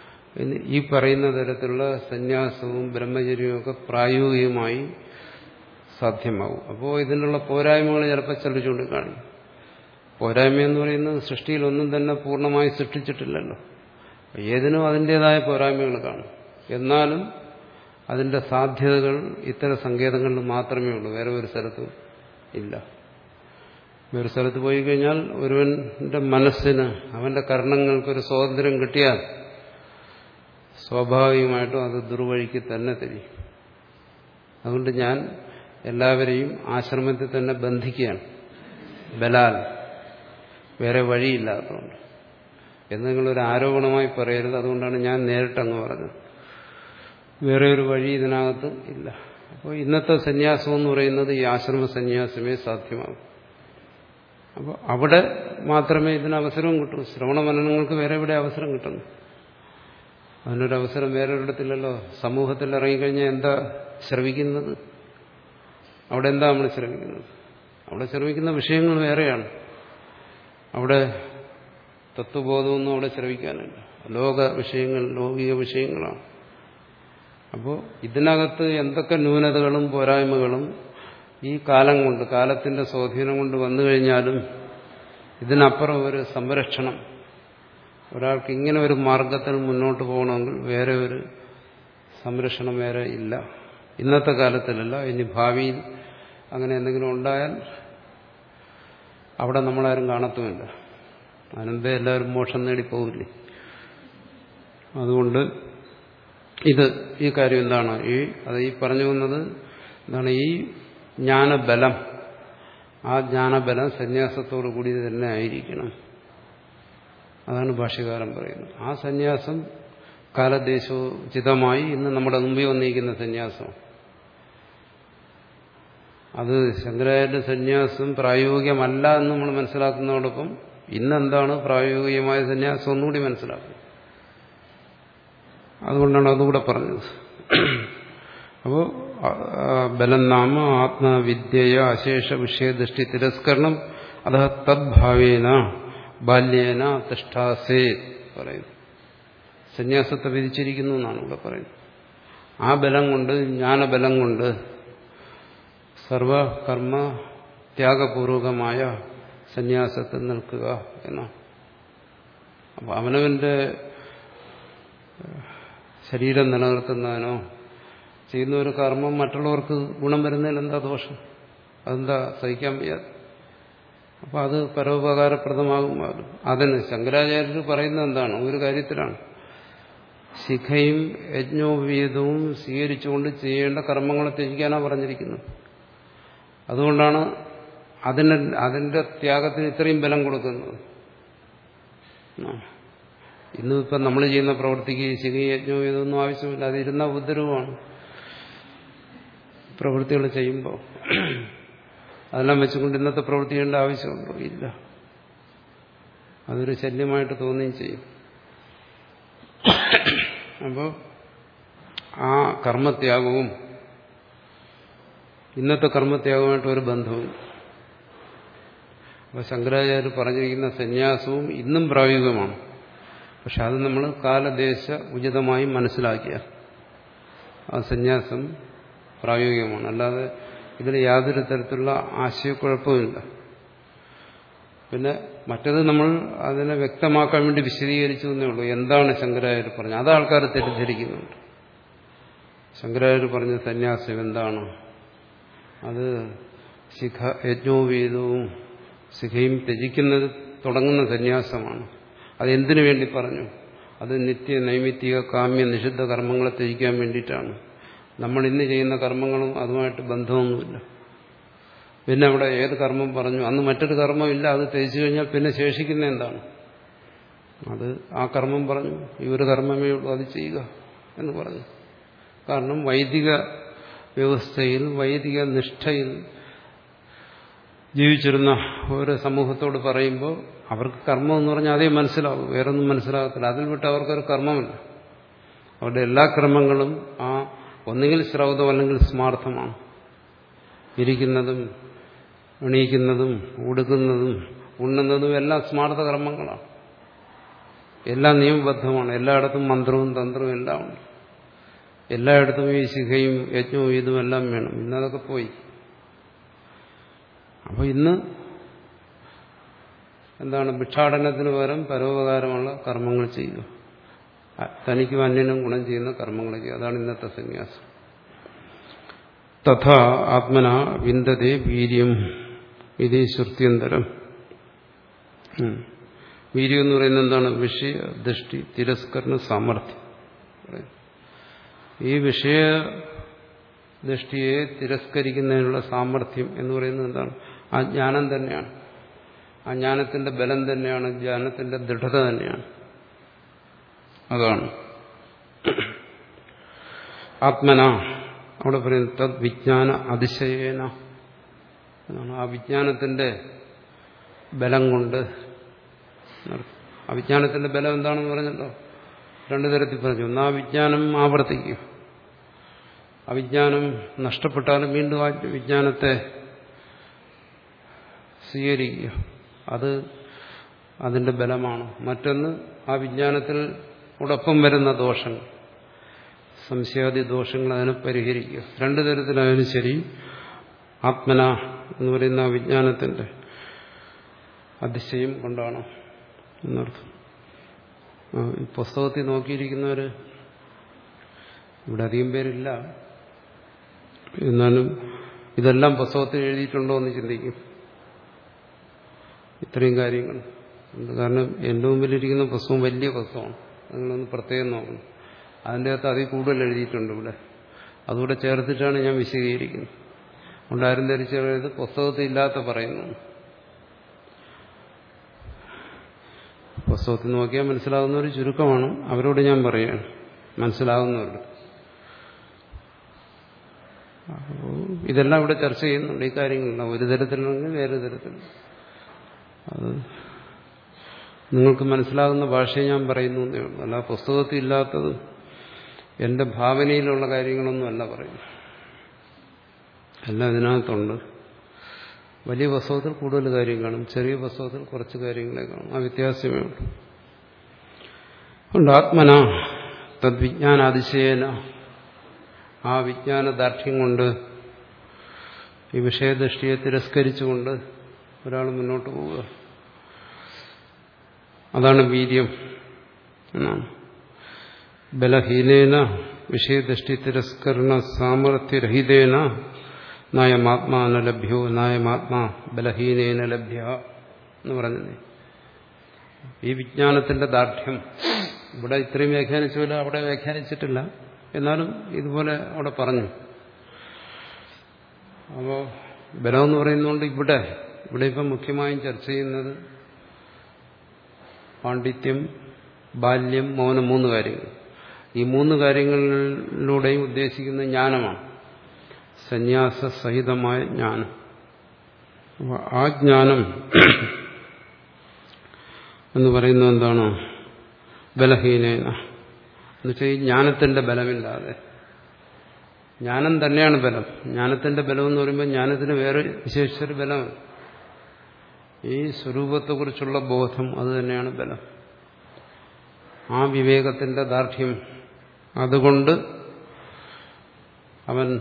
ഈ പറയുന്ന തരത്തിലുള്ള സന്യാസവും ബ്രഹ്മചര്യവും ഒക്കെ പ്രായോഗികമായി സാധ്യമാവും അപ്പോൾ ഇതിനുള്ള പോരായ്മകൾ ചിലപ്പോൾ ചിലർ ചൂണ്ടിക്കാണിക്കും പോരായ്മ എന്ന് പറയുന്നത് സൃഷ്ടിയിലൊന്നും തന്നെ പൂർണ്ണമായി സൃഷ്ടിച്ചിട്ടില്ലല്ലോ ഏതിനും അതിൻ്റെതായ പോരായ്മകൾ കാണും എന്നാലും അതിന്റെ സാധ്യതകൾ ഇത്തരം സങ്കേതങ്ങളിൽ മാത്രമേ ഉള്ളൂ വേറെ ഒരു സ്ഥലത്തും ഇല്ല വേറെ സ്ഥലത്ത് പോയി കഴിഞ്ഞാൽ ഒരുവന്റെ മനസ്സിന് അവന്റെ കർണങ്ങൾക്കൊരു സ്വാതന്ത്ര്യം കിട്ടിയാൽ സ്വാഭാവികമായിട്ടും അത് ദുർവഴിക്ക് തന്നെ തിരിയും അതുകൊണ്ട് ഞാൻ എല്ലാവരെയും ആശ്രമത്തിൽ തന്നെ ബന്ധിക്കുകയാണ് ബലാൽ വേറെ വഴിയില്ലാത്തതുകൊണ്ട് എന്ന് നിങ്ങളൊരു ആരോപണമായി പറയരുത് അതുകൊണ്ടാണ് ഞാൻ നേരിട്ടങ്ങ് പറഞ്ഞത് വേറെ ഒരു വഴി ഇതിനകത്ത് ഇല്ല അപ്പോൾ ഇന്നത്തെ സന്യാസം എന്ന് പറയുന്നത് ഈ ആശ്രമ സന്യാസമേ സാധ്യമാകും അപ്പോൾ അവിടെ മാത്രമേ ഇതിന് അവസരവും കിട്ടൂ ശ്രവണ മനനങ്ങൾക്ക് വേറെ എവിടെ അവസരം കിട്ടുന്നു അതിനൊരു അവസരം വേറെ ഒരിടത്തില്ലല്ലോ സമൂഹത്തിൽ ഇറങ്ങിക്കഴിഞ്ഞാൽ എന്താ ശ്രവിക്കുന്നത് അവിടെ എന്താ നമ്മൾ ശ്രമിക്കുന്നത് അവിടെ ശ്രമിക്കുന്ന വിഷയങ്ങൾ വേറെയാണ് അവിടെ തത്വബോധമൊന്നും അവിടെ ശ്രമിക്കാനില്ല ലോക വിഷയങ്ങൾ ലൗകിക വിഷയങ്ങളാണ് അപ്പോൾ ഇതിനകത്ത് എന്തൊക്കെ ന്യൂനതകളും പോരായ്മകളും ഈ കാലം കൊണ്ട് കാലത്തിന്റെ സ്വാധീനം കൊണ്ട് വന്നു കഴിഞ്ഞാലും ഇതിനപ്പുറം ഒരു സംരക്ഷണം ഒരാൾക്ക് ഇങ്ങനെ ഒരു മാർഗത്തിൽ മുന്നോട്ട് പോകണമെങ്കിൽ വേറെ ഒരു സംരക്ഷണം വേറെ ഇല്ല ഇന്നത്തെ കാലത്തിലല്ല ഇനി ഭാവിയിൽ അങ്ങനെ എന്തെങ്കിലും ഉണ്ടായാൽ അവിടെ നമ്മളാരും കാണത്തുമില്ല അതിനുമ്പേ എല്ലാവരും മോക്ഷം നേടി പോകില്ലേ അതുകൊണ്ട് ഇത് ഈ കാര്യം എന്താണ് ഈ അത് ഈ പറഞ്ഞു വന്നത് എന്താണ് ഈ ജ്ഞാനബലം ആ ജ്ഞാനബലം സന്യാസത്തോടു കൂടി തന്നെ ആയിരിക്കണം അതാണ് ഭാഷ്യകാരൻ പറയുന്നത് ആ സന്യാസം കാലദേശോചിതമായി ഇന്ന് നമ്മുടെ മുമ്പിൽ വന്നിരിക്കുന്ന സന്യാസം അത് ശങ്കരാചാര്യ സന്യാസം പ്രായോഗികമല്ല എന്ന് നമ്മൾ മനസ്സിലാക്കുന്നതോടൊപ്പം ഇന്നെന്താണ് പ്രായോഗികമായ സന്യാസം ഒന്നുകൂടി മനസ്സിലാക്കുന്നത് അതുകൊണ്ടാണ് അതുകൂടെ പറഞ്ഞത് അപ്പോൾ ബലം നാമ ആത്മവിദ്യയ അശേഷ വിഷയദൃഷ്ടി തിരസ്കരണം അത് തദ്ഭാവേന ബാല്യേന തിഷ്ഠാസേ പറയുന്നു സന്യാസത്തെ വിധിച്ചിരിക്കുന്നു എന്നാണ് ഇവിടെ പറയുന്നത് ആ ബലം കൊണ്ട് ജ്ഞാനബലം കൊണ്ട് സർവകർമ്മ ത്യാഗപൂർവകമായ സന്യാസത്തിൽ നിൽക്കുക എന്നാണ് അപ്പം അവനവന്റെ ശരീരം നിലനിർത്തുന്നതിനോ ചെയ്യുന്ന ഒരു കർമ്മം മറ്റുള്ളവർക്ക് ഗുണം വരുന്നതിൽ എന്താ ദോഷം അതെന്താ സഹിക്കാൻ വയ്യാതെ അപ്പൊ അത് പരോപകാരപ്രദമാകും അതിന് ശങ്കരാചാര്യർ പറയുന്നത് എന്താണ് ഒരു കാര്യത്തിലാണ് ശിഖയും യജ്ഞോപീതവും സ്വീകരിച്ചുകൊണ്ട് ചെയ്യേണ്ട കർമ്മങ്ങളെ ത്യജിക്കാനാണ് പറഞ്ഞിരിക്കുന്നത് അതുകൊണ്ടാണ് അതിന് അതിന്റെ ത്യാഗത്തിന് ഇത്രയും ബലം കൊടുക്കുന്നത് ഇന്നിപ്പം നമ്മൾ ചെയ്യുന്ന പ്രവൃത്തിക്ക് ശിഖയജ്ഞവും ഇതൊന്നും ആവശ്യമില്ല അതിരുന്ന ഉപദ്രവമാണ് പ്രവൃത്തികൾ ചെയ്യുമ്പോൾ അതെല്ലാം വെച്ചുകൊണ്ട് ഇന്നത്തെ പ്രവൃത്തി ചെയ്യേണ്ട ആവശ്യമുണ്ടോ ഇല്ല അതൊരു ശല്യമായിട്ട് തോന്നുകയും ചെയ്യും അപ്പോൾ ആ കർമ്മത്യാഗവും ഇന്നത്തെ കർമ്മത്യാഗമായിട്ട് ഒരു ബന്ധവും അപ്പോൾ ശങ്കരാചാര്യർ പറഞ്ഞിരിക്കുന്ന സന്യാസവും ഇന്നും പ്രായോഗികമാണ് പക്ഷെ അത് നമ്മൾ കാലദേശ ഉചിതമായി മനസ്സിലാക്കിയ ആ സന്യാസം പ്രായോഗികമാണ് അല്ലാതെ ഇതിൽ യാതൊരു തരത്തിലുള്ള ആശയക്കുഴപ്പമില്ല പിന്നെ മറ്റത് നമ്മൾ അതിനെ വ്യക്തമാക്കാൻ വേണ്ടി വിശദീകരിച്ചു എന്നേ ഉള്ളൂ എന്താണ് ശങ്കരാചാര്യർ പറഞ്ഞത് അത് ആൾക്കാർ തെറ്റിദ്ധരിക്കുന്നുണ്ട് ശങ്കരാചാര്യർ പറഞ്ഞ സന്യാസം എന്താണ് അത് ശിഖ യജ്ഞോപീതവും ശിഖയും ത്യജിക്കുന്നത് തുടങ്ങുന്ന സന്യാസമാണ് അതെന്തിനു വേണ്ടി പറഞ്ഞു അത് നിത്യ നൈമിത്തിക കാമ്യ നിഷിദ്ധ കർമ്മങ്ങളെ ത്യജിക്കാൻ വേണ്ടിയിട്ടാണ് നമ്മൾ ഇന്ന് ചെയ്യുന്ന കർമ്മങ്ങളും അതുമായിട്ട് ബന്ധമൊന്നുമില്ല പിന്നെ അവിടെ ഏത് കർമ്മം പറഞ്ഞു അന്ന് മറ്റൊരു കർമ്മമില്ല അത് ത്യജിച്ചു കഴിഞ്ഞാൽ പിന്നെ ശേഷിക്കുന്ന എന്താണ് അത് ആ കർമ്മം പറഞ്ഞു ഈ ഒരു കർമ്മമേ ഉള്ളൂ അത് ചെയ്യുക എന്ന് പറഞ്ഞു കാരണം വൈദിക വ്യവസ്ഥയിൽ വൈദിക നിഷ്ഠയിൽ ജീവിച്ചിരുന്ന ഒരു സമൂഹത്തോട് പറയുമ്പോൾ അവർക്ക് കർമ്മം എന്ന് പറഞ്ഞാൽ അതേ മനസ്സിലാവും വേറൊന്നും മനസ്സിലാകത്തില്ല അതിൽ വിട്ട് അവർക്കൊരു കർമ്മമില്ല അവരുടെ എല്ലാ കർമ്മങ്ങളും ആ ഒന്നുകിൽ ശ്രൗതം അല്ലെങ്കിൽ സ്മാർത്ഥമാണ് ഇരിക്കുന്നതും എണീക്കുന്നതും ഉടുക്കുന്നതും ഉണ്ണുന്നതും എല്ലാം സ്മാർത്ഥ കർമ്മങ്ങളാണ് എല്ലാം നിയമബദ്ധമാണ് എല്ലായിടത്തും മന്ത്രവും തന്ത്രവും എല്ലാം ഉണ്ട് എല്ലായിടത്തും ഈ ശിഖയും യജ്ഞവും ഇതും എല്ലാം വേണം ഇന്നതൊക്കെ പോയി അപ്പോൾ ഇന്ന് എന്താണ് ഭിക്ഷാടനത്തിന് പകരം പരോപകാരമുള്ള കർമ്മങ്ങൾ ചെയ്യുക തനിക്കും അന്യനും ഗുണം ചെയ്യുന്ന കർമ്മങ്ങൾ ചെയ്യുക അതാണ് ഇന്നത്തെ സന്യാസം തഥാ ആത്മന വിന്ദതേ വീര്യം ഇതേ ശ്രുത്യന്തരം വീര്യം എന്ന് പറയുന്നത് എന്താണ് വിഷയ ദൃഷ്ടി തിരസ്കരണ സാമർഥ്യം ഈ വിഷയ ദൃഷ്ടിയെ തിരസ്കരിക്കുന്നതിനുള്ള സാമർഥ്യം എന്ന് പറയുന്നത് എന്താണ് ആ ജ്ഞാനം തന്നെയാണ് ആ ജ്ഞാനത്തിന്റെ ബലം തന്നെയാണ് ജ്ഞാനത്തിന്റെ ദൃഢത തന്നെയാണ് അതാണ് ആത്മന അവിടെ പറയുന്നത് തദ് വിജ്ഞാന അതിശയേന എന്നാണ് ആ വിജ്ഞാനത്തിന്റെ ബലം കൊണ്ട് ആ വിജ്ഞാനത്തിന്റെ ബലം എന്താണെന്ന് പറഞ്ഞല്ലോ രണ്ടു തരത്തിൽ പറഞ്ഞു ഒന്ന് ആ വിജ്ഞാനം ആവർത്തിക്കും അവിജ്ഞാനം നഷ്ടപ്പെട്ടാലും വീണ്ടും ആ വിജ്ഞാനത്തെ സ്വീകരിക്കുക അത് അതിന്റെ ബലമാണ് മറ്റൊന്ന് ആ വിജ്ഞാനത്തിൽ ഉടൊപ്പം വരുന്ന ദോഷങ്ങൾ സംശയാദി ദോഷങ്ങൾ അതിനെ പരിഹരിക്കുക രണ്ടു തരത്തിലായാലും ശരി ആത്മന എന്ന് പറയുന്ന ആ വിജ്ഞാനത്തിന്റെ അതിശയം കൊണ്ടാണ് എന്നർത്ഥം ഈ പുസ്തകത്തിൽ നോക്കിയിരിക്കുന്നവർ ഇവിടെ അധികം പേരില്ല എന്നാലും ഇതെല്ലാം പുസ്തകത്തിൽ എഴുതിയിട്ടുണ്ടോ എന്ന് ചിന്തിക്കും ഇത്രയും കാര്യങ്ങൾ കാരണം എൻ്റെ മുമ്പിലിരിക്കുന്ന പുസ്തകം വലിയ പുസ്തകമാണ് നിങ്ങളൊന്ന് പ്രത്യേകം നോക്കണം അതിൻ്റെ അകത്ത് അതിൽ കൂടുതൽ എഴുതിയിട്ടുണ്ട് ഇവിടെ അതുകൂടെ ചേർത്തിട്ടാണ് ഞാൻ വിശദീകരിക്കുന്നത് അതുകൊണ്ട് ആരും ധരിച്ചത് പുസ്തകത്തിൽ ഇല്ലാത്ത പറയുന്നു പുസ്തകത്തിൽ നോക്കിയാൽ മനസ്സിലാകുന്ന ഒരു ചുരുക്കമാണ് അവരോട് ഞാൻ പറയുകയാണ് മനസ്സിലാകുന്നവരുടെ ഇതെല്ലാം ഇവിടെ ചർച്ച ചെയ്യുന്നുണ്ട് ഈ കാര്യങ്ങളെല്ലാം ഒരു തരത്തിലാണെങ്കിൽ വേറെ തരത്തിൽ അത് നിങ്ങൾക്ക് മനസ്സിലാകുന്ന ഭാഷയെ ഞാൻ പറയുന്നു എന്നേ ഉള്ളൂ അല്ല പുസ്തകത്തിൽ ഇല്ലാത്തത് എന്റെ ഭാവനയിലുള്ള കാര്യങ്ങളൊന്നും അല്ല പറയുന്നു എല്ലാം ഇതിനകത്തുണ്ട് വലിയ പുസ്തകത്തിൽ കൂടുതൽ കാര്യം കാണും ചെറിയ പുസ്തകത്തിൽ കുറച്ച് കാര്യങ്ങളെ കാണും ആ വ്യത്യാസമേ ഉള്ളൂ അതുകൊണ്ട് ആത്മന തദ്വിജ്ഞാനാതിശയേന ആ വിജ്ഞാനദാർഢ്യം കൊണ്ട് ഈ വിഷയദൃഷ്ടിയെ തിരസ്കരിച്ചുകൊണ്ട് ഒരാൾ മുന്നോട്ട് പോവുക അതാണ് വീര്യം എന്നാണ് ബലഹീനേന വിഷയദൃഷ്ടി തിരസ്കരണ സാമർഥ്യരഹിതേന നായമാത്മാന ലഭ്യോ നായമാത്മാ ബലഹീനേന ലഭ്യ എന്ന് പറഞ്ഞത് ഈ വിജ്ഞാനത്തിന്റെ ദാർഢ്യം ഇവിടെ ഇത്രയും വ്യാഖ്യാനിച്ചില്ല അവിടെ വ്യാഖ്യാനിച്ചിട്ടില്ല എന്നാലും ഇതുപോലെ അവിടെ പറഞ്ഞു അപ്പോൾ ബലം എന്ന് പറയുന്നതുകൊണ്ട് ഇവിടെ ഇവിടെ ഇപ്പം മുഖ്യമായും ചർച്ച ചെയ്യുന്നത് പാണ്ഡിത്യം ബാല്യം മൗനം മൂന്ന് കാര്യങ്ങൾ ഈ മൂന്ന് കാര്യങ്ങളിലൂടെയും ഉദ്ദേശിക്കുന്ന ജ്ഞാനമാണ് സന്യാസ സഹിതമായ ജ്ഞാനം ആ ജ്ഞാനം എന്ന് പറയുന്നത് എന്താണ് ബലഹീനേന എന്നുവെച്ചാൽ ഈ ജ്ഞാനത്തിന്റെ ബലമില്ലാതെ ജ്ഞാനം തന്നെയാണ് ബലം ജ്ഞാനത്തിന്റെ ബലം എന്ന് പറയുമ്പോൾ ജ്ഞാനത്തിന് വേറെ വിശേഷിച്ചൊരു ബലമാണ് ഈ സ്വരൂപത്തെക്കുറിച്ചുള്ള ബോധം അത് തന്നെയാണ് ബലം ആ വിവേകത്തിന്റെ ദാർഢ്യം അതുകൊണ്ട് അവൻ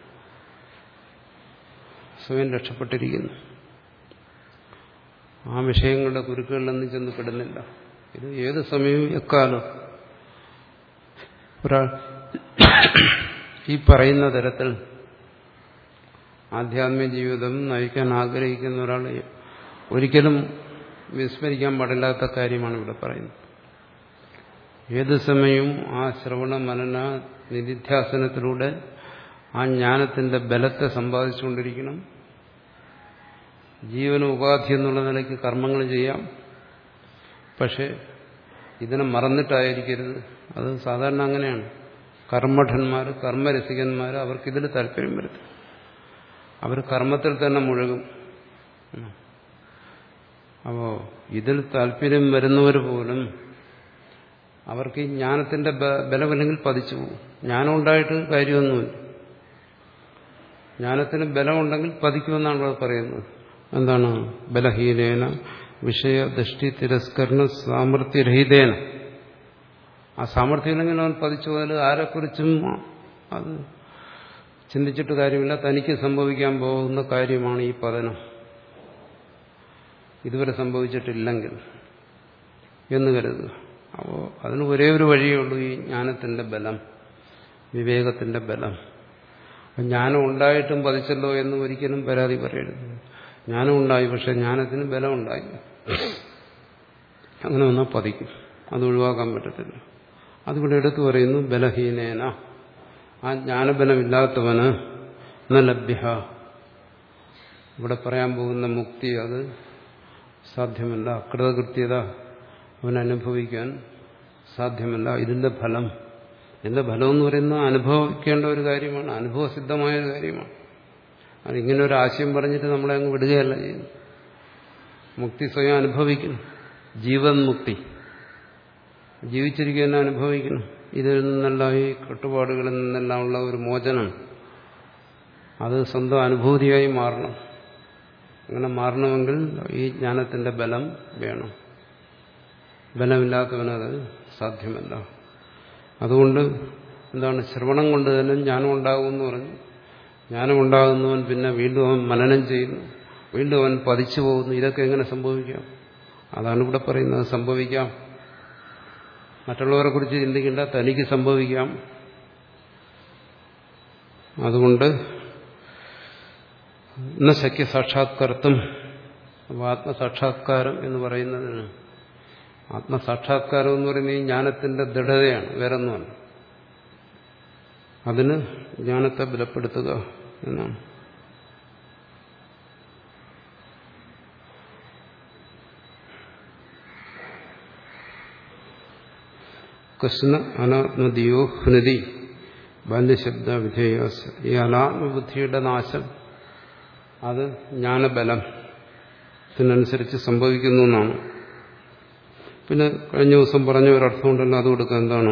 സ്വയം രക്ഷപ്പെട്ടിരിക്കുന്നു ആ വിഷയങ്ങളുടെ കുരുക്കുകളിലൊന്നും ചെന്ന് പെടുന്നില്ല ഇത് ഏത് സമയവും എക്കാലം ഒരാൾ ഈ പറയുന്ന തരത്തിൽ ആധ്യാത്മിക ജീവിതം നയിക്കാൻ ആഗ്രഹിക്കുന്ന ഒരാൾ ഒരിക്കലും വിസ്മരിക്കാൻ പാടില്ലാത്ത കാര്യമാണ് ഇവിടെ പറയുന്നത് ഏത് സമയവും ആ ശ്രവണ മനന നിധിധ്യാസനത്തിലൂടെ ആ ജ്ഞാനത്തിന്റെ ബലത്തെ സമ്പാദിച്ചുകൊണ്ടിരിക്കണം ജീവന ഉപാധി എന്നുള്ള നിലയ്ക്ക് കർമ്മങ്ങൾ ചെയ്യാം പക്ഷെ ഇതിനെ മറന്നിട്ടായിരിക്കരുത് അത് സാധാരണ അങ്ങനെയാണ് കർമ്മഠന്മാർ കർമ്മരസികന്മാർ അവർക്കിതിൽ താല്പര്യം വരുത്തും അവർ കർമ്മത്തിൽ തന്നെ മുഴുകും അപ്പോ ഇതിൽ താല്പര്യം വരുന്നവർ പോലും അവർക്ക് ഈ ജ്ഞാനത്തിന്റെ ബലമില്ലെങ്കിൽ പതിച്ചു പോകും ജ്ഞാനം ഉണ്ടായിട്ട് കാര്യമൊന്നുമില്ല ജ്ഞാനത്തിന് ബലമുണ്ടെങ്കിൽ പതിക്കുമെന്നാണ് ഇവിടെ പറയുന്നത് എന്താണ് ബലഹീനേന വിഷയദൃഷ്ടി തിരസ്കരണ സാമർഥ്യരഹിതേന ആ സാമർഥ്യമില്ലെങ്കിൽ അവൻ പതിച്ചു പോയാൽ ആരെക്കുറിച്ചും അത് ചിന്തിച്ചിട്ട് കാര്യമില്ല തനിക്ക് സംഭവിക്കാൻ പോകുന്ന കാര്യമാണ് ഈ പതനം ഇതുവരെ സംഭവിച്ചിട്ടില്ലെങ്കിൽ എന്ന് കരുതുക അപ്പോൾ അതിന് ഒരേ ഒരു വഴിയേ ഉള്ളൂ ഈ ജ്ഞാനത്തിന്റെ ബലം വിവേകത്തിന്റെ ബലം അപ്പം ജ്ഞാനം ഉണ്ടായിട്ടും പതിച്ചല്ലോ എന്ന് ഒരിക്കലും പരാതി പറയരുത് ജ്ഞാനം ഉണ്ടായി പക്ഷെ ജ്ഞാനത്തിന് ബലം ഉണ്ടായി അങ്ങനെ വന്നാൽ പതിക്കും അത് ഒഴിവാക്കാൻ പറ്റത്തില്ല അതുകൊണ്ട് എടുത്തു പറയുന്നു ബലഹീനേന ആ ജ്ഞാനബലമില്ലാത്തവന് ന ലഭ്യ ഇവിടെ പറയാൻ പോകുന്ന മുക്തി അത് സാധ്യമല്ല കൃതകൃത്യത അവൻ അനുഭവിക്കാൻ സാധ്യമല്ല ഇതിന്റെ ഫലം ഇതിന്റെ ഫലം എന്ന് പറയുന്നത് അനുഭവിക്കേണ്ട ഒരു കാര്യമാണ് അനുഭവസിദ്ധമായ ഒരു കാര്യമാണ് അത് ഇങ്ങനെ ഒരു ആശയം പറഞ്ഞിട്ട് നമ്മളെ അങ്ങ് വിടുകയല്ല ചെയ്യുന്നു മുക്തി സ്വയം അനുഭവിക്കുന്നു ജീവൻ മുക്തി ജീവിച്ചിരിക്കുന്ന അനുഭവിക്കണം ഇതിൽ നിന്നെല്ലാം ഈ കെട്ടുപാടുകളിൽ നിന്നെല്ലാം ഉള്ള ഒരു മോചനം അത് സ്വന്തം അനുഭൂതിയായി മാറണം അങ്ങനെ മാറണമെങ്കിൽ ഈ ജ്ഞാനത്തിന്റെ ബലം വേണം ബലമില്ലാത്തവനത് സാധ്യമല്ല അതുകൊണ്ട് എന്താണ് ശ്രവണം കൊണ്ട് തന്നെ ജ്ഞാനം ഉണ്ടാകുമെന്ന് പറഞ്ഞു ജ്ഞാനം ഉണ്ടാകുന്നവൻ പിന്നെ വീണ്ടും അവൻ മനനം ചെയ്യുന്നു വീണ്ടും അവൻ പതിച്ചു പോകുന്നു ഇതൊക്കെ എങ്ങനെ സംഭവിക്കാം അതാണ് ഇവിടെ പറയുന്നത് സംഭവിക്കാം മറ്റുള്ളവരെ കുറിച്ച് ചിന്തിക്കേണ്ട തനിക്ക് സംഭവിക്കാം അതുകൊണ്ട് ഇന്ന ശക്യ സാക്ഷാത്കർത്തും ആത്മസാക്ഷാത്കാരം എന്ന് പറയുന്നതിന് ആത്മസാക്ഷാത്കാരം എന്ന് പറയുന്നത് ഈ ജ്ഞാനത്തിന്റെ ദൃഢതയാണ് വേറൊന്നുമല്ല അതിന് ജ്ഞാനത്തെ ബലപ്പെടുത്തുക എന്നാണ് കൃഷ്ണ അനാത്മതിയോ ഹൃതി ബാല്യശബ്ദ വിധേയാസ ഈ അനാത്മബുദ്ധിയുടെ നാശം അത് ജ്ഞാനബലത്തിനനുസരിച്ച് സംഭവിക്കുന്നു എന്നാണ് പിന്നെ കഴിഞ്ഞ ദിവസം പറഞ്ഞ ഒരർത്ഥം ഉണ്ടല്ലോ അത് കൊടുക്കുക എന്താണ്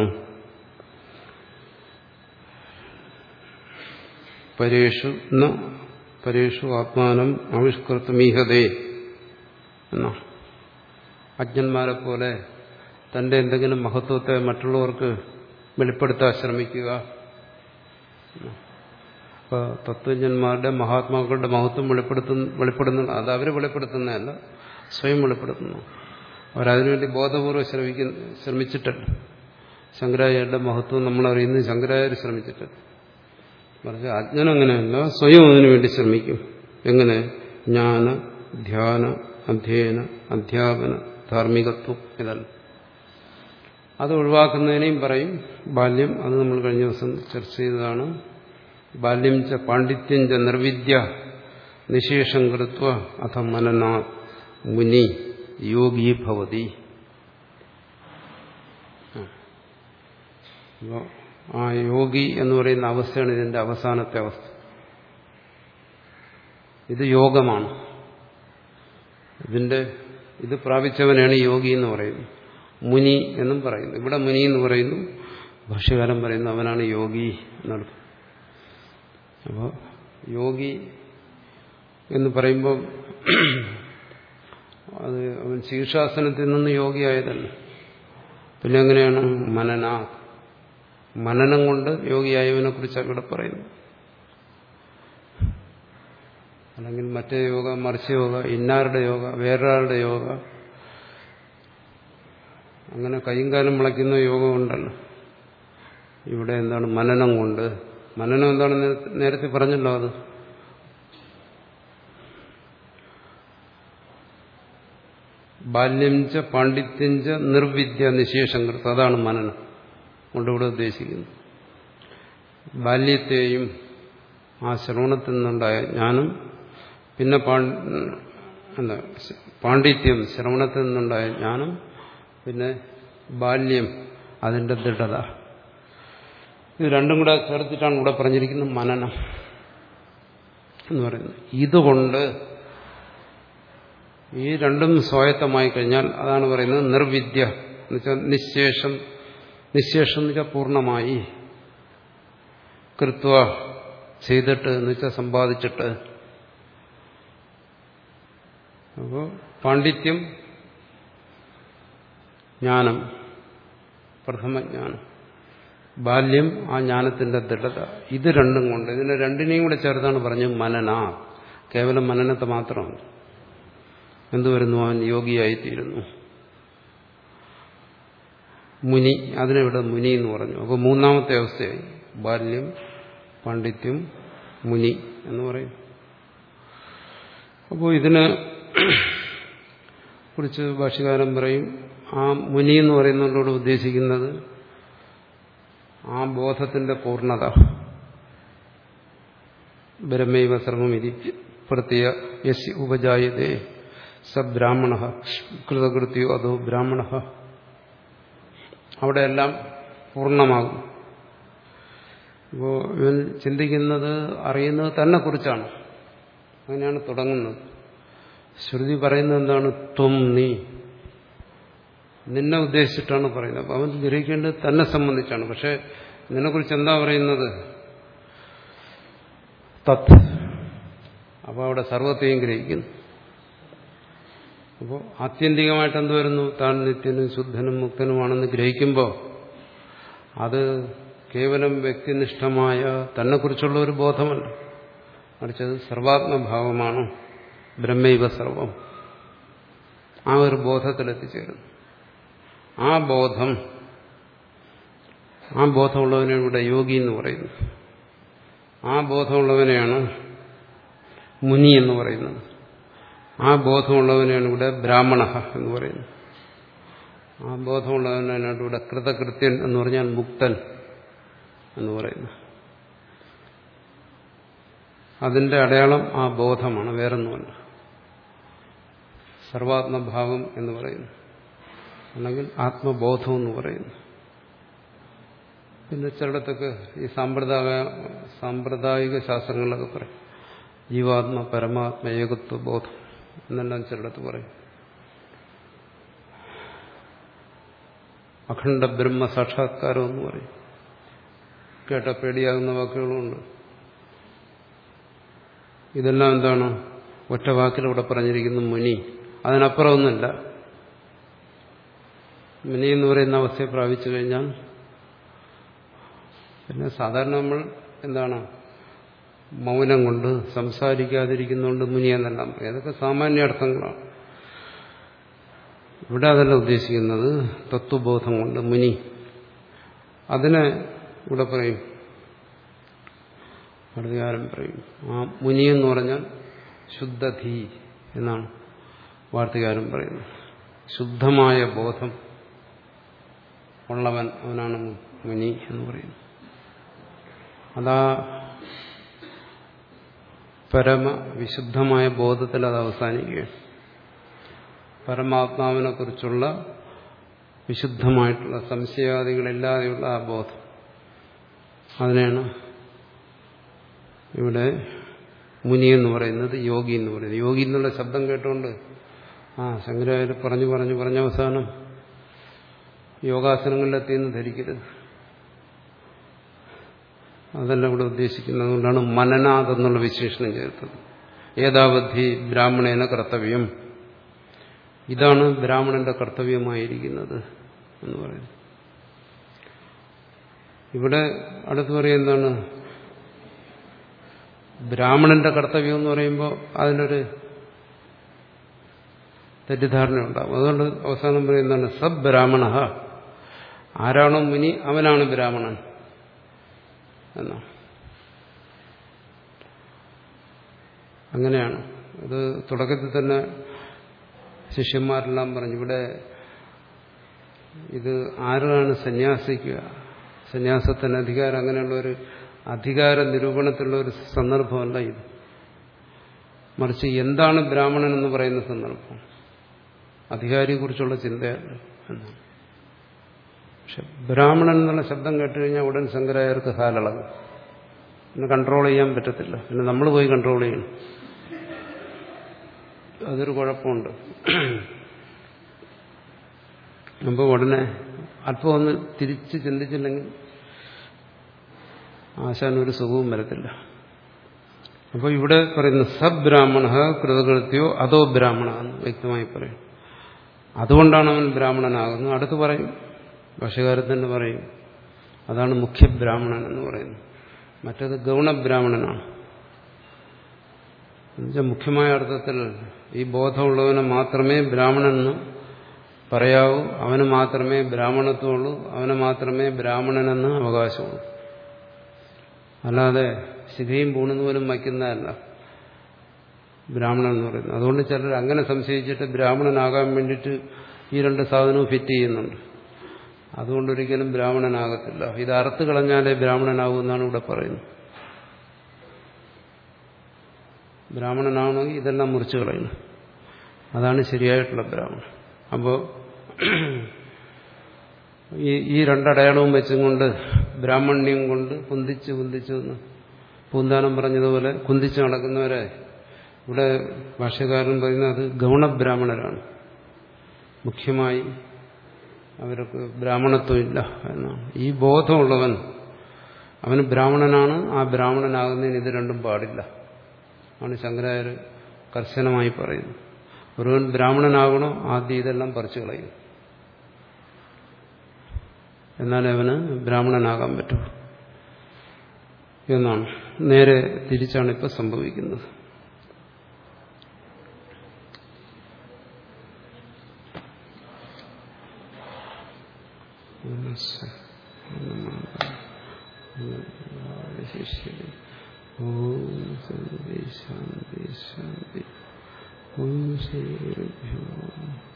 പരേഷു ന പരേഷു ആത്മാനം ആവിഷ്കൃതമീഹതേ എന്നാ അജ്ഞന്മാരെ പോലെ തന്റെ എന്തെങ്കിലും മഹത്വത്തെ മറ്റുള്ളവർക്ക് വെളിപ്പെടുത്താൻ ശ്രമിക്കുക അപ്പോൾ തത്വജ്ഞന്മാരുടെ മഹാത്മാക്കളുടെ മഹത്വം വെളിപ്പെടുത്തുന്ന വെളിപ്പെടുന്ന അത് അവർ വെളിപ്പെടുത്തുന്നതല്ല സ്വയം വെളിപ്പെടുത്തുന്നു അവരതിനുവേണ്ടി ബോധപൂർവ്വം ശ്രമിക്കുന്ന ശ്രമിച്ചിട്ടല്ല ശങ്കരാചാര്യരുടെ മഹത്വം നമ്മൾ അറിയുന്നത് ശങ്കരാചാര്യ ശ്രമിച്ചിട്ടല്ല മറിച്ച് അജ്ഞൻ അങ്ങനെയല്ല സ്വയം അതിനുവേണ്ടി ശ്രമിക്കും എങ്ങനെ ജ്ഞാന ധ്യാന അധ്യയന അധ്യാപന ധാർമ്മികത്വം ഇതല്ല അത് ഒഴിവാക്കുന്നതിനെയും പറയും ബാല്യം അത് നമ്മൾ കഴിഞ്ഞ ദിവസം ചർച്ച ചെയ്തതാണ് ബാല്യം ച പാണ്ഡിത്യം ച നിർവിദ്യ നിശേഷം കൃത്വ അഥ മനനാ മുനി യോഗി ഭവതി ആ യോഗി എന്ന് പറയുന്ന അവസ്ഥയാണ് ഇതിന്റെ അവസാനത്തെ അവസ്ഥ ഇത് യോഗമാണ് ഇതിന്റെ ഇത് പ്രാപിച്ചവനാണ് യോഗി എന്ന് പറയുന്നത് മുനി എന്നും പറയുന്നു ഇവിടെ മുനി എന്ന് പറയുന്നു ഭാഷ്യകാലം പറയുന്നു അവനാണ് യോഗി എന്നർത്ഥം അപ്പോൾ യോഗി എന്ന് പറയുമ്പോൾ അത് അവൻ ശീർഷാസനത്തിൽ നിന്ന് യോഗിയായതല്ല പിന്നെ എങ്ങനെയാണ് മനന മനനം കൊണ്ട് യോഗിയായവനെ കുറിച്ചാണ് ഇവിടെ പറയുന്നത് അല്ലെങ്കിൽ മറ്റേ യോഗ മറിച്ച യോഗ ഇന്നാരുടെ യോഗ വേറൊരാളുടെ യോഗ അങ്ങനെ കൈയും കാലം വിളയ്ക്കുന്ന യോഗം ഉണ്ടല്ലോ ഇവിടെ എന്താണ് മനനം കൊണ്ട് മനനം എന്താണ് നേരത്തെ പറഞ്ഞല്ലോ അത് ബാല്യം ച പാണ്ഡിത്യം ച നിർവിദ്യ നിശേഷം കൃത്ത് അതാണ് മനനം കൊണ്ടിവിടെ ഉദ്ദേശിക്കുന്നത് ബാല്യത്തെയും ആ ശ്രവണത്തിൽ നിന്നുണ്ടായ ജ്ഞാനം പിന്നെ എന്താ പാണ്ഡിത്യം ശ്രവണത്തിൽ നിന്നുണ്ടായ ജ്ഞാനം പിന്നെ ബാല്യം അതിന്റെ ദൃഢത ഇത് രണ്ടും കൂടെ ചേർത്തിട്ടാണ് ഇവിടെ പറഞ്ഞിരിക്കുന്നത് മനനം എന്ന് പറയുന്നത് ഇതുകൊണ്ട് ഈ രണ്ടും സ്വായത്തമായി കഴിഞ്ഞാൽ അതാണ് പറയുന്നത് നിർവിദ്യ എന്നുവെച്ചാൽ നിശേഷം നിശേഷം എന്ന് വെച്ചാൽ പൂർണ്ണമായി കൃത്വ ചെയ്തിട്ട് എന്ന് വെച്ചാൽ സമ്പാദിച്ചിട്ട് അപ്പോൾ പാണ്ഡിത്യം ജ്ഞാനം പ്രഥമജ്ഞാനം ബാല്യം ആ ജ്ഞാനത്തിന്റെ ദൃഢത ഇത് രണ്ടും കൊണ്ട് ഇതിനെ രണ്ടിനെയും കൂടെ ചേർത്താണ് പറഞ്ഞത് മനന കേവലം മനനത്തെ മാത്രമാണ് എന്തു വരുന്നു അവൻ യോഗിയായിത്തീരുന്നു മുനി അതിനിവിടെ മുനി എന്ന് പറഞ്ഞു അപ്പോൾ മൂന്നാമത്തെ അവസ്ഥയായി ബാല്യം പാണ്ഡിത്യം മുനി എന്ന് പറയും അപ്പോൾ ഇതിന് കുറിച്ച് ഭാഷകാരൻ പറയും ആ മുനി എന്ന് പറയുന്നതോട് ഉദ്ദേശിക്കുന്നത് ആ ബോധത്തിന്റെ പൂർണ്ണത ബ്രഹ്മൈവ സർവമിതി പ്രത്യ യസ് ഉപജായതേ സ ബ്രാഹ്മണ കൃതകൃത്യോ അതോ ബ്രാഹ്മണ അവിടെയെല്ലാം പൂർണ്ണമാകും അപ്പോൾ ഇവൻ ചിന്തിക്കുന്നത് അറിയുന്നത് തന്നെ കുറിച്ചാണ് അങ്ങനെയാണ് തുടങ്ങുന്നത് ശ്രുതി പറയുന്നത് എന്താണ് ത്വം നീ നിന്നെ ഉദ്ദേശിച്ചിട്ടാണ് പറയുന്നത് അപ്പം അവൻ ഗ്രഹിക്കേണ്ടത് തന്നെ സംബന്ധിച്ചാണ് പക്ഷെ നിന്നെക്കുറിച്ച് എന്താ പറയുന്നത് തത് അപ്പോൾ അവിടെ സർവത്തെയും ഗ്രഹിക്കുന്നു അപ്പോൾ ആത്യന്തികമായിട്ട് എന്ത് വരുന്നു താൻ നിത്യനും ശുദ്ധനും മുക്തനുമാണെന്ന് ഗ്രഹിക്കുമ്പോൾ അത് കേവലം വ്യക്തിനിഷ്ഠമായ തന്നെക്കുറിച്ചുള്ള ഒരു ബോധമല്ല മറിച്ചത് സർവാത്മഭാവമാണ് ബ്രഹ്മൈവ സർവം ആ ഒരു ബോധത്തിലെത്തിച്ചേരുന്നു ആ ബോധം ആ ബോധമുള്ളവനെ ഇവിടെ യോഗി എന്ന് പറയുന്നു ആ ബോധമുള്ളവനെയാണ് മുനി എന്ന് പറയുന്നത് ആ ബോധമുള്ളവനെയാണ് ഇവിടെ ബ്രാഹ്മണ എന്ന് പറയുന്നത് ആ ബോധമുള്ളവനാണ് ഇവിടെ കൃതകൃത്യൻ എന്ന് പറഞ്ഞാൽ മുക്തൻ എന്ന് പറയുന്നു അതിന്റെ അടയാളം ആ ബോധമാണ് വേറൊന്നുമല്ല സർവാത്മഭാവം എന്ന് പറയുന്നു അല്ലെങ്കിൽ ആത്മബോധം എന്ന് പറയുന്നു പിന്നെ ചിലയിടത്തൊക്കെ ഈ സാമ്പ്രദായ സാമ്പ്രദായിക ശാസ്ത്രങ്ങളിലൊക്കെ പറയും ജീവാത്മ പരമാത്മ ഏകത്വ ബോധം എന്നെല്ലാം ചിലയിടത്ത് പറയും അഖണ്ഡ ബ്രഹ്മ സാക്ഷാത്കാരം എന്ന് പറയും കേട്ട പേടിയാകുന്ന വാക്കുകളുമുണ്ട് ഇതെല്ലാം എന്താണ് ഒറ്റ വാക്കിലൂടെ പറഞ്ഞിരിക്കുന്ന മുനി അതിനപ്പുറമൊന്നുമില്ല മുനി എന്ന് പറയുന്ന അവസ്ഥയെ പ്രാപിച്ചു കഴിഞ്ഞാൽ പിന്നെ സാധാരണ നമ്മൾ എന്താണ് മൗനം കൊണ്ട് സംസാരിക്കാതിരിക്കുന്നതുകൊണ്ട് മുനി എന്നെല്ലാം പറയും അതൊക്കെ സാമാന്യ അർത്ഥങ്ങളാണ് ഇവിടെ അതല്ല ഉദ്ദേശിക്കുന്നത് തത്വബോധം കൊണ്ട് മുനി അതിനെ ഇവിടെ പറയും അടുത്തകാലം പറയും ആ മുനി എന്ന് പറഞ്ഞാൽ ശുദ്ധധീ എന്നാണ് വാർത്തകാരൻ പറയുന്നത് ശുദ്ധമായ ബോധം ഉള്ളവൻ അവനാണ് മുനി എന്ന് പറയുന്നത് അതാ പരമ വിശുദ്ധമായ ബോധത്തിൽ അത് അവസാനിക്കുകയാണ് പരമാത്മാവിനെ കുറിച്ചുള്ള വിശുദ്ധമായിട്ടുള്ള സംശയാദികളില്ലാതെയുള്ള ആ ബോധം അതിനെയാണ് ഇവിടെ മുനി എന്ന് പറയുന്നത് യോഗി എന്ന് പറയുന്നത് യോഗി എന്നുള്ള ശബ്ദം കേട്ടുകൊണ്ട് ആ ശങ്കരാചാര്യ പറഞ്ഞു പറഞ്ഞു പറഞ്ഞ അവസാനം യോഗാസനങ്ങളിലെത്തിയെന്ന് ധരിക്കരുത് അതല്ല ഇവിടെ ഉദ്ദേശിക്കുന്നത് അതുകൊണ്ടാണ് മനനാഥ് എന്നുള്ള വിശേഷണം ചേർത്തത് ഏതാവധി ബ്രാഹ്മണേന കർത്തവ്യം ഇതാണ് ബ്രാഹ്മണന്റെ കർത്തവ്യമായിരിക്കുന്നത് എന്ന് പറയുന്നു ഇവിടെ അടുത്ത് പറയും എന്താണ് ബ്രാഹ്മണന്റെ കർത്തവ്യം എന്ന് പറയുമ്പോൾ അതിനൊരു തെറ്റിദ്ധാരണ ഉണ്ടാവും അതുകൊണ്ട് അവസാനം പറയുന്നതാണ് സബ് ബ്രാഹ്മണ ആരാണോ മുനി അവനാണ് ബ്രാഹ്മണൻ എന്നാ അങ്ങനെയാണ് ഇത് തുടക്കത്തിൽ തന്നെ ശിഷ്യന്മാരെല്ലാം പറഞ്ഞു ഇവിടെ ഇത് ആരാണ് സന്യാസിക്കുക സന്യാസത്തിന് അധികാരം അങ്ങനെയുള്ള ഒരു അധികാര നിരൂപണത്തിലുള്ള ഒരു സന്ദർഭമല്ല ഇത് മറിച്ച് എന്താണ് ബ്രാഹ്മണൻ എന്ന് പറയുന്ന സന്ദർഭം അധികാരിയെക്കുറിച്ചുള്ള ചിന്തയല്ല എന്നാണ് പക്ഷെ ബ്രാഹ്മണൻ എന്നുള്ള ശബ്ദം കേട്ട് കഴിഞ്ഞാൽ ഉടൻ ശങ്കരായർക്ക് ഹാലളകും പിന്നെ കൺട്രോൾ ചെയ്യാൻ പറ്റത്തില്ല പിന്നെ നമ്മൾ പോയി കൺട്രോൾ ചെയ്യണം അതൊരു കുഴപ്പമുണ്ട് അപ്പോൾ ഉടനെ അല്പം ഒന്ന് തിരിച്ച് ചിന്തിച്ചില്ലെങ്കിൽ ആശാൻ ഒരു സുഖവും വരത്തില്ല അപ്പോൾ ഇവിടെ പറയുന്ന സബ്രാഹ്മണ കൃതകൃത്യോ അതോ ബ്രാഹ്മണ എന്ന് വ്യക്തമായി പറയും അതുകൊണ്ടാണ് അവൻ ബ്രാഹ്മണനാകുന്നത് അടുത്ത് പറയും ഭാഷകാരൻ തന്നെ പറയും അതാണ് മുഖ്യ ബ്രാഹ്മണൻ എന്ന് പറയുന്നത് മറ്റത് ഗൗണബ്രാഹ്മണനാണ് എന്നുവെച്ചാൽ മുഖ്യമായ അർത്ഥത്തിൽ ഈ ബോധമുള്ളവനെ മാത്രമേ ബ്രാഹ്മണനെന്ന് പറയാവൂ അവന് മാത്രമേ ബ്രാഹ്മണത്വമുള്ളൂ അവന് മാത്രമേ ബ്രാഹ്മണനെന്ന് അവകാശമുള്ളൂ അല്ലാതെ സ്ഥിതിയും പൂണെന്ന് പോലും വയ്ക്കുന്നതല്ല ബ്രാഹ്മണൻ എന്ന് പറയുന്നത് അതുകൊണ്ട് ചിലർ അങ്ങനെ സംശയിച്ചിട്ട് ബ്രാഹ്മണനാകാൻ വേണ്ടിയിട്ട് ഈ രണ്ട് സാധനവും ഫിറ്റ് ചെയ്യുന്നുണ്ട് അതുകൊണ്ടൊരിക്കലും ബ്രാഹ്മണനാകത്തില്ല ഇത് അറുത്ത് കളഞ്ഞാലേ ബ്രാഹ്മണനാകൂ എന്നാണ് ഇവിടെ പറയുന്നത് ബ്രാഹ്മണനാണെങ്കിൽ ഇതെല്ലാം മുറിച്ചു കളയണം അതാണ് ശരിയായിട്ടുള്ള ബ്രാഹ്മണൻ അപ്പോൾ ഈ ഈ രണ്ടടയാളവും വെച്ചും കൊണ്ട് ബ്രാഹ്മണ്യം കൊണ്ട് കുന്തിച്ച് കുന്തിച്ച് എന്ന് പൂന്താനം പറഞ്ഞതുപോലെ കുന്തിച്ച് നടക്കുന്നവരെ ഇവിടെ ഭാഷ്യകാരൻ പറയുന്നത് അത് ഗൗണബ്രാഹ്മണരാണ് മുഖ്യമായി അവർക്ക് ബ്രാഹ്മണത്വം ഇല്ല എന്നാണ് ഈ ബോധമുള്ളവൻ അവന് ബ്രാഹ്മണനാണ് ആ ബ്രാഹ്മണനാകുന്നതിന് ഇത് രണ്ടും പാടില്ല ആണ് ശങ്കരാചാര്യ കർശനമായി പറയുന്നത് ഒരുവൻ ബ്രാഹ്മണനാകണോ ആദ്യം ഇതെല്ലാം പറിച്ചു കളയും എന്നാലേ അവന് ബ്രാഹ്മണനാകാൻ പറ്റൂ എന്നാണ് നേരെ തിരിച്ചാണ് ഇപ്പൊ സംഭവിക്കുന്നത് ശിഷ്യരെ ഓം ശാന്തി ശാന്തി ശാന്തി ഓം ശ്രീ ഗുരുഭ്യോ